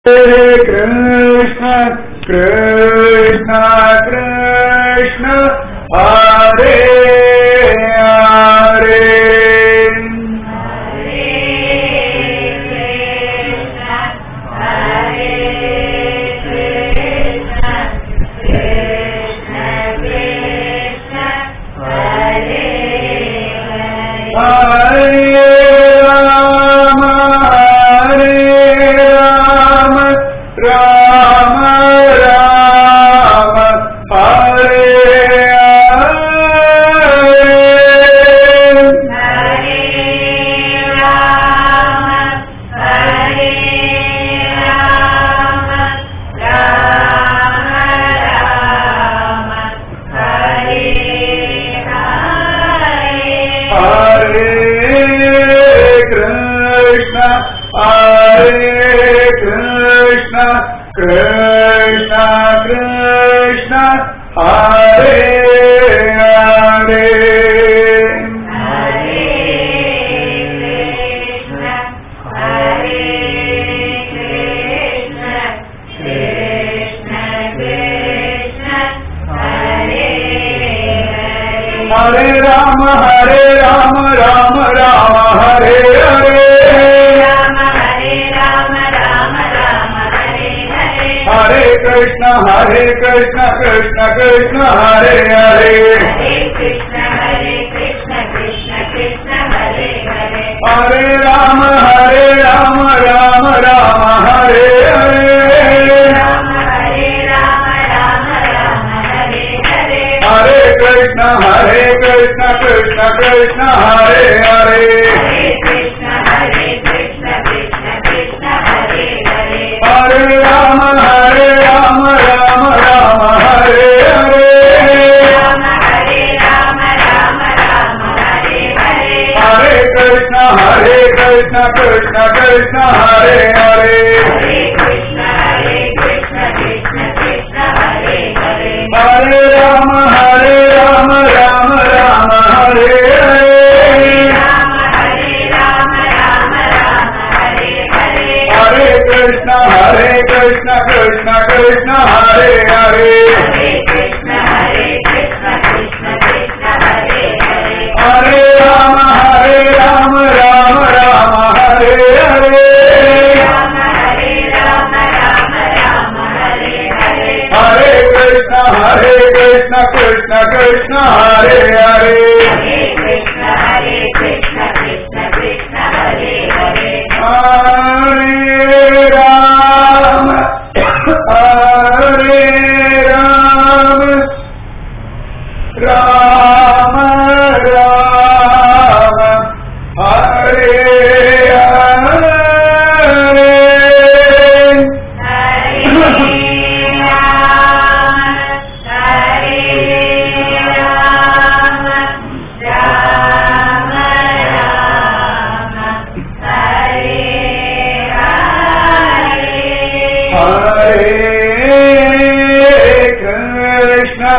Hare Krishna, Krishna Krishna, Hare Hare. Hare Rama, Hare Rama, Rama Rama, Hare Hare. Hare Krishna, Hare Krishna, Krishna Krishna, Hare Hare. Hare Rama, Hare Rama, Rama Rama, Hare Hare. Hare Krishna, Hare Krishna, Krishna Krishna, Hare Hare. Hare Rama, Hare Rama, Rama Rama, Hare Hare. Hare Krishna, Hare Krishna, Krishna Krishna, Hare Hare. Hare Rama, Hare Rama, Rama Rama, Hare Hare. Hare Krishna, Hare Krishna, Krishna Krishna, Hare Hare. Hare Rama, Hare Rama, Rama Rama, Hare Hare. Hare Krishna, Hare Krishna, Krishna Krishna, Hare Hare. Hare Rama, Hare Rama, Rama Rama, Hare Hare. Hare Krishna, Hare Krishna, Krishna Krishna, Hare Hare. Hare Rama, Hare Rama, Rama Rama, Hare Hare. Hare Krishna,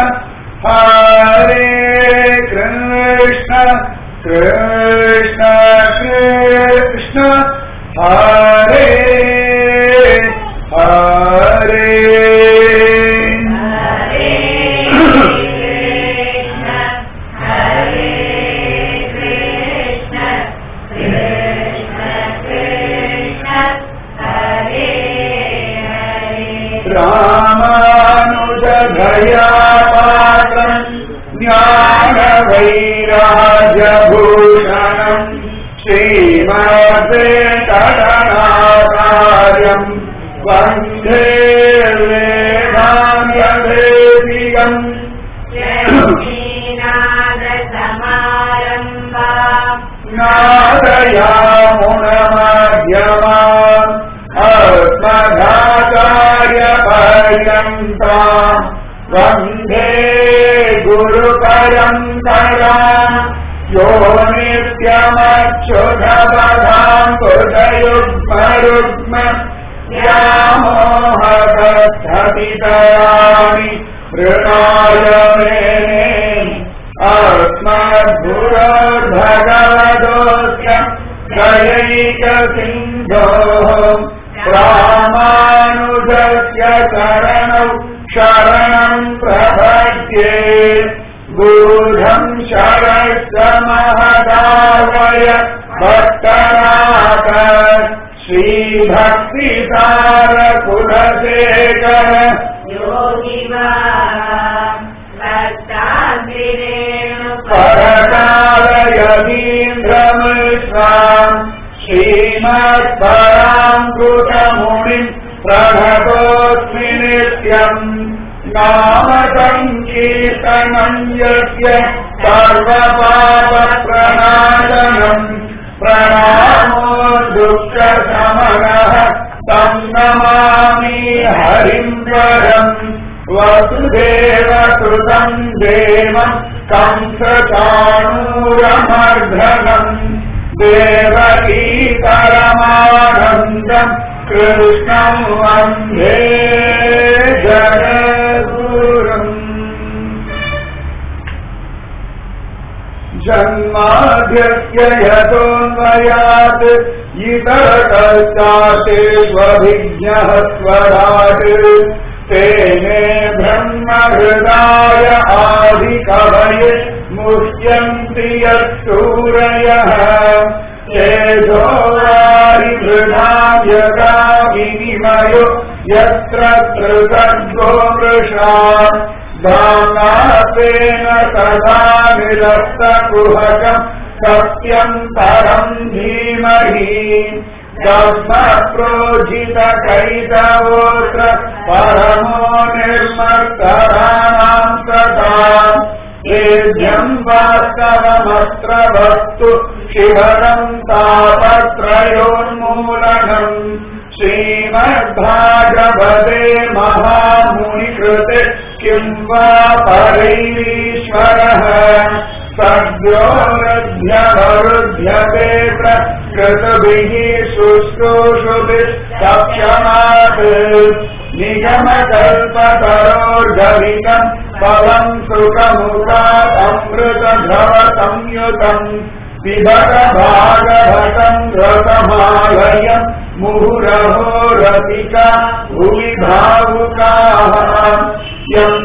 Hare Krishna, Krishna Krishna, Hare Hare. रामानुजभयापात्रम् ज्ञानवैराजभूषणम् श्रीमद्वेङ्कटनाचार्यम् वन्दे वेदान्तदेशिकम् नादयामुनमध्यमा अस्मदाचार्यपर्यन्ता वन्दे गुरुपरम्परा यो नित्यमच्युतपदाम् बुधयुग्मरुग्म व्यामोहदस्थपितराणि मृणाय मेने अस्मद्गुरोर्भगवतोऽस्य दयैकसिन्धोः रामा रामानुजस्य शरणौ शरणम् प्रपद्ये गूढम् शरश्च महदावय भक्तनाथ श्रीभक्तिसारकुलशेखर परकालयतीन्द्रमिश्राम् श्रीमत्पराम् कृतमुनिम् प्रणतोऽस्मि नित्यम् नाम सङ्कीर्तनम् यस्य सर्वपापप्रणाशनम् प्रणामो दुःखशमनः तं नमामि हरिम् वरम् वसुदेव कृतम् देवम् कंसचाणूरमर्धनम् देवकी परमानन्दम् कृष्णम् वन्दे जगद्गुरुम् जन्माद्यस्य यतोऽन्वयात् इतरकश्चाशेष्वभिज्ञः स्वराट् तेने ब्रह्महृदाय आदिकवये मुह्यन्ति यत्सूरयः तेजो वारिभृणायगा विनिमयो यत्र कृतद्गो मृषा दानातेन सदा निरस्तकुहकम् सत्यम् परम् धीमहि प्रोजितकैतवोऽत्र परमो निर्मत्तराणाम् तथा वेद्यम् वास्तवमत्र वस्तु शिवरम् तापत्रयोन्मूलनम् श्रीमद्भागवते महामुनिकृते किम् वा परैरीश्वरः सद्यो रभ्यवरुध्यते प्रकृतभिः शुश्रूषुभिः सक्षमात् निगमकल्पतरोर्गलितम् फलम् सुखमुखात् अमृतध्रवसंयुतम् पिबत भागवतम् रसमालयम् मुहुरहो रसिका भुवि भावुकाः यम्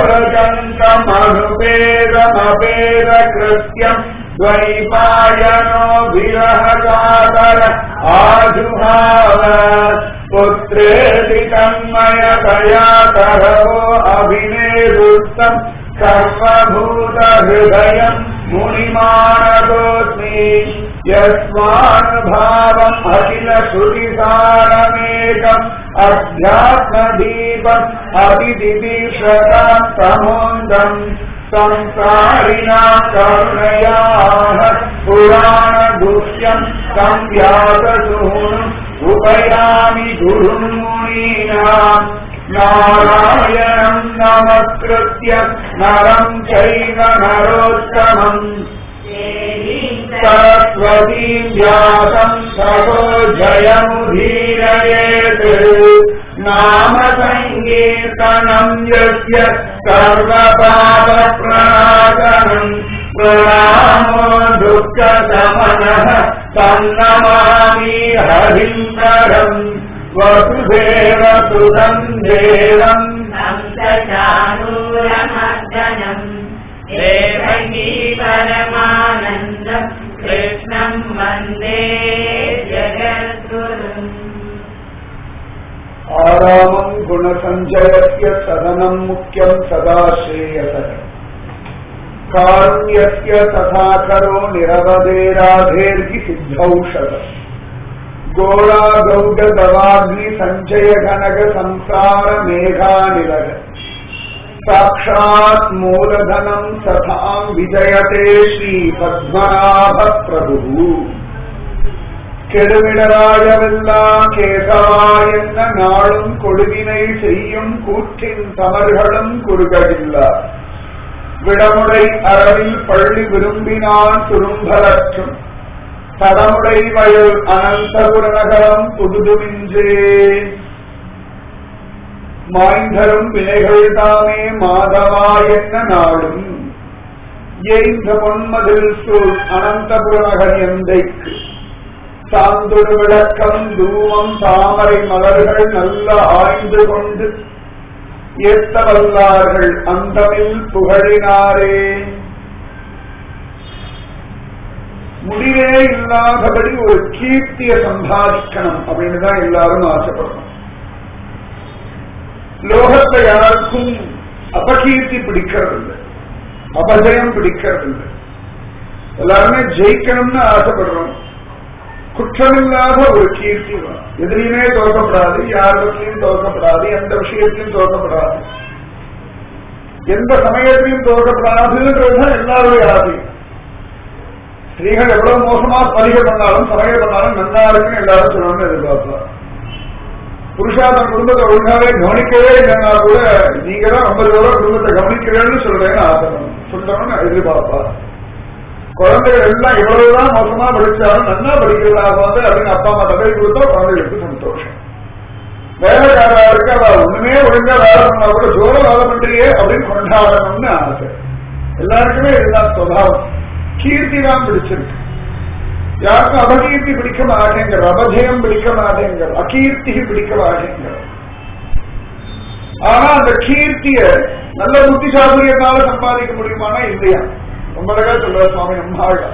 प्रव्रजन्तमनुपेदमपेदकृत्यम् द्वैपायनो विरहकातर आजुहाव पुत्रेति तन्मयतया करवो अभिनेरुत्तम् सर्वभूतहृदयम् मुनिमानतोऽस्मि यस्मानुभावम् अखिल श्रुतिसारमेकम् अध्यात्मदीपम् अतिदिदीर्षताम् तमोन्दम् संसारिणाम् करुणयाः पुराणदुष्यम् संव्याससूनुम् उपयामि गुरुम् मुनीनाम् नारायणम् नमस्कृत्य नरम् चैव नरोत्तमम् सरस्वतीम् व्यासम् सहो जयमुदीरयेत् नाम सङ्कीर्तनम् यस्य सर्वपापप्रणाशनम् प्रणामो दुःखशमनः तन्नमामि हरिन्दरम् वसुदेव सुतम् देवम् हंसचानूरमर्दनम् देवकी परमानन्दम् कृष्णम् वन्दे जगद्गुरुम् आरामम् गुणसञ्जयस्य सदनम् मुख्यम् सदा श्रेयसः कारुण्यस्य तथा करो निरवधेराधेर्हि सिद्धौषध गोळागौडदवाग्नि सञ्चय घनग संसार मेघानिलग साक्षात् मूलधनम् तथाम् विजयते श्रीपद्मनाभ प्रभुः கெடுவிடராயவெல்லாம் கேசவா என்ன நாளும் கொடுவினை செய்யும் கூற்றின் தமர்களும் குறுகவில்லா விடமுடை அறவில் பள்ளி விரும்பினான் துரும்பலற்றும் தடமுடை வயல் அனந்தபுரநகரம் புதுதுமின்றே மாய்ந்தரும் வினைகள் தாமே மாதவா என்ன நாளும் ஏய்ந்த பொன்மதில் சூழ் அனந்தபுரநகர் எந்தைக்கு சாந்தொரு விளக்கம் தூவம் தாமரை மலர்கள் நல்ல ஆய்ந்து கொண்டு ஏத்த வல்லார்கள் அந்தமில் புகழினாரே முடிவே இல்லாதபடி ஒரு கீர்த்திய சம்பாதிக்கணும் அப்படின்னு தான் எல்லாரும் ஆசைப்படணும் லோகத்தை யாருக்கும் அபகீர்த்தி பிடிக்கிறது இல்லை அபஜயம் பிடிக்கிறது இல்லை எல்லாருமே ஜெயிக்கணும்னு ஆசைப்படுறோம் குற்றமில்லாத ஒரு கீர்த்தி வேணும். எதிலையுமே தோற்கப்படாது யாரிடத்திலையும் தோற்கப்படாது எந்த விஷயத்திலையும் தோற்கப்படாது எந்த சமயத்திலையும் தோற்கப்படாதுன்றதுதான் எல்லாருடைய ஆசையும் ஸ்திரீகள் எவ்வளவு மோசமா பதிக பண்ணாலும் சமையல் பண்ணாலும் நன்னா இருக்குன்னு எல்லாரும் சொல்லணும்னு எதிர்பார்ப்பார் புருஷா தன் குடும்பத்தை ஒழுங்காவே கவனிக்கவே இல்லைன்னா கூட நீங்க தான் ரொம்ப தூரம் குடும்பத்தை கவனிக்கிறேன்னு சொல்றேன்னு ஆசை சொல்லணும்னு எதிர்பார்ப்பார் குழந்தைகள் எல்லாம் எவ்வளவுதான் மோசமா படிச்சாலும் நல்லா படிக்கிறதா வந்து அப்படின்னு அப்பா அம்மா தகவல் கொடுத்தா குழந்தைகளுக்கு சந்தோஷம் வேலைக்காரருக்கு அவ ஒண்ணுமே ஒழுங்கா வேலை பண்ணா கூட ஜோர வேலை பண்றியே அப்படின்னு கொண்டாடணும்னு ஆசை எல்லாருக்குமே இதுதான் சுவாவம் கீர்த்தி தான் பிடிச்சிருக்கு யாருக்கும் அபகீர்த்தி பிடிக்க மாட்டேங்கிற அபஜயம் பிடிக்க மாட்டேங்கிற அகீர்த்தி பிடிக்க மாட்டேங்கிற ஆனா அந்த கீர்த்திய நல்ல புத்தி சாதுரியத்தால சம்பாதிக்க முடியுமானா இல்லையா ரொம்ப அழகா சொல்ற சுவாமி நம்மாழ்வா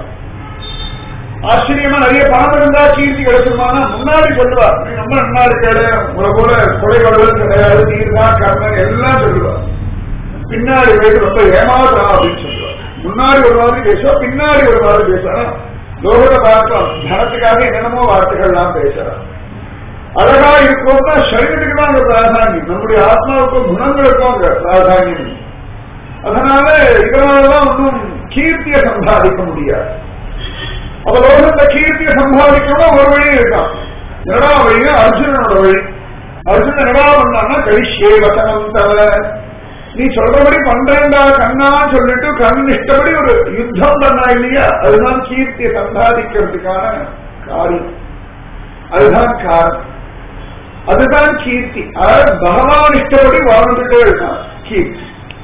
ஆச்சரியமா நிறைய பணம் இருந்தா கீர்த்தி கிடைச்சிருமானா முன்னாடி சொல்லுவா நீ ரொம்ப நன்னா இருக்காடு உங்களை போல கொலை கடவுள் கிடையாது நீர் தான் கர்ணன் எல்லாம் சொல்லுவா பின்னாடி போயிட்டு ரொம்ப ஏமாத்துறான் அப்படின்னு சொல்லுவா முன்னாடி ஒரு மாதிரி பேசுவா பின்னாடி ஒரு மாதிரி பேசுறா லோகத்தை பார்த்தோம் தனத்துக்காக என்னென்னமோ வார்த்தைகள்லாம் பேசுறான் அழகா இருக்கோம்னா சரீரத்துக்கு தான் அங்க பிராதானியம் நம்முடைய ஆத்மாவுக்கும் குணங்களுக்கும் அங்க பிராதானியம் அதனால இதனாலதான் ஒன்றும் கீர்த்திய சம்பாதிக்க முடியாது அப்ப லோகத்தை கீர்த்திய சம்பாதிக்கணும் ஒரு வழி இருக்கான் என்னடா வழியா அர்ஜுனனோட வழி அர்ஜுனன் என்னடா பண்ணான்னா கழிஷே வசனம் தவ நீ சொல்றபடி பண்றேன்டா கண்ணா சொல்லிட்டு கண் இஷ்டப்படி ஒரு யுத்தம் பண்ணா இல்லையா அதுதான் கீர்த்தியை சம்பாதிக்கிறதுக்கான காரியம் அதுதான் காரணம் அதுதான் கீர்த்தி அதாவது பகவான் இஷ்டப்படி வாழ்ந்துட்டே இருக்கான் கீர்த்தி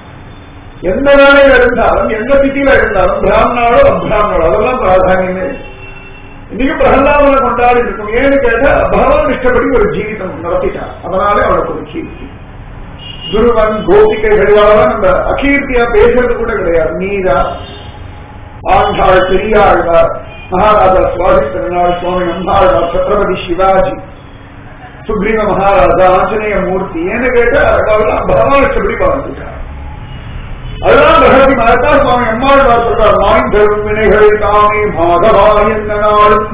எந்த வேலையில இருந்தாலும் எந்த திதியில இருந்தாலும் பிராமணாலோ அப்பிராமணாலோ அதெல்லாம் பிராதானியமே இன்னைக்கு பிரகலாதனை கொண்டாடி இருக்கும் ஏன்னு கேட்டா பகவான் இஷ்டப்படி ஒரு ஜீவிதம் நடத்திட்டான் அதனாலே அவனுக்கு ஒரு கீர்த்தி துருவன் கோபிகைகளால நம்ம அகீர்த்தியா பேசுறது கூட கிடையாது நீரா ஆண்டாள் பெரியாழ்வார் மகாராஜா சுவாமி திருநாள் சுவாமி நம்பாழ்வார் சத்ரபதி சிவாஜி சுக்ரீவ மகாராஜா ஆஞ்சநேய மூர்த்தி ஏன்னு கேட்டா அவெல்லாம் பகவான் இஷ்டப்படி வாழ்ந்துட்டார் அதுதான் பிரகதி மாதா சுவாமி அம்மாழ்வார் சொல்றார் மாய்ந்தரும் வினைகள் தாமே மாதவா என்ன நாளும்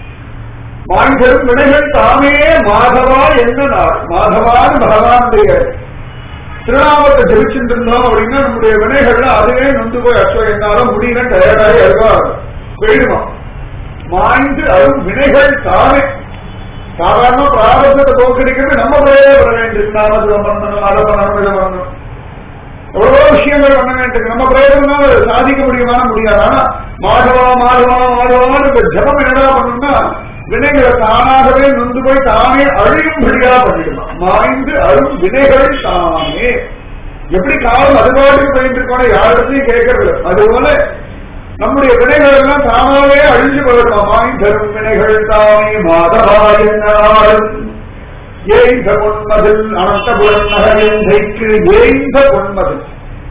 மாய்ந்தரும் வினைகள் தாமே மாதவா என்ன நாள் மாதவான்னு பகவானுடைய திருநாமத்தை ஜெபிச்சுட்டு இருந்தோம் அப்படின்னா நம்முடைய வினைகள்ல அதுவே நொந்து போய் அச்சோ என்னால முடியல டயர்டாகி அதுவா போயிடுமா மாய்ந்து அரும் வினைகள் தானே சாதாரண பிராரத்தத்தை தோக்கடிக்கிறது நம்ம பிள்ளையே வர வேண்டும் நாமத்தில் பண்ணணும் அதை பண்ணணும் இதை பண்ணணும் எவ்வளவோ விஷயங்கள் பண்ண வேண்டும் நம்ம பிரயோஜனால சாதிக்க முடியுமா முடியாது ஆனா மாதவா மாதவா மாதவான்னு இந்த ஜபம் என்னடா பண்ணணும்னா வினைகளை தானாகவே நொந்து போய் தானே அழியும்படியா பண்ணிடுமா மாய்ந்து அழும் வினைகள் தானே எப்படி காலம் அது பாட்டுக்கு போயிட்டு இருக்கோம் யாரிடத்தையும் கேட்கறது அதுபோல நம்முடைய வினைகள் எல்லாம் தானாவே அழிஞ்சு போயிடுமா மாய்ந்தரும் வினைகள் தானே மாதவாயினாலும் ஏய்ந்த பொன்மதில் அனந்தபுரம் நகரந்தைக்கு ஏய்ந்த பொன்மதில்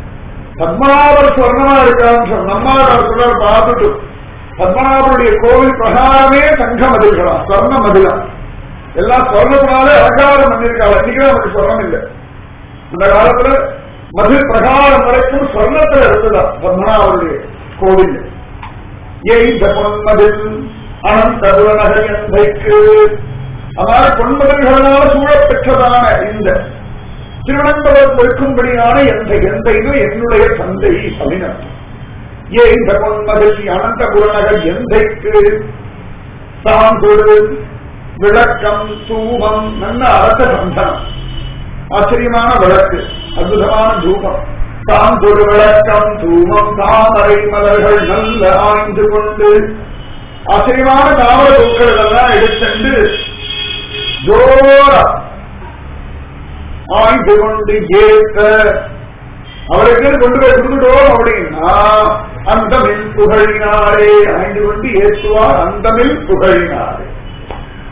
பத்மநாபர் சொர்ணமா இருக்கான்னு சொன்ன நம்மார் சொல்றார் பார்த்துட்டு பத்மநாபருடைய கோவில் பிரகாரமே தங்க மதில்களா சொர்ண மதிலா எல்லாம் சொர்ணத்தினாலே அலங்காரம் பண்ணிருக்காங்க இன்னைக்கு நமக்கு சொர்ணம் இல்லை அந்த காலத்துல மதில் பிரகாரம் வரைக்கும் சொர்ணத்துல இருந்ததா பத்மநாபருடைய கோவில் ஏய்ந்த பொன்மதில் அனந்தபுர நகரந்தைக்கு அதாவது பொன்மதில்களால் சூழப்பெற்றதான இந்த திருவனந்தபுரத்தில் இருக்கும்படியான எந்த எந்த இது என்னுடைய தந்தை அப்படின்னு ஏ இந்த பொன்மதில் அனந்தபுரநகர் எந்தைக்கு சாந்தொடு விளக்கம் தூபம் நல்ல அரச சந்தனம் ஆச்சரியமான விளக்கு அற்புதமான தூபம் சாந்தொடு விளக்கம் தூபம் தாமரை மலர்கள் நல்ல ஆய்ந்து கொண்டு ஆச்சரியமான தாமர பூக்கள் எல்லாம் எடுத்துண்டு ஜோரா ஆய்ந்து கொண்டு ஏத்த அவருக்கு கொண்டு போய் கொடுத்துட்டோம் அப்படின்னா அந்தமில் புகழினாரே ஆய்ந்து கொண்டு ஏற்றுவார் அந்தமில் புகழினாரே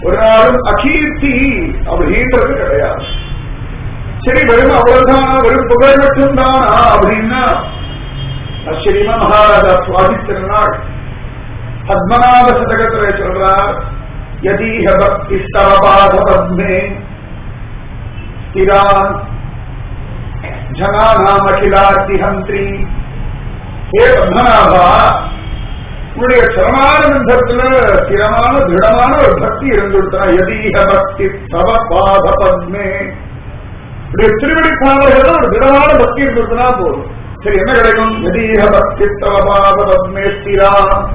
ஒரு நாளும் அகீர்த்தி அப்படின்றது கிடையாது சரி வெறும் அவ்வளவுதான் வெறும் புகழ் மட்டும்தானா அப்படின்னா ஆச்சரியமா மகாராஜா சுவாதித்திருநாள் பத்மநாப சதகத்துல சொல்றார் யதீஹ பக்தி ஸ்தவபாத பத்மே ஸ்திரான் ஜனானாம் அகிலார்த்தி ஹந்திரி ஹே பத்மநாபா உன்னுடைய சரணானந்தத்துல ஸ்திரமான திருடமான ஒரு பக்தி இருந்துட்டா யதீஹ பக்தி தவ பாத பத்மே உடைய திருவடி பாவர்கள் ஒரு திடமான பக்தி இருந்துட்டுனா போதும் சரி என்ன கிடைக்கும் யதீஹ பக்தி தவ பாத பத்மே ஸ்திரா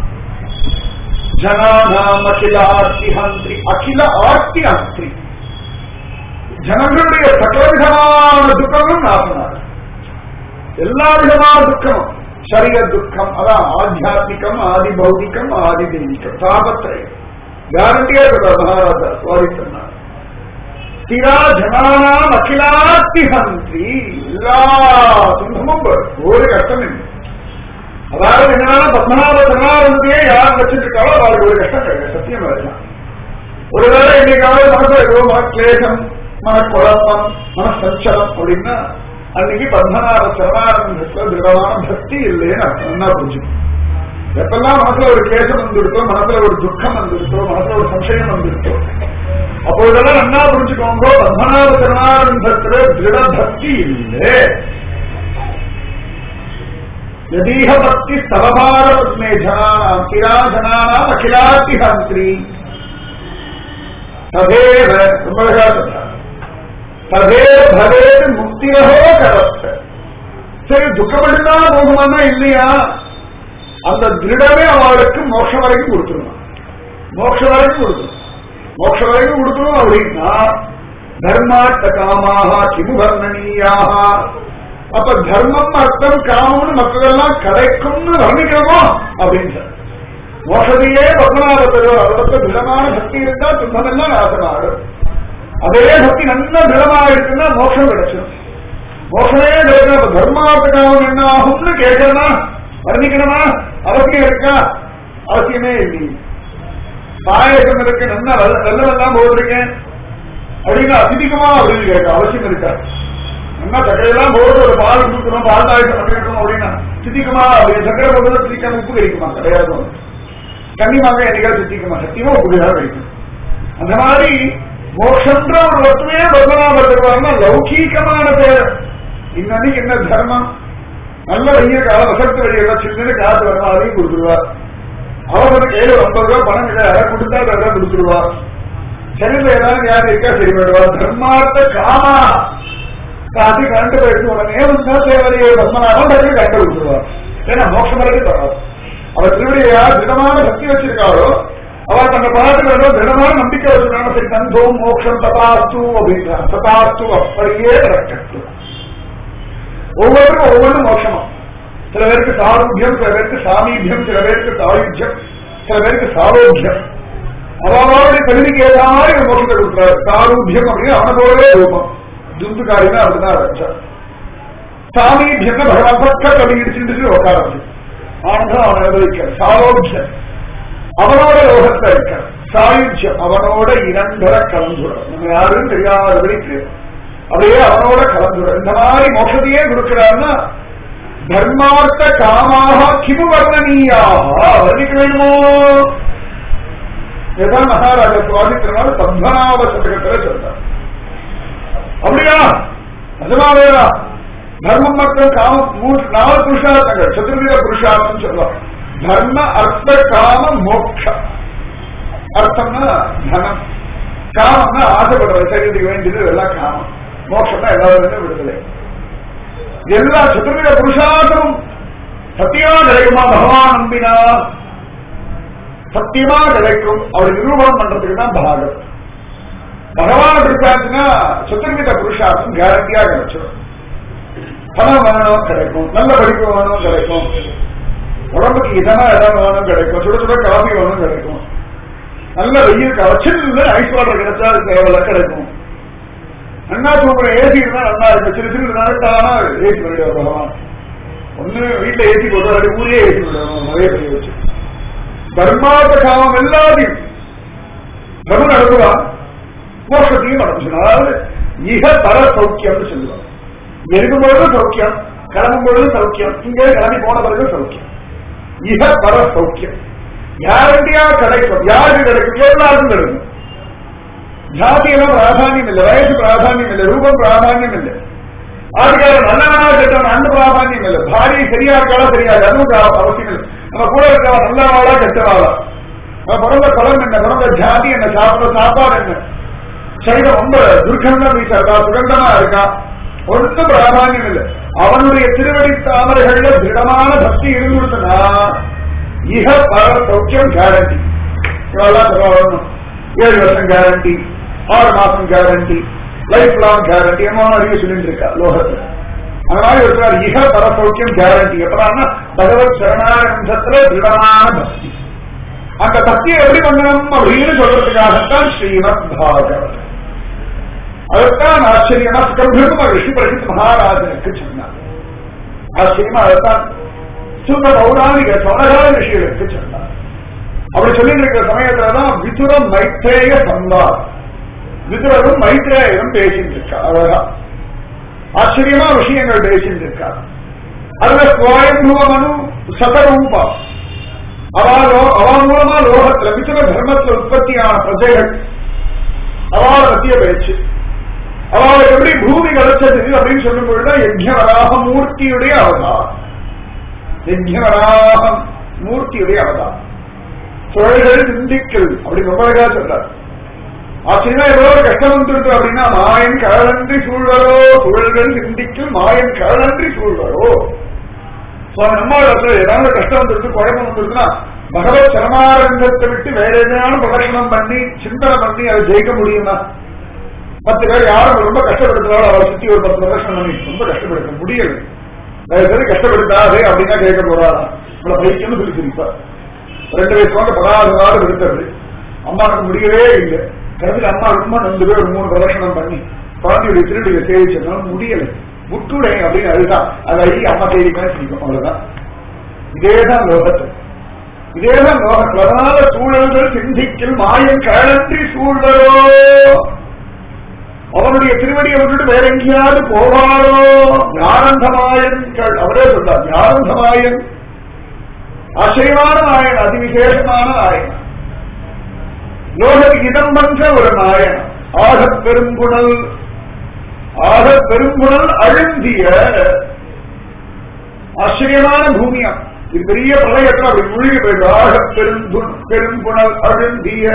ஜனானாம் அகில ஆர்த்தி ஹந்திரி அகில ஆர்த்தி ஹந்திரி ஜனங்களுடைய சகல விதமான துக்கமும் நாசனார் எல்லா விதமான துக்கமும் சரீர துக்கம் அதான் ஆத்தியாத்மிகம் ஆதி பௌதிகம் ஆதி தெய்வீகம் தாபத்திரயம் கேரண்டியா சொல்றார் மகாராஜா சுவாமி சொன்னார் ஸ்திரா ஜனானாம் அகிலாத்தி ஹந்தி எல்லா துன்பமும் வரும். ஒரு கஷ்டம் இல்லை அதாவது என்னன்னா பத்மநாப சரணானந்தையே யார் வச்சிருக்காளோ அவருக்கு ஒரு கஷ்டம் கிடையாது சத்தியம் வரலாம் ஒருவேளை இன்னைக்காவது மனசுல ஏதோ மனக்லேசம் மனக்குழப்பம் மனசஞ்சலம் அப்படின்னா அன்னைக்கு பத்மநாப சரணானந்தத்துல திருடமான பக்தி இல்லைன்னு அர்த்தம் என்ன புரிஞ்சுக்கணும் எப்பெல்லாம் மனசுல ஒரு கேசம் வந்துருக்கோ மனசுல ஒரு துக்கம் வந்துருக்கோ மனசுல ஒரு சம்சயம் வந்துருக்கோ அப்போதெல்லாம் என்ன புரிஞ்சுக்கோங்க பத்மநாப சரணானந்தத்துல திருட பக்தி இல்லை यदीह भक्ति स्तवभारत में जनानाम किरा जनानाम अखिलाति हंत्री तदेव ரொம்ப அழகா சொல்றார். ததேவ பவேத் முக்திரஹோ கரஸ்த சரி துக்கப்பட்டுனா போகுமானா இல்லையா அந்த திருடமே அவளுக்கு மோட்சம் வரைக்கும் கொடுத்துருவான் மோட்சம் வரைக்கும் கொடுத்துரும் மோட்சம் வரைக்கும் கொடுத்துரும் அப்படின்னா தர்மாட்ட காமாக கிமு வர்ணனீயாக அப்ப தர்மம் அர்த்தம் காமம்னு மற்றதெல்லாம் கிடைக்கும்னு வர்ணிக்கிறோமோ அப்படின்னு சார் மோசத்தையே பத்மநாப பெறுவார் அவருக்கு திடமான பக்தி இருந்தா துன்பமெல்லாம் நாசமாகும் அதே பக்தி நல்ல திடமா இருக்குன்னா மோட்சம் கிடைச்சிடும் மோசமே கிடைக்கும் அப்ப தர்மார்த்த காமம் என்ன ஆகும்னு கேட்கணுமா வர்ணிக்கணுமா அவசியம் இருக்கா அவசியமே இல்லை பாயசம் இருக்கு நல்லா வெள்ள- வெள்ளமெல்லாம் போட்டிருக்கேன் அப்படின்னா அதிகமா அப்படின்னு கேட்க அவசியம் இருக்கா என்ன சக்கரையெல்லாம் போட்டு ஒரு பால் கொடுக்கணும் பால் தாயசம் பண்ணிருக்கணும் அப்படின்னா சித்திக்குமா அப்படி சக்கரை போட்டு சித்திக்காம உப்பு கிடைக்குமா கிடையாது கன்னிமாக என்னைக்காவது சித்திக்குமா சத்தியமா உப்பு தான் கிடைக்கும் அந்த மாதிரி மோட்சன்ற ஒரு வத்துவே பத்மநாப தருவாருன்னா லௌகீகமான பேர் இன்னைக்கு என்ன தர்மம் நல்ல வெய்ய காலம் வசத்து வெளியெல்லாம் சின்னது காத்து வரணும் அதையும் கொடுத்துருவா அவருக்கு கையில ஒரு ஐம்பது ரூபாய் பணம் இல்லை அதை கொடுத்தா அதை கொடுத்துருவா சரியில் ஏதாவது யார் இருக்கா சரி பண்ணுவா தர்மார்த்த காமா காட்டி கரண்ட் போயிட்டு உடனே வந்தா தேவையே பத்மநாபம் டக்கு கரண்ட் கொடுத்துருவா ஏன்னா மோட்சம் வரைக்கும் தராது அவர் திருவிடைய யார் திடமான பக்தி வச்சிருக்காரோ அவர் தன்னை பார்த்து திடமான நம்பிக்கை வச்சிருக்காங்க சரி தந்தோம் மோட்சம் ததாஸ்து அப்படின்றார் ததாஸ்து அப்படியே நடக்கட்டும் ஒவ்வொருக்கும் ஒவ்வொரு மோட்சமா சில பேருக்கு சாரூபியம் சில பேருக்கு சாமீபியம் சில பேருக்கு சாயுஜ்யம் சில பேருக்கு சாரோக்கியம் அவனுடைய கல்விக்கு ஏற்ற மாதிரி ஒரு மோட்சத்தை கொடுக்குறாரு சாரூபியம் அப்படின்னு அவனை போலவே ரூபம் துந்துக்காரினா அப்படிதான் வச்சார் சாமீபியம் பகவான் பக்கம் அப்படி இடிச்சுட்டு உட்கார வச்சு ஆனந்தம் அவனை அனுபவிக்க சாரோக்கியம் அவனோட லோகத்தை இருக்க சாயுஜ்யம் அவனோட இரண்டர கலந்துடும் நம்ம யாரும் தெரியாதபடிக்கு அப்படியே அவனோட கலந்துடும் இந்த மாதிரி மோட்சத்தையே கொடுக்கிறான்னா தர்மார்த்த காமாக கிமு வர்ணனீயாக வர்ணிக்க வேணுமோ இதுதான் மகாராஜா சுவாதிக்கிறனால பத்மநாப சதகத்துல சொல்றார் அப்படியா நிஜமாவேதா தர்மம் மற்றும் காமம் மூன்று நாலு புருஷார்த்தங்கள் சதுர்வித புருஷார்த்தம் சொல்லலாம் தர்ம அர்த்த காம மோட்சம் அர்த்தம்னா தனம் காமம்னா ஆசைப்படுறது சரீரத்துக்கு வேண்டியது எல்லாம் காமம் மோட்சம்னா எல்லாரும் விடுதலை எல்லா சதுர்வித புருஷார்த்தமும் சத்தியமா கிடைக்குமா பகவான் நம்பினா சத்தியமா கிடைக்கும் அவர் நிரூபணம் பண்றதுக்கு தான் பாகம் பகவான் பிடிச்சாச்சுன்னா சதுர்வித புருஷார்த்தம் கேரண்டியா கிடைச்சிடும் பணம் வேணும் கிடைக்கும் நல்ல படிப்பு வேணும் கிடைக்கும் உடம்புக்கு இதமா இடம் வேணும் கிடைக்கும் சுட சுட காஃபி வேணும் கிடைக்கும் நல்ல வெயில் கவச்சில் ஐஸ் வாட்டர் கிடைச்சா அது தேவையில்ல கிடைக்கும் அண்ணா தூங்குற ஏசி இருந்தா நல்லா இருக்கு சிறு சிறு நாட்டானா ஏசி பண்ணிடுவார் பகவான் ஒண்ணு வீட்டுல ஏசி போட்டு அப்படி ஊரே ஏசி விடுவாங்க நிறைய பண்ணி வச்சு தர்மார்த்த காமம் எல்லாத்தையும் பிரபு நடத்துவான் மோட்சத்தையும் நடத்துவான் அதாவது மிக பர சௌக்கியம்னு சொல்லுவாங்க இருக்கும் பொழுது சௌக்கியம் கிளம்பும் பொழுது சௌக்கியம் இங்கே கிளம்பி போன பிறகு சௌக்கியம் மிக பர சௌக்கியம் யாருடையா கிடைக்கும் யாருக்கு கிடைக்கும் எல்லாருக்கும் கிடைக்கும் ஜாதியெல்லாம் பிராதானியம் இல்லை வயசு பிராதானியம் இல்லை ரூபம் பிராதானியம் இல்லை ஆளுக்காரர் நல்லவனா கெட்டவன் அந்த பிராதானியம் இல்லை பாரி சரியா இருக்காளா சரியா அதுவும் அவ- அவசியம் இல்லை நம்ம கூட இருக்கவா நல்லவாளா கெட்டவாளா நம்ம பிறந்த குலம் என்ன பிறந்த ஜாதி என்ன சாப்பிட சாப்பாடு என்ன சைவம் ரொம்ப துர்கந்தம் வீசா இருக்கா சுகந்தமா இருக்கா ஒன்றும் பிராதானியம் இல்லை அவனுடைய திருவடி தாமரைகள்ல திடமான பக்தி இருந்துருச்சுன்னா இக பர சௌக்கியம் கேரண்டி இவெல்லாம் சொல்லணும் ஏழு வருஷம் கேரண்டி ஆறு மாசம் கேரண்டி லைஃப் லாங் கேரண்டி என்ன நிறைய சொல்லிட்டு இருக்கா லோகத்துல அந்த மாதிரி இருக்கிறார் இக பர சௌக்கியம் கேரண்டி எப்படான்னா பகவத் சரணாரந்தத்துல திடமான பக்தி அந்த பக்தியை எப்படி பண்ணணும் அப்படின்னு சொல்றதுக்காகத்தான் ஸ்ரீமத் பாகவத் அதற்கான் ஆச்சரியமா ஸ்கந்தம் ரிஷி பரிஷத் மகாராஜனுக்கு சொன்னார் ஆச்சரியமா அதற்கான் சுந்த பௌராணிக சொனகால ரிஷிகளுக்கு சொன்னார் அப்படி சொல்லிட்டு இருக்கிற சமயத்துலதான் விதுரம் மைத்ரேய சம்பார் விதுரரும் மைத்ரேயரும் பேசிட்டு இருக்கா அழகா ஆச்சரியமா விஷயங்கள் பேசிட்டு இருக்கா அதுல சுவாயம்புவ மனு சதரூபா அவாலோ அவா மூலமா லோகத்துல விதுர தர்மத்துல உற்பத்தியான பிரஜைகள் அவால பத்திய பேச்சு அவளுக்கு எப்படி பூமி கிடைச்சது அப்படின்னு சொல்லும் பொழுது யஜ்யவராக மூர்த்தியுடைய அவதாரம் யஜ்யவராக மூர்த்தியுடைய அவதாரம் சுழல்கள் சிந்திக்கல் அப்படி ரொம்ப அழகா சொல்றார் ஆச்சரியமா எவ்வளவு கஷ்டம் வந்துருக்கு அப்படின்னா மாயன் கழலன்றி சூழ்வரோ சுழல்கள் சிந்திக்கல் மாயன் கழலன்றி சூழ்வரோ சுவாமி நம்மளோட ஏதாவது கஷ்டம் வந்துருக்கு குழப்பம் வந்துருக்குன்னா பகவத் சரமாரங்கத்தை விட்டு வேற எதாவது பிரதர்ஷனம் பண்ணி சிந்தனை பண்ணி அதை ஜெயிக்க முடியுமா பத்து பேர் யாரும் ரொம்ப கஷ்டப்படுத்துறாலும் அவரை சுத்தி ஒரு பத்து பிரதர்ஷனம் பண்ணி ரொம்ப கஷ்டப்படுத்த முடியல நிறைய பேர் கஷ்டப்படுத்தாதே அப்படின்னா கேட்க போறாரா உங்களை பைக்கன்னு சொல்லி சிரிப்பா ரெண்டு வயசு குழந்தை படாத நாடு விடுத்தது அம்மாவுக்கு முடியவே இல்லை கடைசியில் அம்மா ரொம்ப நொந்து பேர் ஒரு மூணு பிரதர்ஷனம் பண்ணி குழந்தையுடைய திருடியை சேவிச்சதுனால முடியல விட்டுடேன் அப்படின்னு அழுதான் அதை அழுகி அம்மா தேடி மேலே சிரிக்கும் அவ்வளவுதான் இதேதான் லோகத்து இதேதான் லோகத்தில் அதனால சூழல்கள் சிந்திக்கில் மாயம் கழன்றி சூழ்வரோ அவனுடைய திருவடியை விட்டுட்டு வேற எங்கேயாவது போவாரோ ஞானந்தமாயன் கள் அவரே சொல்றார் ஞானந்தமாயன் ஆச்சரியமான நாயன் அதிவிசேஷமான நாயன் லோகத்துக்கு இதம் பண்ற ஒரு நாயன் ஆகப் பெருங்குணல் ஆகப் பெருங்குணல் அழுந்திய ஆச்சரியமான பூமியா இது பெரிய பிரளயத்தில் அப்படி முழுகி போயிட்டு ஆகப் பெருங்குண் பெருங்குணல் அழுந்திய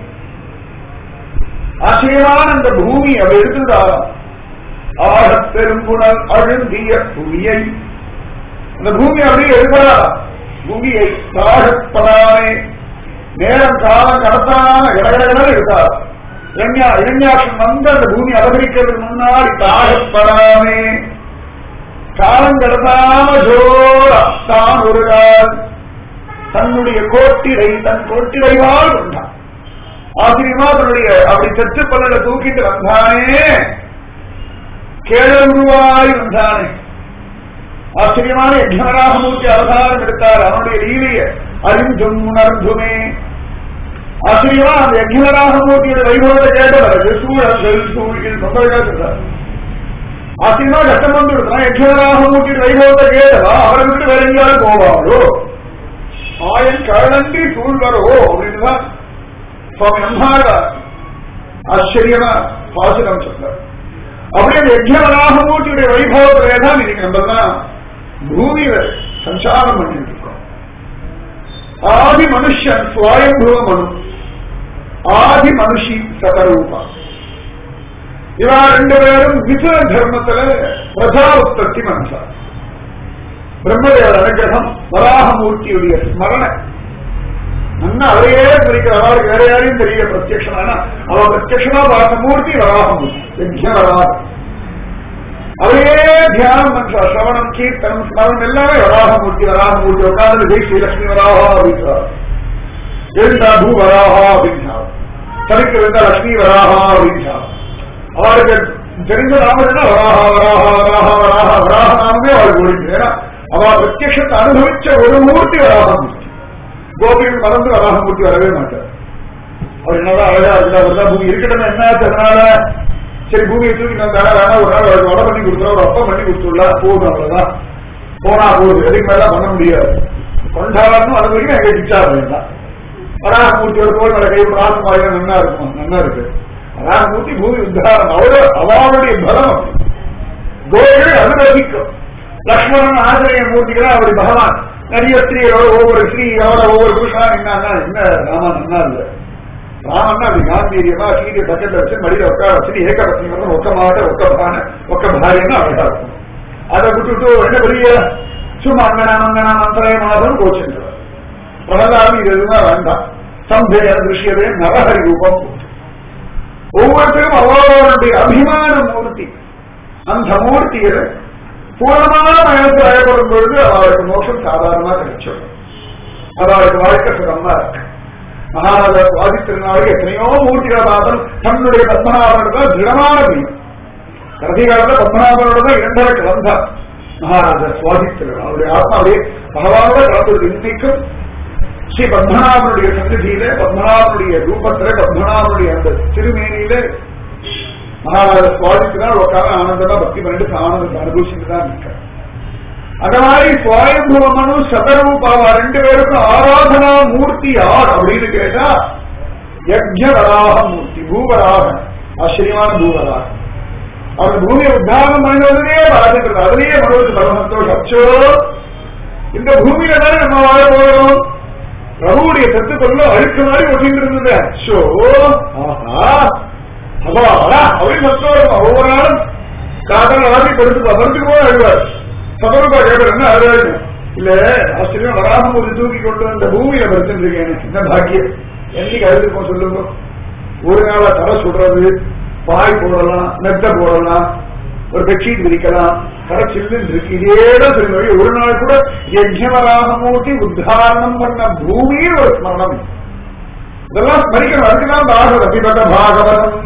ஆச்சரியமான அந்த பூமி அப்படி இருக்குதா ஆகப் பெருங்குணல் அழுந்திய புவியை அந்த பூமி அப்படியே இருக்கிறா பூமியை தாகப்படாமே நேரம் காலம் கடத்தாம கடகடகட இருக்கார் இளைஞா இளைஞாட்சம் வந்து அந்த பூமி அபகரிக்கிறதுக்கு முன்னாடி தாகப்படாமே காலம் கடத்தாம ஜோரா தான் ஒரு கால் தன்னுடைய கோட்டிடை தன் கோட்டிடைவால் கொண்டான் ஆச்சரியமா தன்னுடைய அப்படி செத்து பல்லல தூக்கிட்டு வந்தானே கேழருவாய் வந்தானே ஆச்சரியமான யஜ்ஞராகமூர்த்தி அவதாரம் எடுத்தார் அவனுடைய லீலைய அறிந்தும் உணர்ந்துமே ஆச்சரியமா அந்த யஜ்ஞராகமூர்த்தியோட வைபவத்தை கேட்டவர் சூழல் சூழில் சொந்தமாக சொல்றார் ஆச்சரியமா கஷ்டம் வந்து விடுறான் யஜ்ஞராகமூர்த்தியோட வைபவத்தை கேட்டவா அவரை விட்டு வேற எங்கேயாவது போவாளோ ஆயன் கழன்றி சூழ்வரோ அப்படின்னு தான் சுவாமி நம்மார ஆச்சரியமா பாசுரம் சொல்றார் அப்படியே அந்த யஜ்ஞவராகமூர்த்தியுடைய வைபவத்திலே தான் இன்னைக்கு நம்ம தான் பூமியில சஞ்சாரம் பண்ணிட்டு இருக்கோம் ஆதி மனுஷன் சுவாயம்புவ மனு ஆதி மனுஷி சதரூபா இவா ரெண்டு பேரும் விசுவ தர்மத்துல பிரஜா உற்பத்தி மனுஷார் பிரம்மதேவர் அனுகிரகம் வராகமூர்த்தியுடைய ஸ்மரணை அண்ணா அவரையே குறிக்கிற அவருக்கு வேற யாரையும் தெரியல பிரத்யட்சமான அவ பிரத்யட்சமா பார்த்த மூர்த்தி வராகமூர்த்தி யஜ்ய வராக அவரையே தியானம் பண்ற சிரவணம் கீர்த்தனம் ஸ்மரணம் எல்லாமே வராகமூர்த்தி வராகமூர்த்தி உட்கார்ந்து ஜெய் ஸ்ரீலட்சுமி வராகா அப்படின்றார் எழுந்தா பூ வராகா அப்படின்றார் தடுக்க இருந்தா லட்சுமி வராகா அப்படின்றார் அவருக்கு தெரிந்த நாமம் என்ன வராகா வராகா வராகா வராகா வராக நாமமே அவருக்கு ஓடிச்சு ஏன்னா அவ பிரத்யட்சத்தை அனுபவிச்ச ஒரு மூர்த்தி வராகமூர்த்தி கோபியில் மறந்து வராகமூர்த்தி வரவே மாட்டார் அவர் என்னதான் அழகா இருந்தா அவர் தான் பூமி இருக்கட்டும் என்ன ஆச்சு அதனால சரி பூமியை தூக்கி நான் தர வேணா ஒரு நாள் அவருக்கு வடை பண்ணி கொடுத்துருவா ஒரு அப்பம் பண்ணி கொடுத்துடல போதும் அவ்வளவுதான் போனா போகுது எதுக்கு மேல பண்ண முடியாது கொண்டாடணும் அது வரைக்கும் எங்க இச்சா வேண்டாம் வராகமூர்த்தியோட தோல் மேல கை ராசமாயிரம் நன்னா இருக்கும் நன்னா இருக்கு வராகமூர்த்தி பூமி உத்தாரணம் அவரு அவளுடைய பலம் அப்படி. கோயில் அனுபவிக்கும் லக்ஷ்மணன் ஆசிரிய மூர்த்திகளா அவர் பகவான் நிறைய ஸ்திரீகளோட ஒவ்வொரு ஸ்ரீயோட ஒவ்வொரு புருஷனா என்னன்னா என்ன ராமன் என்ன இல்ல ராமன்னா அது காம்பீரியமா சீரிய பக்கெட்ல வச்சு மடியில உட்கார வச்சு ஏகபத்னி வந்து ஒக்க மாட்ட ஒக்க பான ஒக்க பாரியன்னு அழகா இருக்கும் அதை விட்டுட்டு என்ன பெரிய சும்மா அங்கனா மங்கனா மந்திரய மாதம் கோச்சுன்றார் பிரகலாதம் இது எதுவும் வேண்டாம் சம்பேய திருஷ்யவே நரஹரி ரூபம் ஒவ்வொருத்தரும் அவர்களுடைய அபிமான மூர்த்தி அந்த மூர்த்திகளை பூர்ணமான மனசு அழப்படும் பொழுது அவளுக்கு மோட்சம் சாதாரணமா கிடைச்சிடும் அவளுக்கு வாழ்க்கை சுகமா இருக்கு மகாராஜா சுவாதி திருநாள் எத்தனையோ மூர்த்திகளை பார்த்தோம் தன்னுடைய பத்மநாபனோட திருடமான பீம் கடைசி காலத்துல பத்மநாபனோட தான் இரண்டரை கலந்தார் மகாராஜா சுவாதி திருநாள் அவருடைய ஆத்மாவுடைய பகவானோட கலந்தது இன்னைக்கும் ஸ்ரீ பத்மநாபனுடைய சந்நிதியில பத்மநாபனுடைய ரூபத்துல பத்மநாபனுடைய அந்த திருமேனியில மகாராஜ சுவாதிக்குதான் உட்கார ஆனந்தமா பக்தி பண்ணிட்டு ஆனந்தத்தை அனுபவிச்சுட்டு தான் இருக்க அந்த மாதிரி சுவாயம்புவமனும் சதரூபாவா ரெண்டு பேருக்கும் ஆராதனா மூர்த்தி யார் அப்படின்னு கேட்டா யஜ்ஞவராக மூர்த்தி பூவராக ஆச்சரியமான பூவராக அவர் பூமியை உத்தாரணம் பண்ணினதுலயே பாதிக்கிறது அதுலயே மனோது பரம சந்தோஷம் அச்சோ இந்த பூமியில தானே நம்ம வாழ போகிறோம் பிரபுடைய தத்துக்குள்ள அழுக்கு மாதிரி ஒட்டிட்டு இருந்தது அச்சோ ஆஹா அப்பாடா அப்படின்னு சந்தோஷம் ஒவ்வொரு நாளும் காதல் ராசி படுத்து படுத்துக்கு போய் அழுவார் சபருப்பா கேட்கற என்ன அழுவாரு இல்ல ஆச்சரியம் வராம ஒரு தூக்கி கொண்டு வந்த பூமியில படுத்துருக்கேன் என்ன பாக்கியம் என்னைக்கு அழுதுப்போம் சொல்லுங்க ஒரு நாளா தலை சுடுறது பாய் போடலாம் மெத்த போடலாம் ஒரு பெட்ஷீட் விரிக்கலாம் கடை சில்லுன்னு இருக்கு இதேதான் திரும்பி ஒரு நாள் கூட யஜ்யவராமூர்த்தி உத்தாரணம் பண்ண பூமியில் ஒரு ஸ்மரணம் இதெல்லாம் ஸ்மரிக்கணும் அதுக்குதான் பாகவத அபிபட்ட பாகவதம்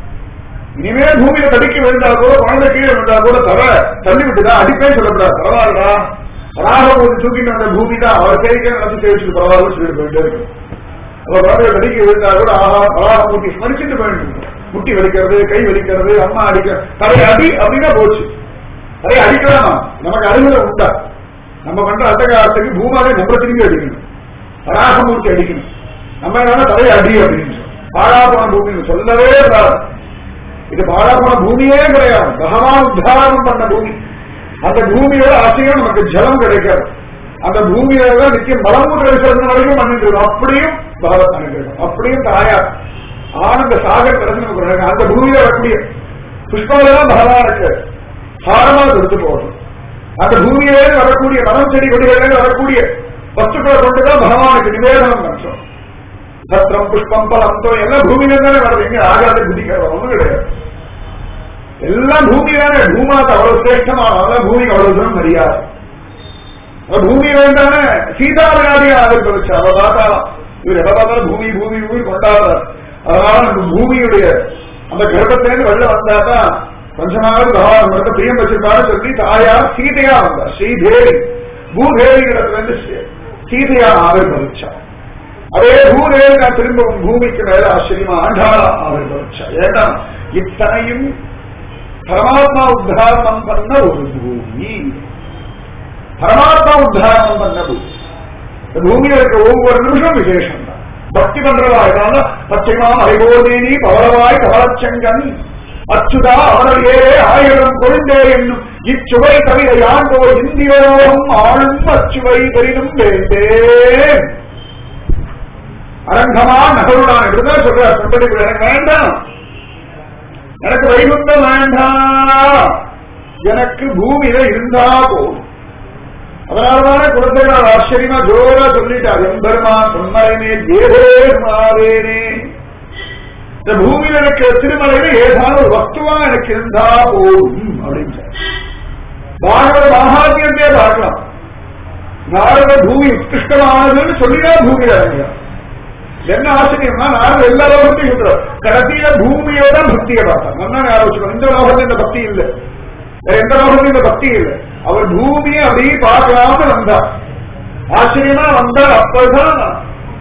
இனிமேல் பூமியில தடிக்க விழுந்தா கூட குழந்தை கீழே விழுந்தா கூட தர தள்ளி விட்டுதான் அடிப்பே சொல்லக்கூடாது பரவாயில்லடா ராகபூதி தூக்கிட்டு வந்த பூமி தான் அவர் தேய்க்க நடத்தி தேய்ச்சிட்டு பரவாயில்ல சொல்லிட்டு போயிட்டே இருக்கு அவர் குழந்தை தடிக்க விழுந்தா கூட ஆஹா ராகபூதி ஸ்மரிச்சுட்டு போயிட்டு முட்டி வலிக்கிறது கை வலிக்கிறது அம்மா அடிக்க தலை அடி அப்படின்னா போச்சு தலை அடிக்கலாமா நமக்கு அருகில உண்டா நம்ம பண்ற அட்டகாரத்துக்கு பூமாவை நம்ம திரும்பி அடிக்கணும் ராகமூர்த்தி அடிக்கணும் நம்ம என்ன தலையை அடி அப்படின்னு பாழா போன பூமி சொல்லவே கூடாது இது பாழா போன பூமியே கிடையாது பகவான் உத்தாரணம் பண்ண பூமி அந்த பூமியோட ஆசையும் நமக்கு ஜலம் கிடைக்காது அந்த பூமியோட நித்தியம் மலமூட்ட விசர்ஜன வரைக்கும் பண்ணிட்டு இருக்கோம் அப்படியும் பகவத் பண்ணிட்டு இருக்கோம் அப்படியும் தாயார் ஆனந்த சாகர் தரிசனம் கொடுக்குறாங்க அந்த பூமியில வரக்கூடிய புஷ்பங்களெல்லாம் பகவானுக்கு சாரமா கொடுத்து போகணும் அந்த பூமியிலே வரக்கூடிய மரம் செடி கொடிகளில் வரக்கூடிய வஸ்துக்களை கொண்டுதான் பகவானுக்கு நிவேதனம் பண்றோம் சத்திரம் புஷ்பம் பலம் தோ எல்லாம் பூமியில தானே வருது எங்க ஆகாத புதிக்கிற ஒண்ணும் கிடையாது எல்லாம் பூமி தானே பூமாத்த அவ்வளவு சிரேஷ்டமான பூமிக்கு அவ்வளவு தூரம் மரியாதை அப்ப பூமி வேண்டானே சீதா விளையாடியா ஆதரவு வச்சு அவ பார்த்தாலாம் இவர் எப்ப பார்த்தாலும் பூமி பூமி பூமி கொண்டாடுறார் அதனால நம்ம பூமியுடைய அந்த கர்ப்பத்திலேருந்து வெளில வந்தாதான் கொஞ்ச நாள் பகவான் வந்து பிரியம் வச்சிருப்பாரு சொல்லி தாயார் சீதையா வந்தார் ஸ்ரீதேவி பூதேவி இடத்துல இருந்து சீதையா ஆவிர்வவிச்சா அதே பூதேவி நான் திரும்ப பூமிக்கு மேல ஆச்சரியமா ஆண்டாளா ஆவிர்வவிச்சா ஏன்னா இத்தனையும் பரமாத்மா உத்தாரணம் பண்ண ஒரு பூமி பரமாத்மா உத்தாரணம் பண்ண பூமி இந்த பூமியில இருக்க ஒவ்வொரு நிமிஷம் விசேஷம் தான் பக்தி பண்றவா ஏதாவது பச்சைமா ஐபோதேனி பவளவாய் கவலச்சங்கன் அச்சுதா அவனையே ஆயிரம் கொழுந்தே என்னும் இச்சுவை தவிர யாண்டோ இந்தியோகம் ஆளும் அச்சுவை பெரிதும் வேண்டேன் அரங்கமா நகருடான் இப்படிதான் சொல்றார் சொந்தடிப்பு எனக்கு வேண்டாம் எனக்கு வைகுண்டம் வேண்டாம் எனக்கு பூமியில இருந்தா போதும் அதனாலதான குழந்தைகள் ஆச்சரியமா ஜோரா சொல்லிட்டார் எம்பெருமான் சொன்னரனே தேவேமாவேனே இந்த பூமியில இருக்கிற திருமலையில ஏதான ஒரு வஸ்துவா எனக்கு இருந்தா போதும் அப்படின்னு பாகவத மகாத்மியத்தையே பார்க்கலாம் நாரத பூமி உத்கிருஷ்டமானதுன்னு சொல்லிதான் பூமியில இறங்குறார் என்ன ஆச்சரியம்னா நாரத எல்லா லோகத்தையும் சொல்றார் கடைசியில பூமியோட பக்தியை பார்த்தார் நல்லா ஆலோசிக்கணும் இந்த லோகத்துல இந்த பக்தி இல்லை வேற எந்த லோகத்திலும் இந்த பக்தி இல்லை அவர் பூமியை அப்படியே பார்க்கலாம்னு வந்தார் ஆச்சரியமா வந்தார் அப்பதான்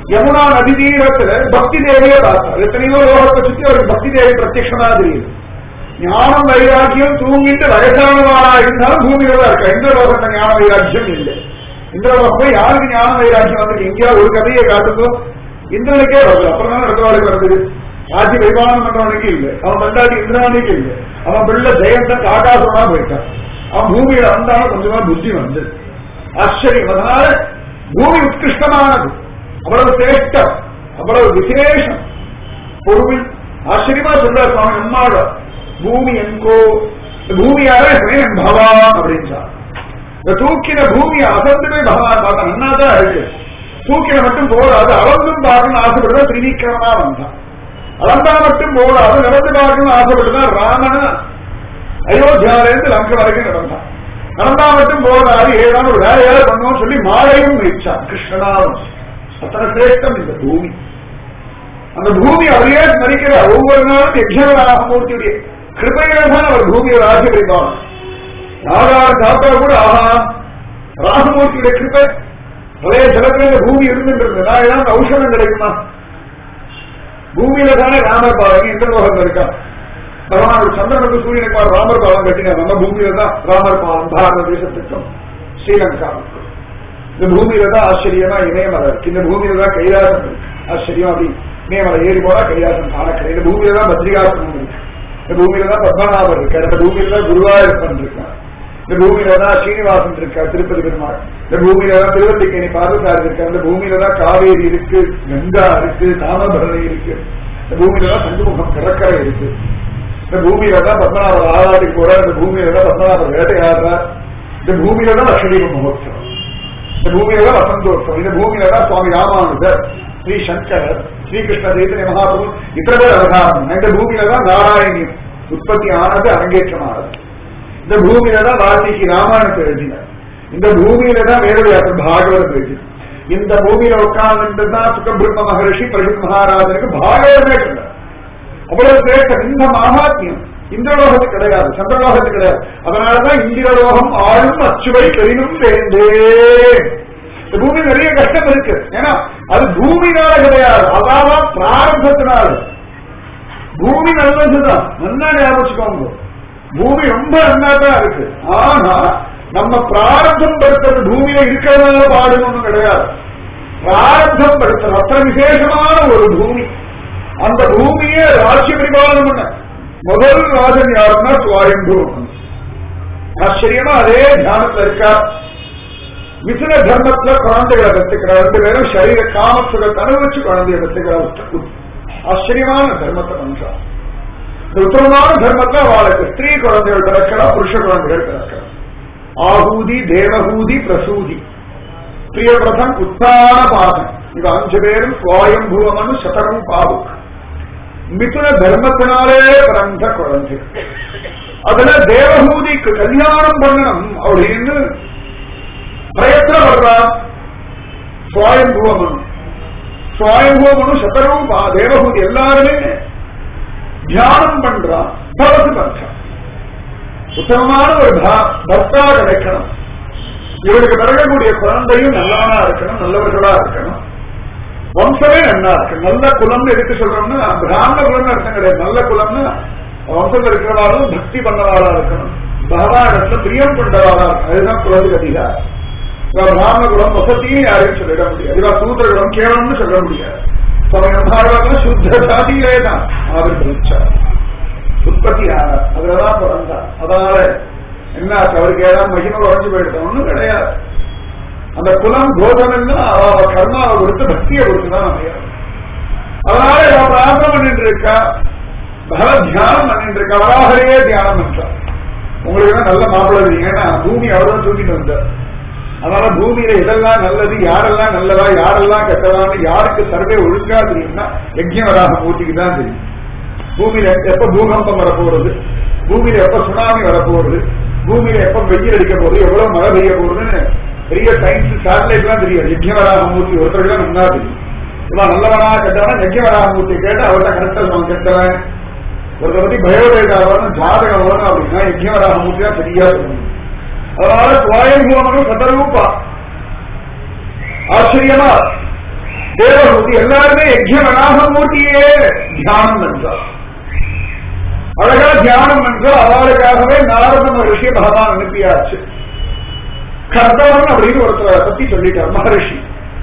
யமுனா நதி தீரத்துல பக்தி தேவியை பார்த்தார் எத்தனையோ லோகத்தை சுத்தி அவருக்கு பக்தி தேவி பிரத்யட்சமா தெரியுது ஞானம் வைராக்கியம் தூங்கிட்டு வயசானவாளா இருந்தாலும் பூமியில தான் இருக்கா இந்த லோகத்துல ஞான வைராக்கியம் இல்லை இந்த லோகம் போய் யாருக்கு ஞான வைராக்கியம் வந்து எங்கேயாவது ஒரு கதையை காட்டுதோ இந்திரனுக்கே வருது அப்புறம் தான் இடத்துவாளுக்கு வருது ராஜ்ய பரிமாணம் பண்றவனுக்கு இல்லை அவன் பண்டாட்டி இந்திராணிக்கு இல்லை அவன் பிள்ளை ஜெயந்தன் ஆகாசமா போயிட்டான் அவன் பூமியில வந்தாலும் கொஞ்சமா புத்தி வந்து ஆச்சரியம் அதனால பூமி உத்கிருஷ்டமானது அவ்வளவு சிரேஷ்டம் அவ்வளவு விசேஷம் பொறுமை ஆச்சரியமா சொல்றார் சுவாமி அம்மாட பூமி எங்கோ இந்த பூமியார என் பகவான் அப்படின்றார் இந்த தூக்கின பூமியை அசந்து போய் பகவான் பார்த்தா நன்னாதான் இருக்கு தூக்கின மட்டும் போடாது அளந்தும் பார்க்கணும் ஆசைப்படுறா திரிவிக்கிரமா வந்தான் அளந்தா மட்டும் போடாது நடந்து பார்க்கணும் ஆசைப்பட்டுதான் ராமன் அயோத்தியாவிலிருந்து லங்கை வரைக்கும் நடந்தான் நடந்தா மட்டும் போதாது ஏதாவது ஒரு வேலையாவது பண்ணுவோம் சொல்லி மாலையும் வைச்சான் கிருஷ்ணனாவும் அத்தனை சிரேஷ்டம் இந்த பூமி அந்த பூமி அவரையே ஸ்மரிக்கிறார் ஒவ்வொரு நாளும் யஜ்யவராகமூர்த்தியுடைய கிருபையில தான் அவர் பூமியை ராஜ்ய வைப்பார் யாரார் காத்தா கூட ஆஹா ராகமூர்த்தியுடைய கிருபை பழைய ஜலத்துல இந்த பூமி இருந்துட்டு நான் ஏதாவது ஔஷதம் கிடைக்குமா பூமியில தானே ராமர் பாருங்க இந்த லோகத்தில் இருக்கா பகவான் ஒரு சந்திரனுக்கு சூரியனுக்கு ராமர் பாலம் கட்டினார் நம்ம பூமியில தான் ராமர் பாலம் பாரத தேசத்துக்கும் ஸ்ரீலங்காவுக்கும் இந்த பூமியில தான் ஆச்சரியமா இமயமலை இருக்கு இந்த பூமியில தான் கைலாசம் இருக்கு ஆச்சரியம் அப்படி இமயமலை ஏறி போனா கைலாசம் காணக்கடை இந்த பூமியில தான் பத்ரிகாசனம் இருக்கு இந்த பூமியில தான் பத்மநாபர் இருக்கார் இந்த பூமியில தான் குருவாயூரப்பன் இருக்கார் இந்த பூமியில தான் ஸ்ரீனிவாசன் இருக்கார் திருப்பதி பெருமாள் இந்த பூமியில தான் திருவல்லிக்கேணி பார்வசாரி இருக்கார் இந்த பூமியில தான் காவேரி இருக்கு கங்கா இருக்கு தாமபரணி இருக்கு இந்த பூமியில தான் சங்குமுகம் கடற்கரை இருக்கு இந்த பூமியில தான் பத்மநாபர் ஆராட்டுக்கு போறார் இந்த பூமியில தான் பத்மநாபர் வேட்டையாடுறார் இந்த பூமியில தான் லட்சதீப மகோத்சவம் இந்த பூமியில தான் வசந்தோத்சவம் இந்த பூமியில தான் சுவாமி ராமானுஜர் ஸ்ரீ சங்கர் ஸ்ரீகிருஷ்ண சைத்தன்ய மகாபிரபு இத்தனை பேர் அவதாரம் இந்த பூமியில தான் நாராயணியம் உற்பத்தி ஆனது அரங்கேற்றமானது இந்த பூமியில தான் வால்மீகி ராமாயணத்தை எழுதினார் இந்த பூமியில தான் வேதவியாசர் பாகவதம் எழுதினார் இந்த பூமியில உட்கார்ந்து தான் சுகபிரம்ம மகரிஷி பரிஷத் மகாராஜனுக்கு பாகவதமே சொன்னார் அவ்வளவு சிரேஷ்டம் இந்த மகாத்மியம் இந்திரலோகத்து கிடையாது சந்திரலோகத்து கிடையாது அதனாலதான் இந்திரலோகம் ஆளும் அச்சுவை பெரினும் வேண்டே இந்த பூமி நிறைய கஷ்டம் இருக்கு ஏன்னா அது பூமினால கிடையாது அதாவது பிராரம்பத்தினால பூமி நல்லதுதான் நல்லா ஞாபகம் பூமி ரொம்ப நல்லா தான் இருக்கு ஆனா நம்ம பிராரம்பம் படுத்துறது பூமியில இருக்கிறதுனால பாடுன்னு கிடையாது பிராரம்பம் படுத்துறது அத்தனை விசேஷமான ஒரு பூமி அந்த பூமியை ராஜ்ய பரிபாலனம் பண்ண முதல் ராஜன் யாருன்னா சுவாயம்பூவன் ஆச்சரியமா அதே தியானத்துல இருக்கா மிதுன தர்மத்துல குழந்தைகளை பெற்றுக்கிறார் ரெண்டு பேரும் சரீர காமத்துடன் அனுபவிச்சு குழந்தைய பெற்றுக்கிறார் ஆச்சரியமான தர்மத்தை பண்றா இந்த உத்தமமான தர்மத்தை அவளுக்கு ஸ்திரீ குழந்தைகள் பிறக்கிறா புருஷ குழந்தைகள் பிறக்கிறா ஆகூதி தேவகூதி பிரசூதி பிரியபிரதம் உத்தான பாதம் இது அஞ்சு பேரும் சுவாயம்பூவமனு சதரும் பாவுக் மிதுன தர்மத்தினாலே பிறந்த குழந்தை அதுல தேவகூதிக்கு கல்யாணம் பண்ணணும் அப்படின்னு பிரயத்தனப்படுறா சுவாயம்பூவமனு சுவாயம்பூவமனு சதரும் பா தேவகூதி எல்லாருமே தியானம் பண்றா தவசு பண்றா உத்தமமான ஒரு பர்த்தா கிடைக்கணும் இவருக்கு பிறகக்கூடிய குழந்தையும் நல்லவனா இருக்கணும் நல்லவர்களா இருக்கணும் வம்சமே நல்லா இருக்கு நல்ல குலம்னு எதுக்கு சொல்றோம்னா பிராமண குலம்னு அர்த்தம் கிடையாது நல்ல குலம்னு வம்சத்தில் இருக்கிறவாளும் பக்தி பண்ணவாளா இருக்கணும் பகவானிடத்துல பிரியம் கொண்டவாளா இருக்கணும் அதுதான் குலத்துக்கு அதிகாரம் பிராமண குலம் வசதியும் யாரையும் சொல்லிட முடியாது இவா சூத்திர குலம் கேவலம்னு சொல்ல முடியாது சமயம்பாடுவாங்க சுத்த ஜாதியிலே தான் அவர் பிரிச்சார் உற்பத்தி ஆனார் அதுலதான் பிறந்தார் அதனால என்ன அவருக்கு ஏதாவது மகிமை குறைஞ்சு போயிடுது ஒண்ணும் கிடையாது அந்த குலம் கோதம்னா அவ கர்மாவை கொடுத்து பக்தியை கொடுத்துதான் அமையாது அதனால அவ பிரார்த்தனை பண்ணிட்டு இருக்கா பகவத் தியானம் பண்ணிட்டு இருக்கா வராகரையே தியானம் பண்றா உங்களுக்கு தான் நல்ல மாப்பிள்ளை இருக்கீங்கன்னா பூமி அவர்தான் தூக்கிட்டு வந்தார் அதனால பூமியில எதெல்லாம் நல்லது யாரெல்லாம் நல்லதா யாரெல்லாம் கெட்டதான்னு யாருக்கு சர்வே ஒழுங்கா தெரியும்னா யஜ்யம் வராக மூர்த்திக்கு தான் தெரியும் பூமியில எப்ப பூகம்பம் வரப்போறது பூமியில எப்ப சுனாமி வரப்போறது பூமியில எப்ப வெயில் அடிக்க போகுது எவ்வளவு மழை பெய்ய போகுதுன்னு பெரிய சயின்ஸ் சேட்டலைட் தான் தெரியும் யஜ்யவராகமூர்த்தி ஒருத்தருக்கு தான் நல்லா தெரியும் இவன் நல்லவனா கெட்டவனா யஜ்யவராகமூர்த்தி கேட்டு அவர்கிட்ட கரெக்டா அவன் கெட்டவன் ஒருத்த பத்தி பயோடேட்டா வரணும் ஜாதகம் வரணும் அப்படின்னா யஜ்யவராகமூர்த்தி தான் சரியா சொல்லணும் அதனால சுவாயம்பூவனும் சதரூபா ஆச்சரியமா தேவமூர்த்தி எல்லாருமே யஜ்யமனாக மூர்த்தியே தியானம் என்றார் அழகா தியானம் என்றால் அவளுக்காகவே நாரத மகர்ஷியை பகவான் அனுப்பியாச்சு கர்தவன் அப்படின்னு ஒருத்தரை பத்தி சொல்லிட்டார் மகரிஷி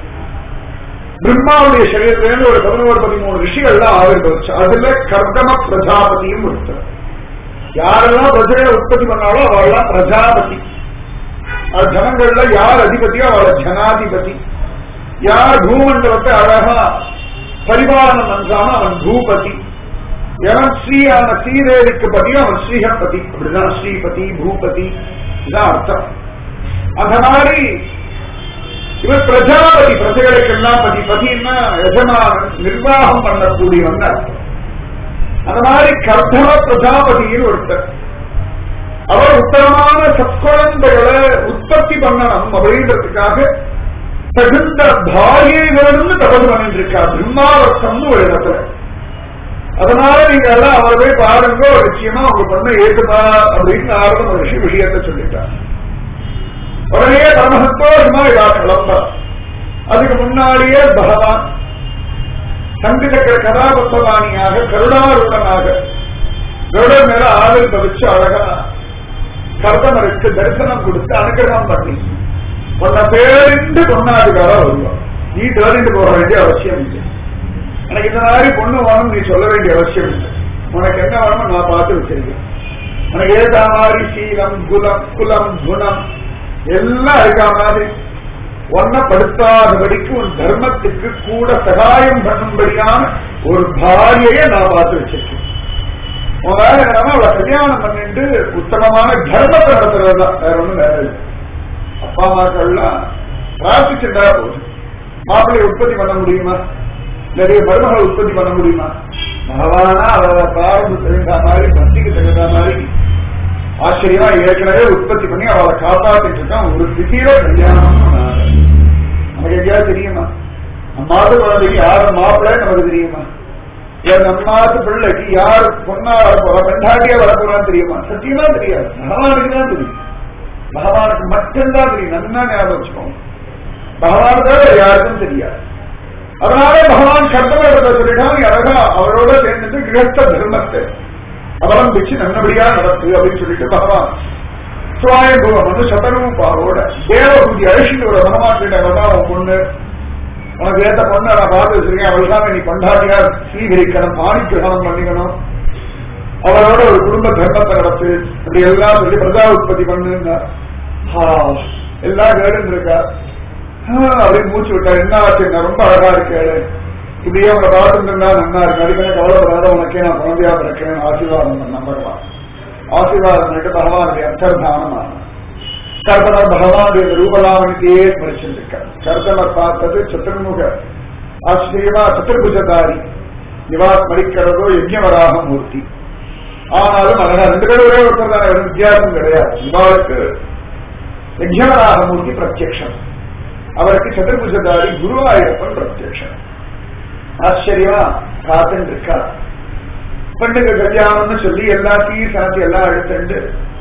பிரம்மாவுடைய சரீரத்திலிருந்து ஒரு பதினோரு பதிமூணு ரிஷிகள்லாம் ஆவிர்வச்சு அதுல கர்தம பிரஜாபதியும் ஒருத்தர் யாரெல்லாம் பிரஜையை உற்பத்தி பண்ணாலும் அவெல்லாம் பிரஜாபதி அது ஜனங்கள்ல யார் அதிபதியோ அவள ஜனாதிபதி யார் பூமண்டலத்தை அழகா பரிபாலனம் பண்றானோ அவன் பூபதி எவன் ஸ்ரீயான ஸ்ரீதேவிக்கு பதியோ அவன் ஸ்ரீஹபதி அப்படிதான் ஸ்ரீபதி பூபதி இதான் அர்த்தம் அந்த மாதிரி இவர் பிரஜாபதி பிரஜைகளுக்கெல்லாம் பதி பதினா எஜமானன் நிர்வாகம் பண்ணக்கூடியவன் அர்த்தம் அந்த மாதிரி கர்த்தவ பிரஜாபதியில் ஒருத்தர் அவர் உத்தரமான சத்குழந்தைகளை உற்பத்தி பண்ணணும் அப்படின்றதுக்காக தகுந்த பாரியை வேணும்னு தபது பண்ணிட்டு இருக்கார் பிரம்மாவர்த்தம்னு ஒரு இடத்துல அதனால நீங்க எல்லாம் அவரை போய் பாருங்க நிச்சயமா உங்க பொண்ணை ஏற்றுமா அப்படின்னு நாரத மகிழ்ச்சி விஷயத்தை சொல்லிட்டார் உடனே பரமசந்தோஷமா இதா கிளம்ப அதுக்கு முன்னாடியே பகவான் சங்கு சக்கர கதாபத்மவாணியாக கருணாருடனாக கருடன் மேல ஆவில் பவிச்சு அழகா கர்தமருக்கு தரிசனம் கொடுத்து அனுகிரகம் பண்ணி உன்னை பேரிண்டு பொண்ணாதுக்காரா வருவான் நீ தேடிட்டு போக வேண்டிய அவசியம் இல்லை எனக்கு இந்த மாதிரி பொண்ணு வேணும் நீ சொல்ல வேண்டிய அவசியம் இல்லை உனக்கு என்ன வேணுமோ நான் பார்த்து வச்சிருக்கேன் உனக்கு ஏதா மாதிரி சீலம் குலம் குலம் குணம் எல்லாம் இருக்கா மாதிரி ஒன்னப்படுத்தாதபடிக்கு உன் தர்மத்துக்கு கூட சகாயம் பண்ணும்படியான ஒரு பாரியையை நான் பார்த்து வச்சிருக்கேன் உன் வேலை என்னன்னா அவளை கல்யாணம் பண்ணிட்டு உத்தமமான தர்மத்தை நடத்துறது தான் வேற ஒண்ணும் வேலை இல்லை அப்பா அம்மாக்கள்லாம் பிரார்த்திச்சுட்டா போதும் மாப்பிள்ளையை உற்பத்தி பண்ண முடியுமா நிறைய மருமகளை உற்பத்தி பண்ண முடியுமா பகவானா அவளை பிராரம்பு தகுந்த மாதிரி பக்திக்கு தகுந்த மாதிரி ஆச்சரியமா ஏற்கனவே உற்பத்தி பண்ணி அவளை காப்பாத்திட்டு இருக்கான் ஒரு ஸ்திதியில கல்யாணம் நமக்கு எங்கேயாவது தெரியுமா நம்மாவது குழந்தைக்கு யாரு மாப்பிள்ளை நமக்கு தெரியுமா இல்ல நம்மாவது பிள்ளைக்கு யார் பொண்ணா வரப்போறா பெண்டாட்டியா வரப்போறான்னு தெரியுமா சத்தியமா தெரியாது பகவானுக்கு தான் தெரியும் பகவானுக்கு மட்டும்தான் தெரியும் நல்லா ஞாபகம் வச்சுக்கோங்க பகவானுக்கு யாருக்கும் தெரியாது அதனால பகவான் கர்த்தவர்களை சொல்லிட்டான் அழகா அவரோட சேர்ந்துட்டு கிரகஸ்த தர்மத்தை அவலம்பிச்சு நல்லபடியா நடத்து அப்படின்னு சொல்லிட்டு பகவான் சுவாயம்புவம் வந்து சதனமும் பாவோட தேவபூதி அழிச்சுட்டு ஒரு பகவான் கிட்ட அவதான் அவன் பொண்ணு உனக்கு ஏத்த பொண்ணு நான் பார்த்து வச்சிருக்கேன் அவளுக்காக நீ கொண்டாடியா ஸ்வீகரிக்கணும் பாணி கிரகணம் பண்ணிக்கணும் அவரோட ஒரு குடும்ப தர்மத்தை நடத்து அப்படி எல்லாம் சொல்லி பிரஜா உற்பத்தி பண்ணுங்க எல்லாம் கேட்டு இருக்கா அப்படியே மூச்சு விட்டா என்ன ஆச்சு நான் ரொம்ப அழகா இருக்கேன் இப்படியே அவங்களை பார்த்துட்டு இருந்தா நல்லா இருக்கு அதுக்கு கவலைப்படாத உனக்கே நான் குழந்தையா பிறக்கிறேன் ஆசீர்வாதம் பண்ண பகவான் ஆசீர்வாதம் பண்ணிட்டு பகவானுடைய அந்தர்தானமான கர்த்தனர் பகவானுடைய ரூபலாவணித்தையே ஸ்மரிச்சிருக்க கர்த்தனர் பார்த்தது சத்துர்முக ஆச்சரியமா சத்துர்புஜதாரி இவா ஸ்மரிக்கிறதோ யஜ்யவராக மூர்த்தி ஆனாலும் அழகா ரெண்டு பேரும் ஒரே ஒருத்தர் தான் வேறு வித்தியாசம் கிடையாது இவாளுக்கு யஜ்யவராக மூர்த்தி பிரத்யக்ஷம் அவருக்கு சதுர்புஜதாரி குருவாயூரப்பன் பிரத்யக்ஷம் ஆச்சரியமா காத்துன்னு இருக்கா பெண்ணுக்கு கல்யாணம்னு சொல்லி எல்லாத்தையும் சாத்தி எல்லாம் எடுத்துண்டு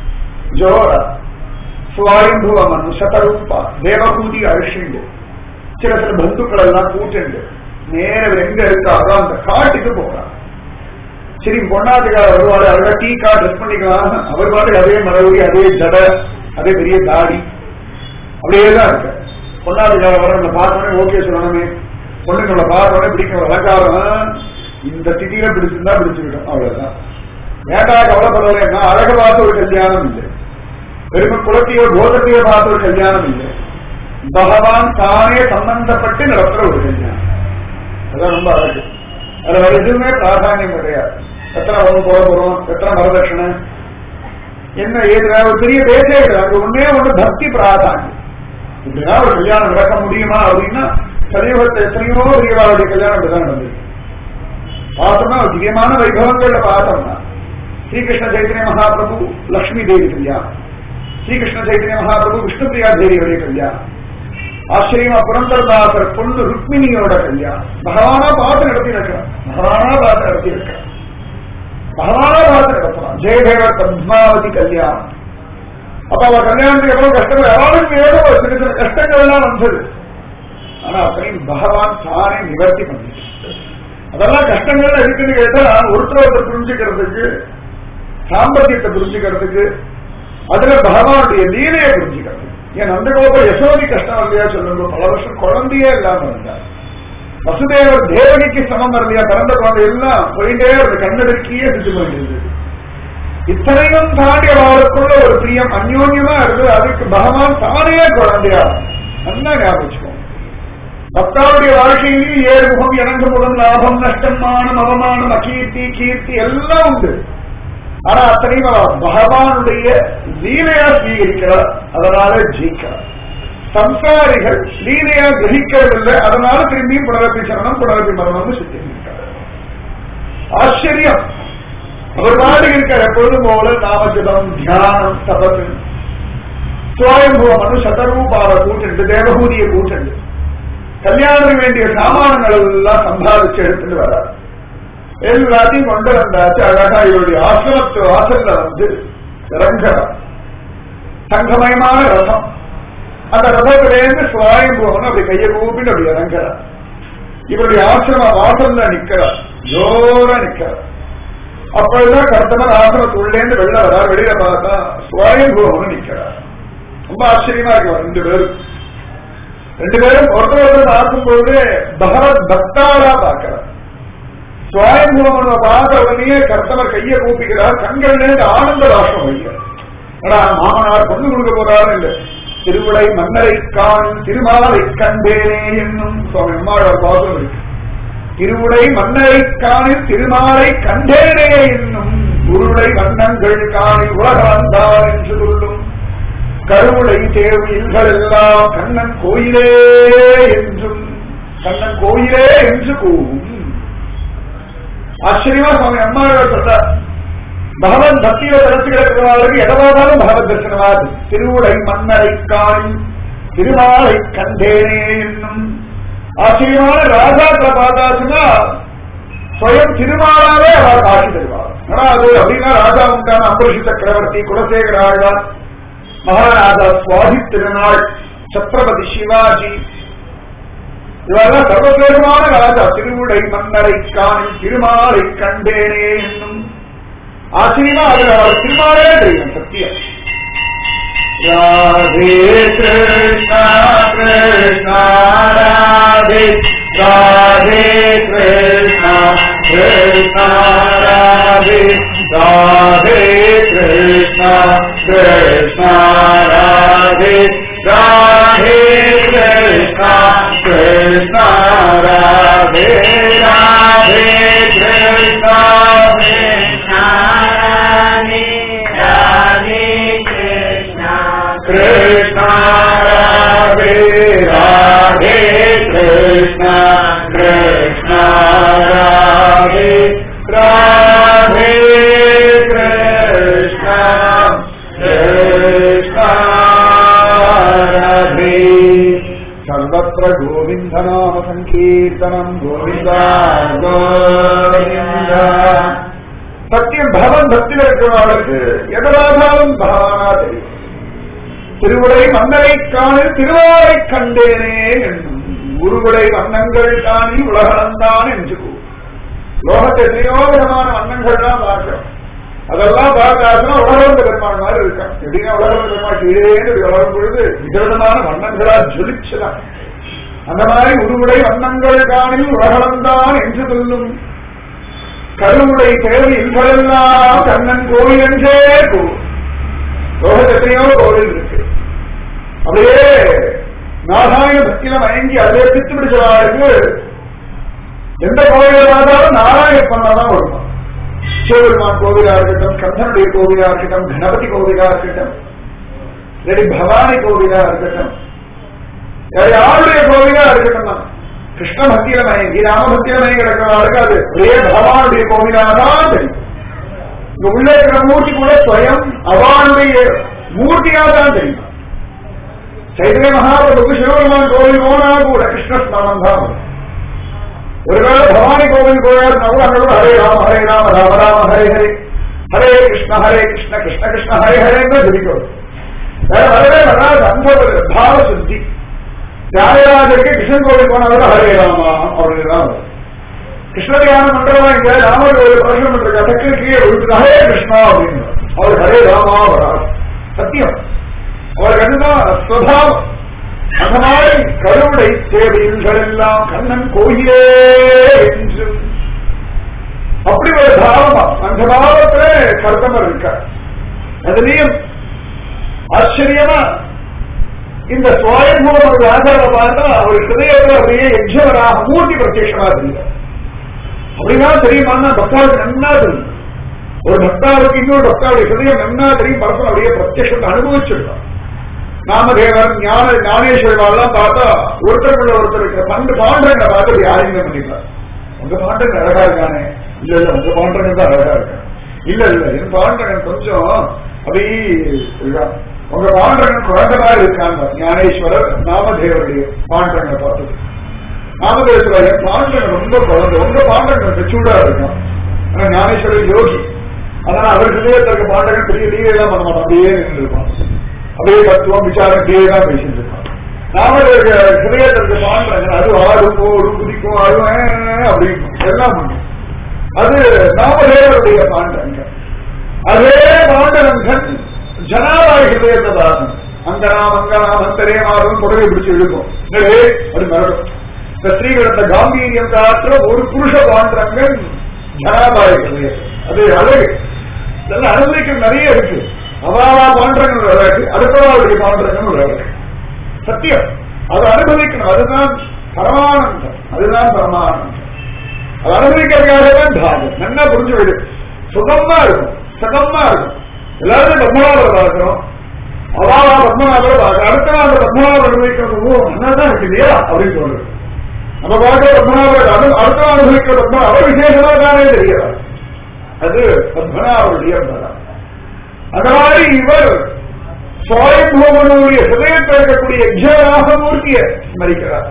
ஜோரா சுவாயம்புவமன் சதரூப்பா தேவகூதி அழிச்சுண்டு சில சில பந்துக்கள் எல்லாம் கூட்டுண்டு நேரம் எங்க இருக்காரோ அந்த காட்டுக்கு போறான் சரி பொண்ணாட்டுக்கார வருவாரு அவரோட டீ கா ட்ரெஸ் பண்ணிக்கலாம் அவர் பாட்டு அதே மரபடி அதே ஜட அதே பெரிய தாடி அப்படியே தான் இருக்கு பொண்ணாட்டுக்கார வர நம்ம பார்த்தோன்னே ஓகே சொல்லணுமே பொண்ணுங்களை பார்த்தோன்னே பிடிக்கும் அலங்காரம் இந்த திதியில பிடிச்சிருந்தா பிடிச்சுக்கிட்டோம் அவ்வளவுதான் ஏண்டா கவலைப்படுறேன்னா அழக பார்த்த ஒரு கல்யாணம் இல்லை வெறும குலத்தையோ போதத்தையோ பார்த்த ஒரு கல்யாணம் இல்லை பகவான் தானே சம்பந்தப்பட்டு நடத்துற ஒரு கல்யாணம் அதான் ரொம்ப அழகு அதுல வேற எதுவுமே பிராதானியம் கிடையாது எத்தனை ஒண்ணு போட போறோம் எத்தனை வரதட்சணை என்ன ஏது ஒரு பெரிய பேச்சே கிடையாது அங்க ஒன்னே ஒண்ணு பக்தி பிராதானியம் இப்படிதான் ஒரு கல்யாணம் நடக்க முடியுமா அப்படின்னா கலியுகத்தை எத்தனையோ பெரியவாளுடைய கல்யாணம் இப்படிதான் நடந்தது பார்த்தோம்னா திவ்யமான வைபவங்கள்ல பார்த்தோம்னா ஸ்ரீகிருஷ்ண சைத்தன்ய மகாபிரபு லக்ஷ்மி தேவி கல்யாணம் ஸ்ரீகிருஷ்ண சைத்தன்ய மகாபிரபு விஷ்ணுபிரியா தேவியுடைய கல்யாணம் ஆச்சரியமா புரந்தரதாசர் பொண்ணு ருக்மிணியோட கல்யாணம் பகவானா பார்த்து நடத்தி இருக்கிறான் பகவானா பார்த்து நடத்தி இருக்கிறான் பகவானா பார்த்து நடத்துறான் ஜெயதேவர் பத்மாவதி கல்யாணம் அப்ப அவ கல்யாணத்துக்கு எவ்வளவு கஷ்டம் அவளுக்கு ஏதோ சில சில கஷ்டங்கள் எல்லாம் வந்தது ஆனா அத்தனையும் பகவான் தானே நிவர்த்தி பண்ணிட்டு அதெல்லாம் கஷ்டங்கள் இருக்குன்னு கேட்டா ஒருத்தர் ஒருத்தர் புரிஞ்சுக்கிறதுக்கு சாம்பத்தியத்தை புரிஞ்சுக்கிறதுக்கு அதுல பகவானுடைய லீலையை புரிஞ்சுக்கிறது என் நந்தகோப யசோதி கஷ்டம் இல்லையா சொல்லுங்க பல வருஷம் குழந்தையே இல்லாம இருந்தார் வசுதேவர் தேவகிக்கு சமம் இல்லையா பிறந்த குழந்தை எல்லாம் போயிட்டே அந்த கண்ணடிக்கியே சுற்றி போயிருந்தது இத்தனையும் தாண்டி அவளுக்குள்ள ஒரு பிரியம் அந்யோன்யமா இருந்து அதுக்கு பகவான் தானே குழந்தையா நல்லா ஞாபகம் பக்தாவுடைய வாழ்க்கையிலேயும் ஏழு முகம் இறங்கு முகம் லாபம் நஷ்டம் மானம் அவமானம் அகீர்த்தி கீர்த்தி எல்லாம் உண்டு ஆனா அத்தனையும் அவ பகவானுடைய லீலையா ஸ்வீகரிக்கிறார் அதனால ஜெயிக்கிறார் சம்சாரிகள் லீலையா கிரகிக்கிறதில்லை அதனால திரும்பியும் புனரப்பி சரணம் புனரப்பி மரணம்னு சித்திருக்கிறார் ஆச்சரியம் அவர் பாடு இருக்கிற எப்பொழுதும் போல நாமஜபம் தியானம் தபசு சுவாயம்புவ மனு சதரூபாவ கூட்டுண்டு தேவபூதியை கூட்டுண்டு கல்யாணம் வேண்டிய சாமானங்கள் எல்லாம் சம்பாதிச்சு எடுத்துட்டு வரார் எல்லாத்தையும் கொண்டு வந்தாச்சு அழகா இவருடைய ஆசிரமத்து வாசல்ல வந்து இறங்குறார் தங்கமயமான ரசம் அந்த ரசத்திலேருந்து சுவாயம்புவன் அப்படி கையை கூப்பிட்டு அப்படி இறங்குறார் இவருடைய ஆசிரம வாசல்ல நிக்கிறார் ஜோரா நிக்கிறார் அப்பொழுதுதான் கர்த்தனர் ஆசிரமத்துள்ளேந்து வெளில வரார் வெளியில பார்த்தா சுவாயம்புவன் நிக்கிறார் ரொம்ப ஆச்சரியமா இருக்கு ரெண்டு பேரும் ரெண்டு பேரும் ஒருத்தர் ஒருத்தர் பார்க்கும்போது பகவத் பக்தாரா பார்க்கிறார் சுவாயம்புவனை பார்த்த உடனே கர்த்தவர் கையை கூப்பிக்கிறார் கண்கள்லேருந்து ஆனந்த ராஷ்டிரம் வைக்கிறார் ஆனா மாமனார் பொண்ணு கொடுக்க போறாரு இல்ல திருவிடை மன்னரை காணும் திருமாலை கண்டேனே என்னும் சுவாமி அம்மாவோட பாசம் இருக்கு திருவுடை மன்னரை காணில் திருமாலை கண்டேனே என்னும் உருளை வண்ணங்கள் காணி உலகந்தான் என்று சொல்லும் கருவுடை தேவையில்கள் எல்லாம் கண்ணன் கோயிலே என்றும் கண்ணன் கோயிலே என்று கூவும் ஆச்சரியமா சுவாமி அம்மாவோட சொல்றார் பகவன் பக்தியில தரத்து கிடக்கிறவர்களுக்கு எதவாதாலும் பகவத் தரிசனமாது திருவுடை மன்னரை காணி திருமாலை கண்டேனே என்னும் ஆச்சரியமான ராஜாக்களை பார்த்தாச்சுன்னா ஸ்வயம் திருமாலாவே அவர் காட்சி தருவார் ஆனா அது அப்படின்னா ராஜா உண்டான அம்பரிஷி சக்கரவர்த்தி குலசேகர ஆழ்வார் மகாராஜா சுவாதி திருநாள் சத்ரபதி சிவாஜி இவரெல்லாம் சர்வசேகமான ராஜா திருவுடை மன்னரை காணி திருமாலை கண்டேனே என்னும் ஆச்சரியமா அதுல அவர் திருமாலே தெரியும் சத்தியம் ராதே கிருஷ்ணா கிருஷ்ணா ராதே ராதே கிருஷ்ணா கிருஷ்ணா ராதே ராதே கிருஷ்ணா கிருஷ்ணா ராதே ராதே கிருஷ்ணா கிருஷ்ணா ராதே ராதே கிருஷ்ணா கிருஷ்ணா ராதே ராதே கிருஷ்ணா கிருஷ்ணா ராதே ராதே கிருஷ்ணா கிருஷ்ணா ராதே सर्वत्र गोविन्दनाम सङ्कीर्तनम् गोविन्दा गोविन्द சத்தியம் பகவன் பக்தியில் இருக்கிறவர்களுக்கு எதராதாலும் பகவானா தெரியும் திருவுடை மன்னரை காணில் திருவாரை கண்டேனே என்னும் உருவுடை வண்ணங்கள் காணி உலகளந்தான் என்று கூறும். லோகத்தை எத்தனையோ விதமான வண்ணங்கள்லாம் பார்க்கிறோம் அதெல்லாம் பார்க்காதுன்னா உலகம் பெருமாள் மாதிரி இருக்கான் எப்படின்னா உலகம் பெருமாள் கீழே வளரும் பொழுது விதவிதமான வண்ணங்களா ஜொலிச்சலாம் அந்த மாதிரி உருவுடை வண்ணங்கள் காணில் உலகளந்தான் என்று சொல்லும் கருவுடை தேவை இல்களெல்லாம் கண்ணன் கோவில் என்றே கூறும் லோகத்தில் எத்தனையோ கோவில் இருக்கு அப்படியே நாராயண பக்தியில மயங்கி அதிலே பித்து பிடிச்சவாருக்கு எந்த கோவில பார்த்தாலும் நாராயண பண்ணாதான் வருவான் சிவபெருமான் கோவிலா இருக்கட்டும் கந்தனுடைய கோவிலா இருக்கட்டும் கணபதி கோவிலா இருக்கட்டும் இல்லாட்டி பவானி கோவிலா இருக்கட்டும் வேற யாருடைய கோவிலா இருக்கட்டும் தான் கிருஷ்ண பக்தியில மயங்கி ராம பக்தியில மயங்கி கிடக்கிறவர்களுக்கு அது ஒரே பகவானுடைய கோவிலாதான் தெரியும் இங்க உள்ள இருக்கிற மூர்த்தி கூட ஸ்வயம் அவனுடைய மூர்த்தியா தான் தெரியும் சைதன்ய மகாபிரபுக்கு சிவபெருமான் கோவில் போனா கூட கிருஷ்ண ஸ்நானம் தான் வரும். ஒருவேளை பவானி கோவில் போயாருன்னா கூட அங்க கூட ஹரே ராம ஹரே ராம ராம ராம ஹரே ஹரே ஹரே கிருஷ்ண ஹரே கிருஷ்ண கிருஷ்ண கிருஷ்ண ஹரே ஹரே ஜபிக்கும் வேற வரவே வராது அந்த ஒரு பாவ சுத்தி தியாகராஜருக்கு கிருஷ்ணன் கோவில் போனவர் ஹரே ராமா அப்படின்னு தான் வரும். கிருஷ்ண தியானம் பண்றவா இங்க ராமர் ஒரு வருஷம் பண்ற கதைக்கு கீழே விழுந்து ஹரே கிருஷ்ணா அப்படின்னு அவர் ஹரே ராமா வரார் சத்தியம் அவருக்கு அதுதான் ஸ்வபாவம் அந்த மாதிரி கருவுடை தேவையில்கள் எல்லாம் கண்ணன் கோயிலே என்று அப்படி ஒரு பாவமா அந்த பாவத்துல கர்த்தமர் இருக்கார் அதுலயும் ஆச்சரியமா இந்த சுவாயம்பூவம் ஒரு ராஜாவை பார்த்தா அவர் ஹிருதயத்துல அப்படியே யஜ்யவராக மூர்த்தி பிரத்யட்சமா தெரியும் அப்படின்னா தெரியுமான்னா பக்தாவுக்கு நன்னா தெரியும் ஒரு பக்தாவுக்கு இன்னொரு பக்தாவுடைய ஹிருதயம் நன்னா தெரியும் பரஸ்பரம் அப்படியே பிரத்யட்சத்தை அனுபவிச்சிருக்கான் நாமதேவர் ஞான ஞானேஸ்வரவாள்லாம் பார்த்தா ஒருத்தருக்குள்ள ஒருத்தர் இருக்கிற பண்டு பாண்டங்களை பார்த்து அப்படி ஆலிங்கம் பண்ணிப்பார் உங்க பாண்டங்க அழகா இருக்கானே இல்ல இல்ல உங்க பாண்டங்க தான் அழகா இருக்கான் இல்ல இல்ல என் பாண்டகன் கொஞ்சம் அப்படி இதுதான். உங்க பாண்டகன் குழந்தை மாதிரி இருக்காங்க ஞானேஸ்வரர் நாமதேவருடைய பாண்டங்களை பார்த்தது நாமதேஸ்வரர் என் பாண்டகன் ரொம்ப குழந்தை உங்க பாண்டகன் மெச்சூர்டா இருக்கும் ஆனா ஞானேஸ்வரர் யோகி அதனால அவர் ஹிருதயத்திற்கு பாண்டகன் பெரிய லீலையெல்லாம் பண்ண மாட்டான் அப்படியே நின்று இருப்பான் அப்படியே தத்துவம் விசாரம் இப்படியே தான் பேசிட்டு இருப்பான் நாம ஹிருதயத்திற்கு பாண்டகன் அது ஆடும் போடும் குதிக்கும் அழுவேன் அப்படின்னு எல்லாம் பண்ணும் அது நாமதேவருடைய பாண்டகன் அதே பாண்டகன் ஜனாதாய ஹிருதயத்தை தாசன் அங்கனாம் அங்கனாம் அந்தரே மாறும் புடவை பிடிச்சு இழுக்கும் என்னடே அது மரடும் இந்த ஸ்ரீகிருந்த காம்பீரியம் காற்ற ஒரு புருஷ பாண்டரங்கன் ஜனாதாய ஹிருதயம் அது அழகு இதெல்லாம் அனுபவிக்க நிறைய இருக்கு அவாவா பாண்டரங்கள் ஒரு அழகு அடுத்தவாளுடைய பாண்டரங்கள் ஒரு அழகு சத்தியம் அதை அனுபவிக்கணும் அதுதான் பரமானந்தம் அதுதான் பரமானந்தம் அது அனுபவிக்கிறதுக்காக தான் தாகம் நல்லா புரிஞ்சு விடு சுகமா இருக்கும் சுகமா இருக்கும் எல்லாருமே பத்மநாபரை பார்க்கிறோம் அவாவா பத்மநாபரை பார்க்க அடுத்த நாள் அந்த பத்மநாபர் அனுபவிக்கிறது நல்லா தான் இருக்கு இல்லையா அப்படின்னு சொல்றது நம்ம பார்க்க பத்மநாபர் அனு அடுத்த நாள் அனுபவிக்கிற பத்மநாபர் அவர் விசேஷமா தானே தெரியாது அது பத்மநாபருடைய பலம் அந்த மாதிரி இவர் சுவாயம்பூமனுடைய ஹிருதயத்தில் இருக்கக்கூடிய யஜ்யராசமூர்த்திய ஸ்மரிக்கிறார்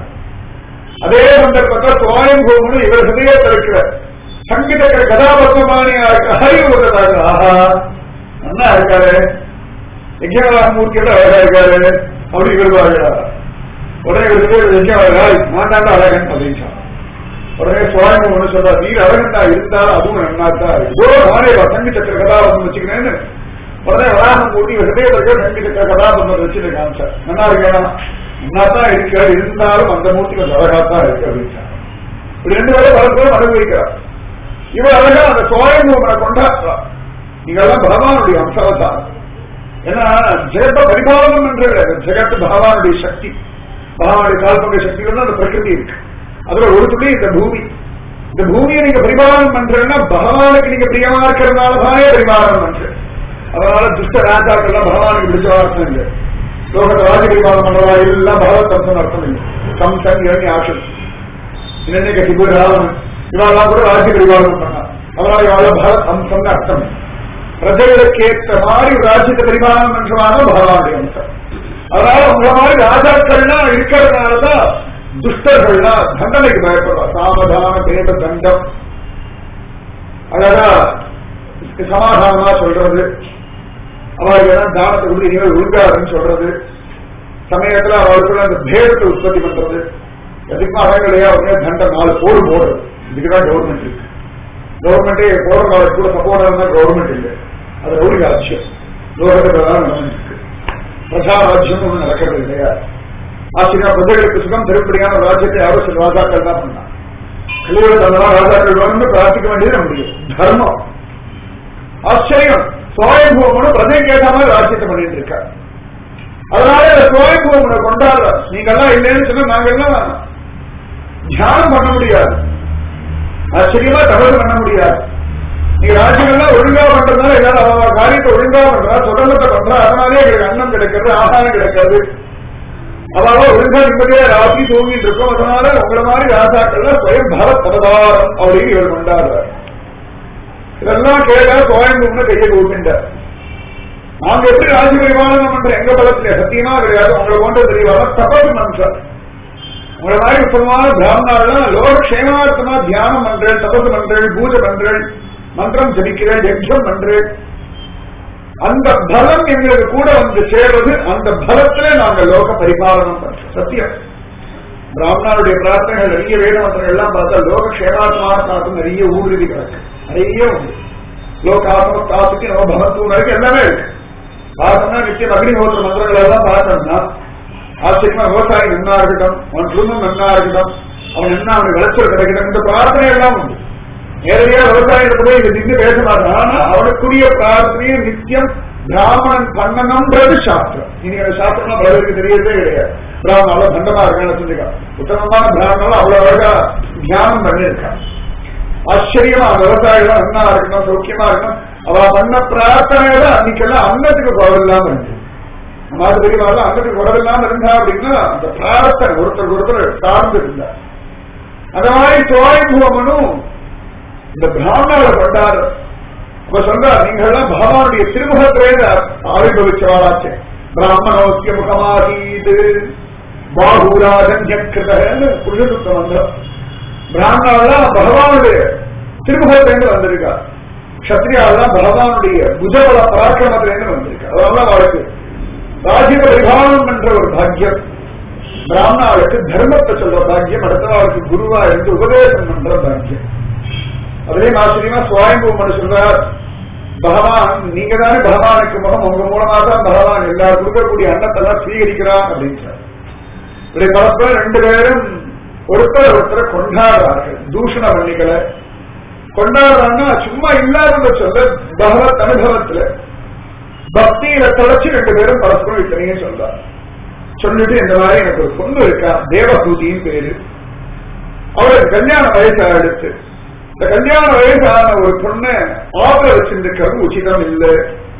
அதே சந்தர்ப்பத்தில் சுவாயம்பூமனு இவர் ஹிருதயத்தில் இருக்கிற சங்கீதக்கிற கதாபத்மமானியா இருக்க ஹரிவுறதாக ஆஹா நல்லா இருக்காரு யஜ்யராசமூர்த்தியோட அழகா இருக்காரு அப்படி விரும்பாங்க உடனே இவர் யஜ்யராஜா மாண்டாண்டா அழகன் அப்படின்னு உடனே சுவாமி ஒண்ணு சொல்றா நீர் அழகண்டா இருந்தாலும் அதுவும் நன்னாத்தான் இருக்கு இதோ நானே சங்கி சக்கர கதாபந்தம் வச்சுக்கிறேன்னு உடனே வராகம் கூட்டி ஹிருதயத்திற்கு சங்கி சக்கர கதாபந்தம் வச்சுட்டு காமிச்சார் நல்லா இருக்கா நன்னாத்தான் இருக்காரு இருந்தாலும் அந்த மூர்த்தி கொஞ்சம் அழகாத்தான் இருக்கு அப்படின்னு இப்படி ரெண்டு பேரும் பரஸ்பரம் அனுபவிக்கிறார் இவர் அழகா அந்த சுவாயம்பூமனை கொண்டாடுறா நீங்கெல்லாம் பகவானுடைய அம்சவதான் ஏன்னா ஜெகத்தை பரிபாலனம் என்ற ஜெகத்து பகவானுடைய சக்தி பகவானுடைய கால்பங்க சக்திகள் அந்த பிரகிருதி இருக்கு அதுல ஒரு துளி இந்த பூமி இந்த பூமியை நீங்க பரிபாலனம் பண்றேன்னா பகவானுக்கு நீங்க பிரியமா இருக்கிறதுனால தானே பரிபாலனம் பண்ற அதனால துஷ்ட ராஜாக்கள்லாம் பகவானுக்கு பிடிச்ச அர்த்தம் இல்லை லோகத்தை ராஜ பரிபாலனம் பண்றவா எல்லாம் பகவத் அம்சம் அர்த்தம் இல்லை சம்சன் இறங்கி ஆஷன் இன்னைக்கு சிபு ராவணன் இவாளெல்லாம் கூட ராஜ்ய பரிபாலனம் பண்ணா அதனால இவாள பகவத் அம்சம்னு அர்த்தம் பிரஜைகளுக்கு ஏற்ற மாதிரி ராஜ்யத்தை பரிபாலனம் பண்றவான பகவானுடைய அம்சம் அதனால உங்களை மாதிரி ராஜாக்கள்லாம் இருக்கிறதுனாலதான் துஷ்டர்கள்லாம் தண்டனைக்கு பயப்படுறா சாமதான பேத தண்டம் அழகா சமாதானமா சொல்றது அவளுக்கு எல்லாம் தானத்தை கொடுத்து இனிமேல் ஒழுங்காருன்னு சொல்றது சமயத்துல அவளுக்குள்ள அந்த பேதத்தை உற்பத்தி பண்றது எதுக்கும் அழகலையா உடனே தண்டம் நாலு போடு போடுறது இதுக்குதான் கவர்மெண்ட் இருக்கு கவர்மெண்டே போடுற நாளுக்கு கூட சப்போர்ட் இருந்தா கவர்மெண்ட் இல்லை அது ரவுடி ராஜ்யம் லோகத்துல தான் நடந்துருக்கு பிரஜா ராஜ்யம் ஒண்ணு நடக்கிறது இல்லையா ஆச்சரியா பிரஜைகளுக்கு சுகம் திருப்படியான ராஜ்யத்தை யாரும் சில ராஜாக்கள் தான் பண்ணாங்க கலியுகத்தில் அதெல்லாம் ராஜாக்கள் வேணும்னு பிரார்த்திக்க வேண்டியது நம்முடைய தர்மம் ஆச்சரியம் சுவாயம்பூமனு பிரஜைக்கு ஏற்ற மாதிரி ராஜ்யத்தை பண்ணிட்டு இருக்காரு அதனால இந்த சுவாயம்பூமனை கொண்டாடுற நீங்கெல்லாம் இல்லைன்னு சொன்னா நாங்கெல்லாம் தியானம் பண்ண முடியாது ஆச்சரியமா தவறு பண்ண முடியாது நீங்க ராஜ்யங்கள்லாம் ஒழுங்கா பண்றதுனால எல்லாரும் அவங்க காரியத்தை ஒழுங்கா பண்றா தொடர்பத்தை பண்றா அதனாலே எங்களுக்கு அன்னம் கிடைக்கிறது ஆகாரம் கிடைக்கிறது அதாவது ஒழுங்கா நிம்மதியா ராத்திரி தூங்கிட்டு இருக்கோம் அதனால உங்களை மாதிரி ராஜாக்கள்ல ஸ்வயம் பரத் அவதாரம் அப்படின்னு இவர் கொண்டாடுறார் இதெல்லாம் கேட்டா கோயம்புன்னு கையை கூப்பிட்டார் நாங்க எப்படி ராஜ்ய பரிபாலனம் பண்ற எங்க பலத்துல சத்தியமா கிடையாது உங்களை போன்ற தெரியவாத தபசு மனுஷர் உங்களை மாதிரி உத்தமமான பிராமணாலாம் லோக க்ஷேமார்த்தமா தியானம் பண்றேன் தபசு பண்றேன் பூஜை பண்றேன் மந்திரம் ஜபிக்கிறேன் யஜ்யம் பண்றேன் அந்த பலம் எங்களுக்கு கூட வந்து சேர்றது அந்த பலத்திலே நாங்க லோக பரிபாலனம் பண்றோம் சத்தியம் பிராமணருடைய பிரார்த்தனைகள் நிறைய வேத மந்திரங்கள் எல்லாம் பார்த்தா லோக கஷேமாத்மாத்மாக்கும் நிறைய ஊடுருவி கிடக்கு நிறைய உண்டு லோகாத்ம காசுக்கு நம்ம பகவத்துவம் இருக்கு எல்லாமே இருக்கு பார்த்தோம்னா நிச்சயம் அக்னிஹோத்திர மந்திரங்கள் எல்லாம் பார்த்தோம்னா ஆச்சரியமா விவசாயி நன்னா இருக்கட்டும் அவன் குடும்பம் நன்னா இருக்கட்டும் அவன் என்ன அவனுக்கு விளைச்சல் கிடைக்கணும் இந்த பிரார்த்தனை எல்லாம் உண்டு நேரடியா விவசாயத்தை போய் இது நின்று பேச மாட்டான் ஆனா அவனுக்குரிய பிரார்த்தனையை நித்தியம் பிராமணன் பண்ணணும்ன்றது சாஸ்திரம் நீங்க அந்த சாஸ்திரம் பலருக்கு தெரியறதே கிடையாது பிராமணால தண்டமா இருக்கான்னு சொல்லிருக்கான் உத்தமமான பிராமணால அவ்வளவு அழகா தியானம் பண்ணிருக்கான் ஆச்சரியமா விவசாயிகள் அண்ணா இருக்கணும் சௌக்கியமா இருக்கணும் அவ பண்ண பிரார்த்தனையில அன்னைக்கெல்லாம் அன்னத்துக்கு குறவில்லாம இருக்கு மாது பெரியவாள் அன்னத்துக்கு குறவில்லாம இருந்தா அப்படின்னா அந்த பிரார்த்தனை ஒருத்தர் ஒருத்தர் சார்ந்து இருந்தா அந்த மாதிரி சுவாயுபவனும் இந்த பிராமணால கொண்டாடு அப்ப சொல்றார் நீங்க எல்லாம் பகவானுடைய திருமுகத்திலே ஆவிர்வவிச்சவாளாச்சே பிராமணோக்கிய முகமாகீது பாகுராஜன் ஜக்கிருதன்னு புருஷசுத்த மந்திரம் பிராமணாலாம் பகவானுடைய திருமுகத்திலிருந்து வந்திருக்கா கத்திரியாலாம் பகவானுடைய புஜபல பராக்கிரமத்திலிருந்து வந்திருக்கா அதெல்லாம் அவளுக்கு ராஜ்ய பரிபாலனம் என்ற ஒரு பாக்கியம் பிராமணாளுக்கு தர்மத்தை சொல்ற பாக்கியம் அடுத்தவாளுக்கு குருவா இருந்து உபதேசம் பண்ற பாக்கியம் அதுலயும் ஆச்சரியமா சுவாயம்பூமன் சொல்றார் பகவான் நீங்க தானே பகவானுக்கு முகம் உங்க மூலமா தான் பகவான் எல்லாரும் கொடுக்கக்கூடிய அன்னத்தெல்லாம் ஸ்வீகரிக்கிறான் அப்படின்றார் இப்படி பரஸ்பரம் ரெண்டு பேரும் ஒருத்தர் ஒருத்தரை கொண்டாடுறார்கள் தூஷண வண்டிகளை கொண்டாடுறாங்கன்னா சும்மா இல்லாதத சொல்ல பகவத் அனுபவத்துல பக்தியில தொலைச்சு ரெண்டு பேரும் பரஸ்பரம் இத்தனையும் சொல்றார் சொல்லிட்டு இந்த மாதிரி எனக்கு ஒரு பொண்ணு இருக்கா தேவபூதியின் பேரு அவளுக்கு கல்யாண வயசு ஆயிடுச்சு இந்த கல்யாண வயசான ஒரு பொண்ணு ஆபர வச்சிருக்கிறது உச்சிதம் இல்லை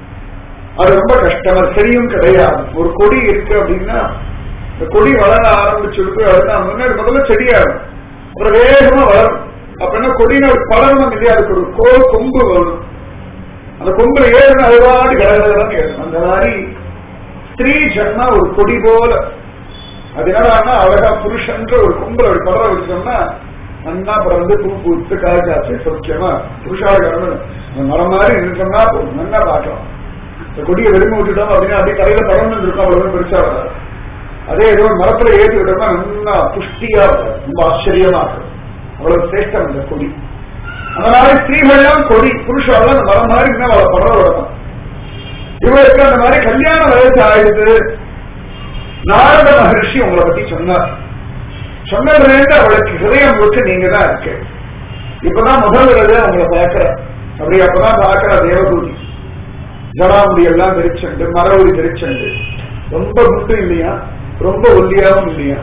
அது ரொம்ப கஷ்டம் அது சரியும் கிடையாது ஒரு கொடி இருக்கு அப்படின்னா இந்த கொடி வளர ஆரம்பிச்சுருக்கு அதுதான் முன்னாடி முதல்ல செடியாகும் அப்புறம் வேகமா வளரும் அப்படின்னா கொடியின ஒரு பலர்மம் இல்லையா அதுக்கு ஒரு கோல் கொம்பு வேணும் அந்த கொம்புல ஏறுன அதுவாடி கடகடன்னு ஏறும் அந்த மாதிரி ஸ்திரீ ஜன்மா ஒரு கொடி போல அது என்னடான்னா அழகா புருஷன்ற ஒரு கொம்புல ஒரு பலரை வச்சோம்னா நன்னா பிறந்து பூ பூத்து காய்ச்சாச்சு சௌக்கியமா புருஷாகரணும் மரம் மாதிரி நின்றோம்னா போதும் நல்லா பார்க்கலாம் இந்த கொடியை வெறுமை விட்டுட்டோம் அப்படின்னா அப்படியே கரையில பறந்து இருக்கும் அவ்வளவு பெருசா வராது அதே ஏதோ ஒரு மரத்துல ஏற்றி விட்டோம்னா நல்லா புஷ்டியா வரும். ரொம்ப ஆச்சரியமா இருக்கும் அவ்வளவு சிரேஷ்டம் இந்த கொடி அந்த மாதிரி ஸ்திரீகள்லாம் கொடி புருஷாலாம் அந்த மரம் மாதிரி இன்னும் அவளை படுற விடணும் இவருக்கு அந்த மாதிரி கல்யாண வயசு ஆயிடுது நாரத மகர்ஷி உங்களை பத்தி சொன்னார் சொன்னதுலேருந்து அவளுக்கு ஹிருதயம் விட்டு நீங்க தான் இருக்கு இப்பதான் முதல் தடவை உங்களை பார்க்கிறேன் அப்படி அப்பதான் பார்க்கிற தேவதூதி ஜடாமுடி எல்லாம் தெரிச்சண்டு மரவுடி தெரிச்சண்டு ரொம்ப முட்டும் இல்லையா ரொம்ப ஒல்லியாவும் இல்லையா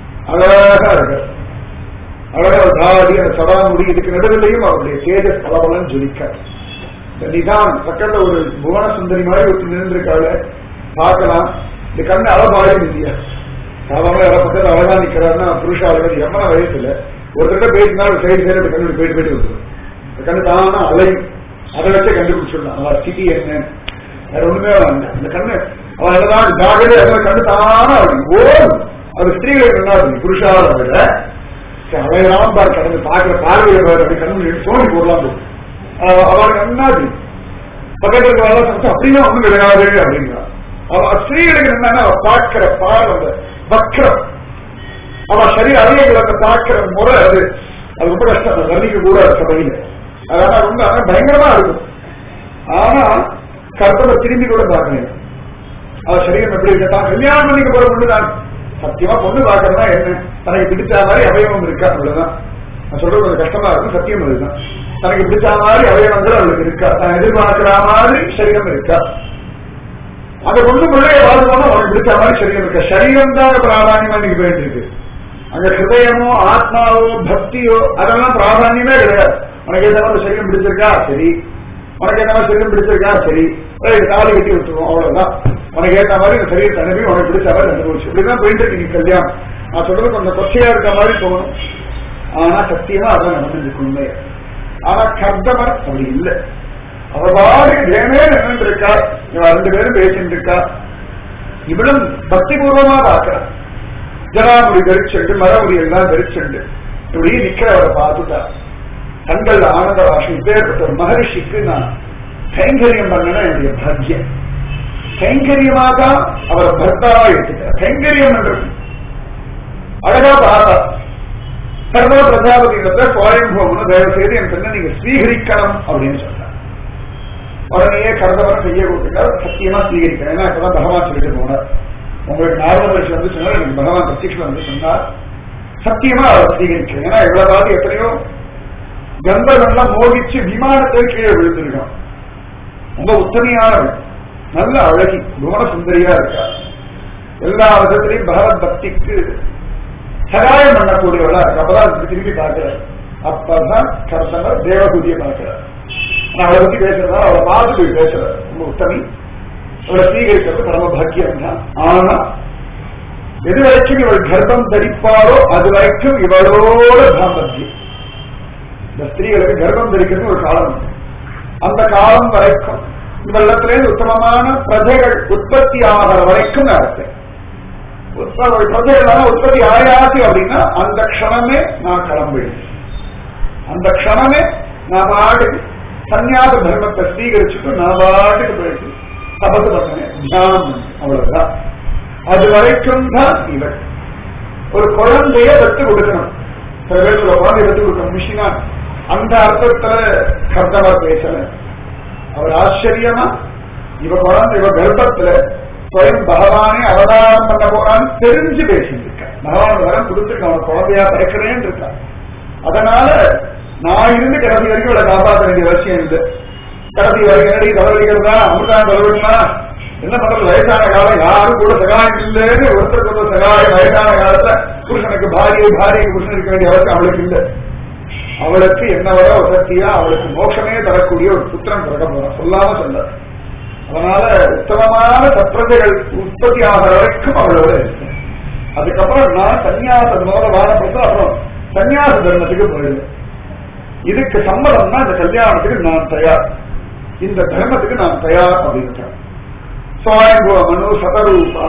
அழகா இருக்கு அழகா தாடி அந்த சடாமுடி இதுக்கு நடுவிலையும் அவருடைய தேஜஸ் பலபலன் ஜொலிக்க இந்த நிதானம் பக்கத்துல ஒரு புவன சுந்தரி மாதிரி ஒருத்தர் நின்றுருக்காள் பார்க்கலாம் இந்த கண்ணு அளபாயும் இல்லையா சாதாரண யாரா பக்கத்துல அழகா நிக்கிறாருன்னா புருஷ அழகா எம்மன வயசுல ஒருத்தர்கிட்ட பேசினா ஒரு சைடு சைடு அப்படி கண்ணு போயிட்டு போயிட்டு வந்துடும் இந்த கண்ணு தானா அலையும் அதை வச்சே கண்டுபிடிச்சிடலாம் அவ ஸ்திதி என்ன வேற ஒண்ணுமே வேண்டாம் இந்த கண்ணு அவன் எல்லாம் ஜாகரே அதில் கண்ணு தானா அப்படி ஓடும் அது ஸ்திரீகளுக்கு என்ன இருக்கு புருஷாவை விட அவையெல்லாம் பாரு கடந்து பாக்குற பார்வையை பாரு அப்படி கண்ணு சோனி போடலாம் போகும் அவருக்கு என்ன பக்கத்துல இருக்க வேலை சமைச்சு அப்படின்னா ஒண்ணும் கிடையாது அப்படிங்கிறான் அவ ஸ்திரீகளுக்கு என்னன்னா அவ பார்க்கிற பார்வை அந்த வக்ரம் அவ சரீர அறிவுகள் அந்த பார்க்கிற முறை அது அது ரொம்ப கஷ்டம் அதை வர்ணிக்க கூட சபையில அதனால ரொம்ப ஆனா பயங்கரமா இருக்கும் ஆனா கருத்தனை திரும்பி கூட பார்க்கல அவ சரீரம் எப்படி இருக்கா கல்யாணம் பண்ணிக்க போற பொண்ணு தான் சத்தியமா பொண்ணு பார்க்கறதா என்ன தனக்கு பிடிச்ச மாதிரி அவயவம் இருக்கா அவ்வளவுதான் நான் சொல்றது கொஞ்சம் கஷ்டமா இருக்கும் சத்தியம் அதுதான் தனக்கு பிடிச்ச மாதிரி அவயவங்கள் அவளுக்கு இருக்கா தான் எதிர்பார்க்கிற மாதிரி சரீரம் இருக்கா அந்த பொண்ணு பிள்ளைய வாழ்ந்தோம்னா அவனுக்கு பிடிச்ச மாதிரி சரீரம் இருக்கா சரீரம் தான் பிராதானியமா இன்னைக்கு போயிட்டு இருக்கு அங்க ஹிருதயமோ ஆத்மாவோ பக்தியோ அதெல்லாம் பிராதானியமே கிடையாது உனக்கு ஏற்ற மாதிரி சரீரம் பிடிச்சிருக்கா சரி உனக்கு ஏற்ற மாதிரி சரீரம் பிடிச்சிருக்கா சரி ரைட், தாலி கட்டி விட்டுருவோம் அவ்வளவுதான் உனக்கு ஏற்ற மாதிரி இந்த சரீரத்தை அனுப்பி உனக்கு பிடிச்ச மாதிரி அனுபவிச்சு இப்படிதான் போயிட்டு இருக்கு நீ கல்யாணம் நான் சொல்றது கொஞ்சம் கொச்சையா இருக்க மாதிரி தோணும் ஆனா சத்தியமா அதான் நடந்துருக்கு உண்மை ஆனா கர்தமர் அப்படி இல்லை அவர் பாடு தேமே நின்று இருக்கா இவன் ரெண்டு பேரும் பேசிட்டு இருக்கா இவளும் பக்தி பூர்வமா பார்க்கிறான் ஜனாமுடி தரிச்சுண்டு மரமுடி எல்லாம் தரிச்சுண்டு இப்படி நிக்கிறவரை பார்த்துட்டா கண்கள் ஆனந்த வாஷம் இப்பேற்பட்ட ஒரு மகரிஷிக்கு நான் கைங்கரியம் பண்ணணும் என்னுடைய பாக்கியம் கைங்கரியமாக தான் அவரை பர்த்தாவா எடுத்துக்கிறார் கைங்கரியம் என்றது அழகா பார்த்தா சர்வ பிரஜாபதி இடத்துல சுவாயம்பவம்னு தயவு செய்து என் பெண்ணை நீங்க ஸ்வீகரிக்கணும் அப்படின்னு சொன்னார் உடனேயே கரதவரம் செய்ய கொடுத்துட்டார் சத்தியமா ஸ்வீகரிக்கிறேன் ஏன்னா இப்பதான் பகவான் சொல்லிட்டு போனார் உங்களுக்கு நார்மல் விஷயம் வந்து சொன்னார் எனக்கு பகவான் பிரத்யக்ஷம் வந்து சொன்னார் சத்தியமா அவர் ஸ்வீகரிக்கிறேன் ஏன்னா இவ்வளவு எத்தனையோ கந்தவெல்லாம் மோகிச்சு விமானத்தை கீழே விழுந்திருக்கான் ரொம்ப உத்தமையானவள் நல்ல அழகி குண சுந்தரியா இருக்கா எல்லா விதத்திலையும் பகவத் பக்திக்கு சகாயம் பண்ணக்கூடியவளா இருக்கு அப்பதான் அதுக்கு திரும்பி பார்க்கிறார் அப்பதான் கர்த்தனர் தேவகுதியை பார்க்கிறார் நான் அவளை பத்தி பேசுறதா அவளை பார்த்து போய் பேசுறார் ரொம்ப உத்தமி அவளை ஸ்வீகரிக்கிறது பரம பாக்கியம் தான் ஆனா எது வரைக்கும் இவள் கர்ப்பம் தரிப்பாரோ அது வரைக்கும் இவளோட தாம்பத்தியம் இந்த ஸ்திரீகளுக்கு கர்ப்பம் தரிக்கிறது ஒரு காலம் உண்டு அந்த காலம் வரைக்கும் இவள்ளத்திலேருந்து உத்தமமான பிரஜைகள் உற்பத்தி ஆகிற வரைக்கும் நடத்தேன் பிரஜைகளான உற்பத்தி ஆயாச்சு அப்படின்னா அந்த க்ஷணமே நான் கிளம்பிடு அந்த க்ஷணமே நான் பாட்டுக்கு சன்னியாச தர்மத்தை ஸ்வீகரிச்சுட்டு நான் பாட்டுக்கு போயிட்டு தபசு பண்ணேன் தியானம் பண்ணேன் அவ்வளவுதான் அது வரைக்கும் தான் இவள் ஒரு குழந்தைய வெத்து கொடுக்கணும் சில பேர் சொல்ல குழந்தைய வெத்து கொடுக்கணும் மிஷினா அந்த அர்த்தத்துல கர்த்தவர் பேசல அவர் ஆச்சரியமா இவ குழந்தை இவ கர்ப்பத்துல ஸ்வயம் பகவானே அவதாரம் பண்ண போறான்னு தெரிஞ்சு பேசிட்டு இருக்க பகவான் வரம் கொடுத்துருக்க அவன் குழந்தையா பிறக்கிறேன்னு இருக்கா அதனால நான் இருந்து கடைசி வரைக்கும் இவளை காப்பாற்ற வேண்டிய அவசியம் இல்லை கடைசி வரைக்கும் என்னடி தலைவலிக்கிறதா அமிர்தான் தலைவலிக்கலாம் என்ன பண்றது வயசான காலம் யாரும் கூட சகாயம் இல்லைன்னு ஒருத்தருக்கு ஒரு சகாயம் வயசான காலத்துல புருஷனுக்கு பாரியை பாரியை புருஷன் இருக்க வேண்டிய அவசியம் அவளுக்கு இல்லை அவளுக்கு என்ன வர வசதியா அவளுக்கு மோட்சமே தரக்கூடிய ஒரு புத்திரன் பிறக்க போறான் சொல்லாம சொல்ல அதனால உத்தமமான சத்ரதைகள் உற்பத்தி ஆகிற வரைக்கும் அவளோட இருக்கேன் அதுக்கப்புறம் நான் சன்னியாச மோத வாரப்பட்டு அப்புறம் சன்னியாச தர்மத்துக்கு போயிடுவேன் இதுக்கு சம்மதம்னா இந்த கல்யாணத்துக்கு நான் தயார் இந்த தர்மத்துக்கு நான் தயார் அப்படின்னு சுவாயம்புவ மனு சதரூபா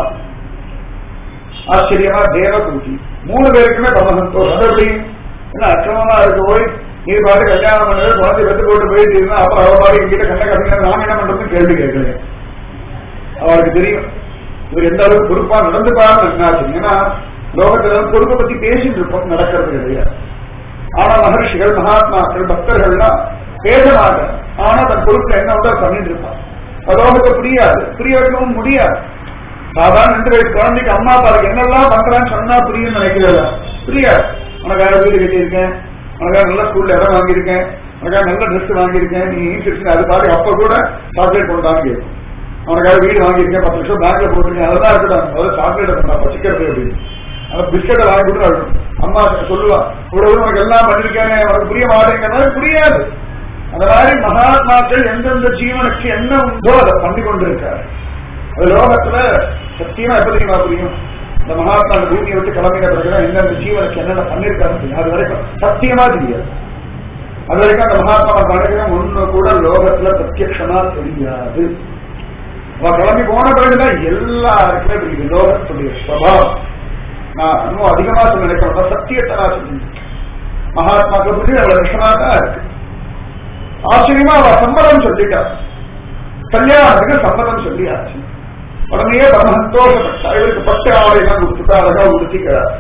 ஆச்சரியமா தேவகூதி மூணு பேருக்குமே பரம சந்தோஷம் அது எப்படி என்ன அக்கிரமமா இருக்க போய் நீ பாட்டு கல்யாணம் பண்ணது குழந்தை வெத்து போட்டு போயிட்டு அப்புறம் அவ பாட்டு எங்கிட்ட கண்ண கசங்க நான் என்ன பண்றதுன்னு கேள்வி கேட்கல அவளுக்கு தெரியும் இவர் எந்த அளவுக்கு பொறுப்பா நடந்துப்பாருன்னு என்னாச்சு ஏன்னா லோகத்துல பொறுப்பை பத்தி பேசிட்டு இருப்போம் நடக்கிறது கிடையாது ஆனா மகர்ஷிகள் மகாத்மாக்கள் பக்தர்கள்லாம் பேச மாட்டாங்க ஆனா தன் பொறுப்புல என்ன உண்டோ பண்ணிட்டு இருப்பான் லோகத்தை புரியாது புரிய வைக்கவும் முடியாது சாதாரண ரெண்டு வயசு குழந்தைக்கு அம்மா அப்பாவுக்கு என்னெல்லாம் பண்றான்னு சொன்னா புரியும் நினைக்கிறதா புரியாது உனக்காக வீடு கட்டியிருக்கேன் உனக்காக நல்ல ஸ்கூல்ல இடம் வாங்கியிருக்கேன் உனக்காக நல்ல ட்ரெஸ் வாங்கியிருக்கேன் நீ இன்ட்ரெஸ்ட் அது பாரு அப்ப கூட சாக்லேட் கொண்டாங்க கேட்கும் அவனுக்காக வீடு வாங்கியிருக்கேன் பத்து வருஷம் பேங்க்ல போட்டிருக்கேன் அதெல்லாம் இருக்கட்டும் முதல்ல சாக்லேட் பண்ணா பச்சிக்கிறது அப்படின்னு அந்த பிஸ்கட்டை வாங்கி கொடுத்து அழுகும் அம்மா சொல்லுவா இவ்வளவு உனக்கு எல்லாம் பண்ணிருக்கேன் உனக்கு புரிய மாட்டேங்கிறது புரியாது அந்த மாதிரி மகாத்மாக்கள் எந்தெந்த ஜீவனுக்கு என்ன உண்டோ அதை பண்ணி கொண்டிருக்காரு அது லோகத்துல சத்தியமா எப்ப தெரியுமா புரியும் இந்த மகாத்மா அந்த பூமியை விட்டு கிளம்பின பிறகுதான் எந்தெந்த ஜீவனுக்கு என்னென்ன பண்ணிருக்காரு தெரியும் அது வரைக்கும் சத்தியமா தெரியாது அது வரைக்கும் அந்த மகாத்மா பண்ணுறேன் ஒண்ணு கூட லோகத்துல பிரத்யக்ஷமா தெரியாது அவன் கிளம்பி போன பிறகுதான் எல்லாருக்குமே தெரியுது லோகத்துடைய சுவாவம் நான் இன்னும் அதிகமா சொல்ல நினைக்கிறேன் சத்தியத்தை நான் சொல்லி மகாத்மாக்கள் பற்றி அவளை விஷமா தான் இருக்கு ஆச்சரியமா அவ சம்மதம் சொல்லிட்டா கல்யாணத்துக்கு சம்மதம் சொல்லியாச்சு உடனே பரம சந்தோஷப்பட்டா இவருக்கு பட்டு ஆடைலாம் கொடுத்துட்டா அழகா உடுத்திக்கிறார்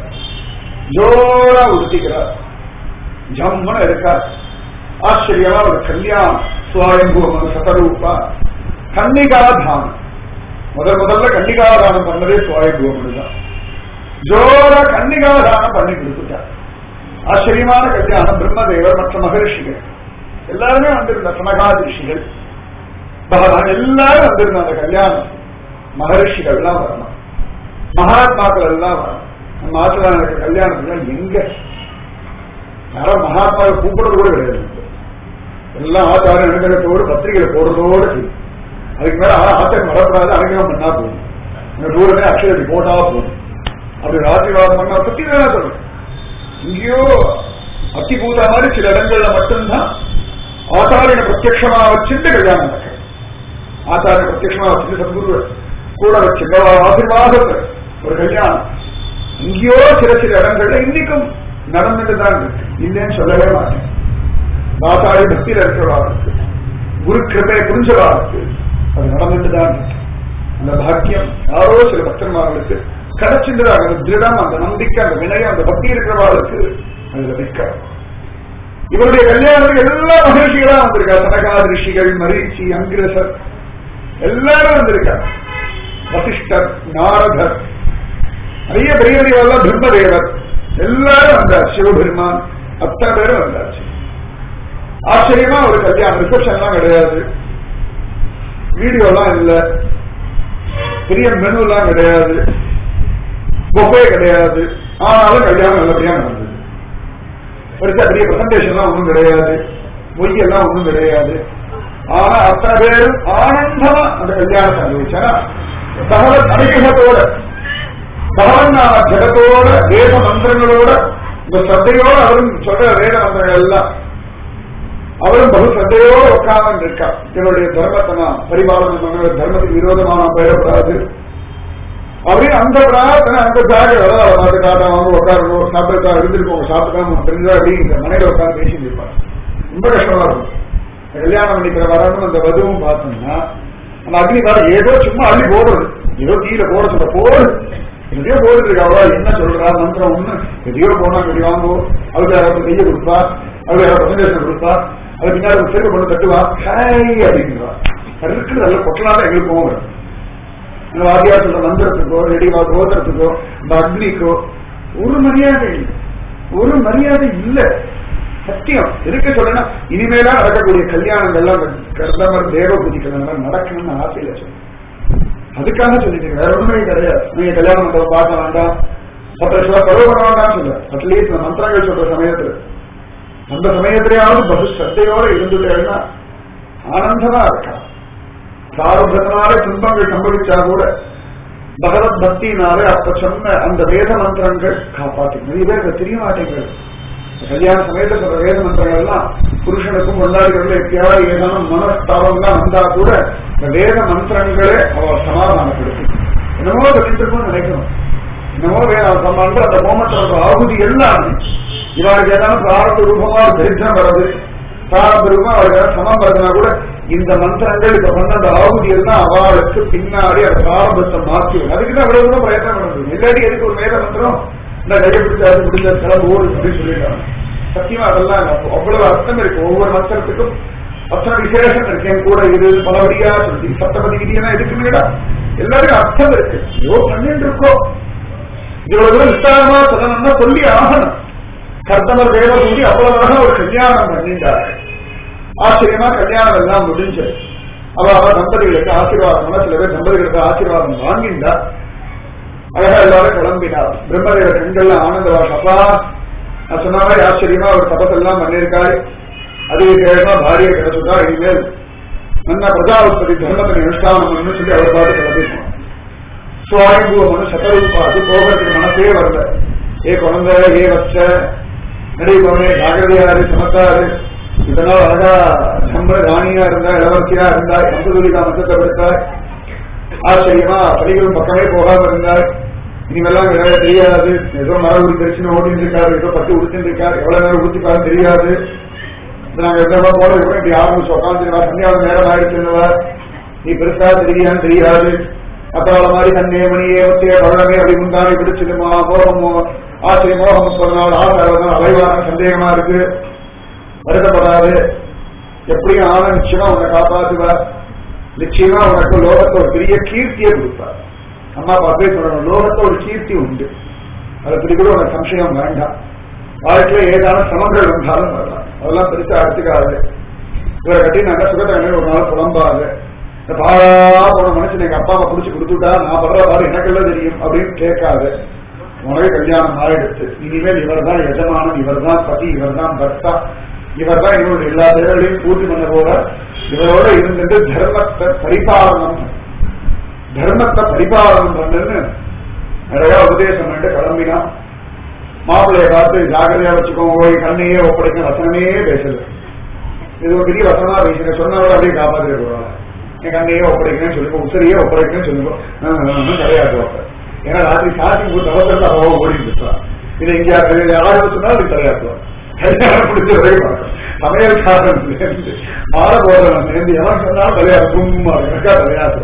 ஜோரா உடுத்திக்கிறார் ஜம்முன்னு இருக்கா ஆச்சரியமா ஒரு கல்யாணம் சுவாயம்பூமன் சதரூபா கன்னிகாதானம் முதல் முதல்ல கன்னிகாதானம் பண்ணதே சுவாயம்பூமன் தான் ஜோரா கன்னிகாதானம் பண்ணி கொடுத்துட்டார் ஆச்சரியமான கல்யாணம் பிரம்மதேவர் மற்ற மகரிஷிகள் எல்லாருமே வந்திருந்த சனகாதிஷிகள் பகவான் எல்லாரும் வந்திருந்த அந்த கல்யாணம் மகரிஷிகள் எல்லாம் வரணும் மகாத்மாக்கள் எல்லாம் வரணும் நம்ம ஆசிரியர் நடக்க கல்யாணத்துக்கு எங்க யாரும் மகாத்மாவை கூப்பிடுறது கூட கிடையாது எல்லாம் ஆச்சார அனுகிரகத்தோடு பத்திரிகை போடுறதோடு சரி அதுக்கு மேல ஆச்சரியம் வரக்கூடாது அனுகிரகம் பண்ணா போதும் அந்த தூரமே அக்ஷரத்தை போட்டா போதும் அப்படி ஆசீர்வாதம் பண்ணா பத்தி வேணா சொல்றேன் இங்கேயோ அத்திபூதா மாதிரி சில இடங்கள்ல மட்டும்தான் ஆச்சாரியனை பிரத்யமா வச்சுட்டு கல்யாணம் நடக்கும் ஆச்சாரிய பிரத்யமா வச்சுட்டு சத்குரு கூட வச்சு ஆசீர்வாதத்தை ஒரு கல்யாணம் இங்கேயோ சில சில இடங்கள்ல இன்னைக்கும் நடந்துட்டு தான் இருக்கு இல்லைன்னு சொல்லவே மாட்டேன் ஆச்சாரிய பக்தியில இருக்கிறவா இருக்கு குரு கிருப்பை புரிஞ்சவா இருக்கு அது நடந்துட்டு தான் இருக்கு அந்த பாக்கியம் யாரோ சில பக்தர்மார்களுக்கு கிடைச்சின்றதாக அந்த திருடம் அந்த நம்பிக்கை அந்த வினயம் அந்த பக்தி இருக்கிறவாளுக்கு அது லபிக்காது இவருடைய கல்யாணத்துக்கு எல்லா மகிழ்ச்சிகளா வந்திருக்கா சனகாத ரிஷிகள் மரீச்சி அங்கிரசர் எல்லாரும் வந்திருக்கா வசிஷ்டர் நாரதர் நிறைய பெரிய பெரியவெல்லாம் பிரம்மதேவர் எல்லாரும் வந்தார் சிவபெருமான் அத்தனை பேரும் வந்தாச்சு ஆச்சரியமா ஒரு கல்யாணம் ரிசப்ஷன்லாம் கிடையாது வீடியோ எல்லாம் இல்ல பெரிய மெனு எல்லாம் கிடையாது பொஃபே கிடையாது ஆனாலும் கல்யாணம் நல்லபடியா நடந்தது பெருசா பெரிய பிரசன்டேஷன் எல்லாம் ஒண்ணும் கிடையாது மொய் எல்லாம் ஒண்ணும் கிடையாது ஆனா அத்தனை பேரும் ஆனந்தமா அந்த கல்யாணத்தை அனுபவிச்சா பகவத் அனுகிரகத்தோட பகவன் நாம ஜகத்தோட வேத மந்திரங்களோட இந்த சத்தையோட அவரும் சொல்ற வேத மந்திரங்கள் எல்லாம் அவரும் பகு சத்தையோட உட்கார்ந்து இருக்கா என்னுடைய தர்மத்தை நான் பரிபாலனம் பண்ண தர்மத்துக்கு விரோதமா நான் பெயரப்படாது அப்படின்னு அந்த பிரார்த்தனை அந்த ஜாக பார்த்து காட்டா வாங்க உட்காரணும் சாப்பிட்டா இருந்திருக்கோங்க சாப்பிட்டாம தெரிஞ்சா அப்படி இந்த மனையில உட்கார்ந்து பேசிட்டு இருப்பாங்க ரொம்ப கஷ்டமா இருக்கும் இந்த கல்யாணம் பண்ணிக்கிற வரணும் அந்த வதுவும் பார்த்தோம்னா அந்த அக்னி பாரு ஏதோ சும்மா அள்ளி போடுறது ஏதோ கீழே போட சொல்ல போடு எதையோ போடுறது இருக்கு அவ்வளோ என்ன சொல்றா மந்திரம் ஒண்ணு எதையோ போனா இப்படி வாங்குவோம் அதுக்கு யாராவது கையை கொடுப்பா அதுக்கு யாராவது பிரசன்டேஷன் கொடுப்பா அது பின்னாடி ஒரு செருப்பு பண்ணி தட்டுவா ஹாய் அப்படிங்கிறா இருக்கிறது நல்ல கொட்டலாம் எங்களுக்கு போகும் இந்த வாத்தியார் சொல்ற மந்திரத்துக்கோ ரெடிவா கோத்திரத்துக்கோ இந்த அக்னிக்கோ ஒரு மரியாதை இல்லை ஒரு மரியாதை இல்ல சத்தியம் எதுக்கு சொல்றேன்னா இனிமேலா நடக்கக்கூடிய கல்யாணங்கள்லாம் கர்தமர் தேவபூதி கல்யாணம் நடக்கணும்னு ஆசையில சொல்றேன் அதுக்காக சொல்லிட்டு வேற ஒண்ணுமே கிடையாது நீங்க கல்யாணம் பண்றத பார்க்க வேண்டாம் பத்து லட்சம் ரூபாய் செலவு பண்ண வேண்டாம்னு சொல்ல அட்லீஸ்ட் மந்திரங்கள் சொல்ற சமயத்துல அந்த சமயத்திலேயாவது பகு சத்தையோட இருந்துட்டேன்னா ஆனந்தமா இருக்கா பிராரம்பத்தினாலே துன்பங்கள் சம்பவிச்சா கூட பகவத் பக்தினாலே அப்ப சொன்ன அந்த வேத மந்திரங்கள் காப்பாற்றும் நிறைய பேருக்கு தெரிய மாட்டேங்கிறது கல்யாண சமயத்துல சொல்ற வேத மந்திரங்கள் எல்லாம் புருஷனுக்கும் கொண்டாடுகள் எப்பயாவது ஏதானும் மனஸ்தாபம் தான் வந்தா கூட இந்த வேத மந்திரங்களே அவள் சமாதானப்படுத்தும் என்னமோ தெரிஞ்சிருக்கும்னு நினைக்கணும் என்னமோ வேத மந்திரம் அந்த கோமத்திர ஆகுதி எல்லாமே இவருக்கு ஏதாவது பிராரத்த ரூபமா தரித்திரம் வருது பிராரத்த ரூபமா அவருக்கு சமம் வருதுன்னா கூட இந்த மந்திரங்கள் இப்ப சொன்ன அந்த ஆகுதி எல்லாம் அவளுக்கு பின்னாடி அந்த பிராரம்பத்தை மாற்றி அதுக்கு தான் அவ்வளவு தூரம் பிரயத்தனம் பண்ணுறது இல்லாட்டி எதுக்கு ஒரு வேத மந்திரம் இந்த கையை பிடிச்ச அது பிடிச்ச கிளம்பு ஓடு அப்படின்னு சொல்லிட்டாங்க சத்தியமா அதெல்லாம் அவ்வளவு அர்த்தம் இருக்கு ஒவ்வொரு மந்திரத்துக்கும் அத்தனை விசேஷம் இருக்கு என் கூட இது பலவடியா சொல்லி சப்தபதி விதியெல்லாம் இருக்குங்களா எல்லாருக்கும் அர்த்தம் இருக்கு ஐயோ பண்ணிட்டு இருக்கோம் இவ்வளவு தூரம் விஸ்தாரமா சொல்லணும்னா சொல்லி ஆகணும் கர்த்தமர் தேவ சொல்லி அவ்வளவு அழகா ஒரு கல்யாணம் பண்ணிட்டாரு ஆச்சரியமா கல்யாணம் எல்லாம் முடிஞ்சது அவ அவ தம்பதிகளுக்கு ஆசீர்வாதம் சில பேர் தம்பதிகளுக்கு ஆசீர்வாதம் வாங்கிண்டா அழகா எல்லாரும் கிளம்பினார் பிரம்மதேவ கண்கள்ல ஆனந்தவாஷ் அப்பா நான் சொன்ன மாதிரி ஆச்சரியமா ஒரு தபத்தெல்லாம் பண்ணியிருக்காரு அதே கேட்டா பாரிய கிடைச்சுட்டா இனிமேல் நல்ல பிரஜாபதி தர்மத்தை அனுஷ்டானம் பண்ணு சொல்லி அவர் பார்த்து கிளம்பிட்டோம் சுவாயம்பூவம் சதரூபா அது போகிறதுக்கு மனசே வரல ஏ குழந்தை ஏ வச்ச நடைபவனே ஜாகிரதையாரு சமத்தாரு இதனால் அழகா சம்பர ராணியா இருந்தா இளவரசியா இருந்தாய் சம்பதுலிகா மத்தத்தை படுத்தாய் ஆச்சரியமா படிகளும் பக்கமே போகாம இருந்தாய் இனிமெல்லாம் வேற தெரியாது ஏதோ மர உடி தெரிச்சுன்னு ஓடிட்டு இருக்காரு ஏதோ பத்து உடுத்திட்டு இருக்காரு எவ்வளவு நேரம் உடுத்திப்பாரு தெரியாது நாங்க எந்த போறது கூட இப்படி ஆரம்பிச்சு உட்காந்துருவா சந்தியாவது நேரம் ஆயிடுச்சுன்னுவா நீ பெருசா தெரியான்னு தெரியாது அத்தாள மாதிரி தன்னே மணி ஏவத்திய பழமே அப்படி முந்தானே பிடிச்சிடுமா மோகமோ ஆச்சரிய மோகம் முப்பது நாள் ஆசாரம் அலைவான சந்தேகமா இருக்கு வருத்தப்படாது எப்படியும் ஆன நிச்சயமா உன்னை காப்பாத்துவார் நிச்சயமா உனக்கு லோகத்தை ஒரு பெரிய கீர்த்தியை கொடுப்பார் அம்மா பாப்பே சொல்லணும் லோகத்தை ஒரு கீர்த்தி உண்டு அதை பத்தி கூட உனக்கு சம்சயம் வேண்டாம் வாழ்க்கையில ஏதான சமங்கள் வந்தாலும் வரலாம் அதெல்லாம் பெருசா எடுத்துக்காது இவரை கட்டி நாங்க சுகத்தை ஒரு நாள் புலம்பாது இந்த பாழா போன மனுஷன் எங்க அப்பா அம்மா புடிச்சு கொடுத்துட்டா நான் படுற பாரு எனக்கு எல்லாம் தெரியும் அப்படின்னு கேட்காது உனக்கு கல்யாணம் ஆயிடுச்சு இனிமேல் இவர் தான் எஜமானன் இவர் தான் பதி இவர் தான் பர்த்தா இவர் தான் இவருடைய எல்லா தேவைகளையும் பூர்த்தி பண்ண போற இவரோட இருந்துட்டு தர்மத்தை பரிபாலனம் தர்மத்தை பரிபாலனம் பண்ணுன்னு நிறைய உபதேசம் பண்ணிட்டு கிளம்பினான் மாப்பிள்ளைய பார்த்து ஜாகிரதையா வச்சுக்கோங்க போய் கண்ணையே ஒப்படைக்க வசனமே பேசல இது ஒரு பெரிய வசனமா பேசுங்க சொன்னவரை அப்படியே காப்பாத்திட்டு போறாங்க என் கண்ணையே ஒப்படைக்கிறேன்னு சொல்லுங்க உசரியே ஒப்படைக்கிறேன்னு சொல்லுங்க தலையாட்டுவாங்க ஏன்னா ராத்திரி சாத்தி கொடுத்த அவசரத்தை அவன் ஓடிட்டு இருப்பான் இதை இங்க யாரும் சொன்னா அது தலையாட்டுவான் கல்யாணம் பிடிச்ச வரை பார்க்கும் சமையல் காரணம் மாற போறவன் சேர்ந்து எவன் சொன்னாலும் தலையாட்டு சும்மா இருக்கா தலையாட்டுவான்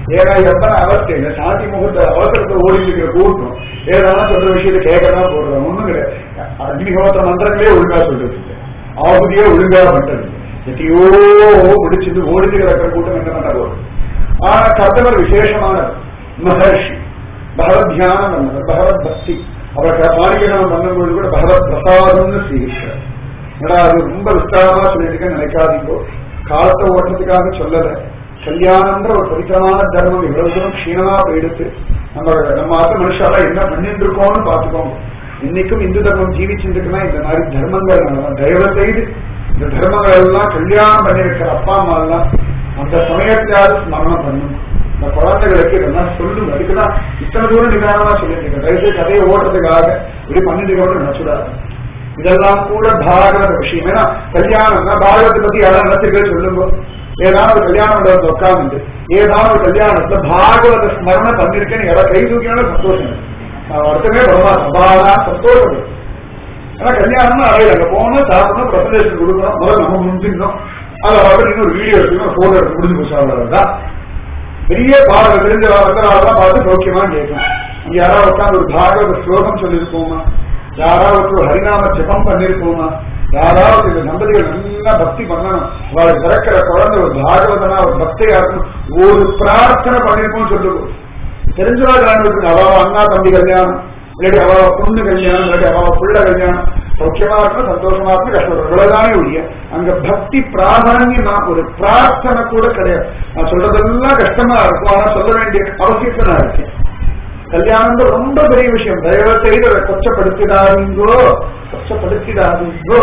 ஏன்னா எத்தனை அவஸ்தை இந்த சாந்தி முகத்தை அவசரத்தை ஓடி இருக்கிற கூட்டம் ஏதாவது சொல்ற விஷயத்தை கேட்கதான் போடுறோம் ஒண்ணும் கிடையாது அக்னிஹோத்திர மந்திரங்களே ஒழுங்கா சொல்றது ஆகுதியே ஒழுங்கா பண்றது எத்தையோ பிடிச்சிட்டு ஓடிட்டு கிடக்கிற கூட்டம் என்ன பண்ண போகுது ஆனா கர்த்தவர் விசேஷமானது மகர்ஷி பகவத் தியானம் பண்ணது பகவத் பக்தி அவர் பாணிகரணம் பண்ணும்போது கூட பகவத் பிரசாதம்னு ஸ்வீகரிக்கிறார் ஏன்னா அது ரொம்ப விஸ்தாரமா சொல்லியிருக்க நினைக்காதீங்கோ காலத்தை ஓட்டுறதுக்காக சொல்லல கல்யாணம்ன்ற ஒரு பவித்திரமான தர்மம் இவ்வளவு தூரம் க்ஷீணமா போயிடுத்து நம்ம நம்ம ஆத்த மனுஷால என்ன பண்ணிட்டு இருக்கோம்னு பாத்துக்கோங்க இன்னைக்கும் இந்து தர்மம் ஜீவிச்சுருக்குன்னா இந்த மாதிரி தர்மங்கள் நம்ம தயவு செய்து இந்த தர்மங்கள் எல்லாம் கல்யாணம் பண்ணி வைக்கிற அப்பா அம்மா எல்லாம் அந்த சமயத்தையாவது ஸ்மரணம் பண்ணணும் இந்த குழந்தைகளுக்கு இதெல்லாம் சொல்லுங்க அதுக்குதான் இத்தனை தூரம் நிதானமா சொல்லிட்டு இருக்கேன் தயவுசெய்து கதையை ஓட்டுறதுக்காக இப்படி பண்ணிட்டு இருக்கோம்னு நினைச்சுடாது இதெல்லாம் கூட பாகவத விஷயம் ஏன்னா கல்யாணம்னா பாகவத்தை பத்தி யாரும் நடத்துக்கள் சொல்லுங்க ஏதாவது ஒரு கல்யாண மண்டபத்தை உட்கார்ந்து ஏதாவது ஒரு கல்யாணத்துல பாகவத ஸ்மரணம் பண்ணிருக்கேன்னு யாராவது கை தூக்கினாலும் சந்தோஷம் இருக்கு. நான் வருத்தமே பரவா சபானா சந்தோஷம் இருக்கு. ஆனா கல்யாணம்னா அறையில் அங்க போகணும் சாப்பிடணும் பிரசன்டேஷன் கொடுக்கணும் முதல்ல நம்ம முடிஞ்சிடணும் அதை வந்து இன்னொரு வீடியோ எடுத்துக்கணும் போட்டோ எடுத்து முடிஞ்சு போச்சு அவ்வளவுதான் பெரிய பாடல் தெரிஞ்ச வந்தனாலதான் பார்த்து சௌக்கியமா கேட்கணும் இங்க யாராவது உட்காந்து ஒரு பாகவத ஸ்லோகம் சொல்லியிருக்கோமா யாராவது ஒரு ஹரிநாம ஜபம் பண்ணிருக்கோமா யாராவது இந்த தம்பதிகள் நல்லா பக்தி பண்ணணும் அவளுக்கு பிறக்கிற குழந்தை ஒரு பாகவதனா ஒரு பக்தியா இருக்கணும் ஒரு பிரார்த்தனை பண்ணிருக்கோம்னு சொல்லுவோம் தெரிஞ்சவா கல்யாணத்துக்கு அவ அண்ணா தம்பி கல்யாணம் இல்லாட்டி அவ பொண்ணு கல்யாணம் இல்லாட்டி அவ புள்ள கல்யாணம் சௌக்கியமா இருக்கணும் சந்தோஷமா இருக்கணும் கஷ்டம் இவ்வளவுதானே ஒழிய அங்க பக்தி பிராதானியமா ஒரு பிரார்த்தனை கூட கிடையாது நான் சொல்றதெல்லாம் கஷ்டமா இருக்கும் ஆனா சொல்ல வேண்டிய அவசியத்தை நான் இருக்கேன் கல்யாணம் ரொம்ப பெரிய விஷயம் தயவு செய்து அதை கொச்சப்படுத்திடாதீங்கோ கொச்சப்படுத்திடாதீங்கோ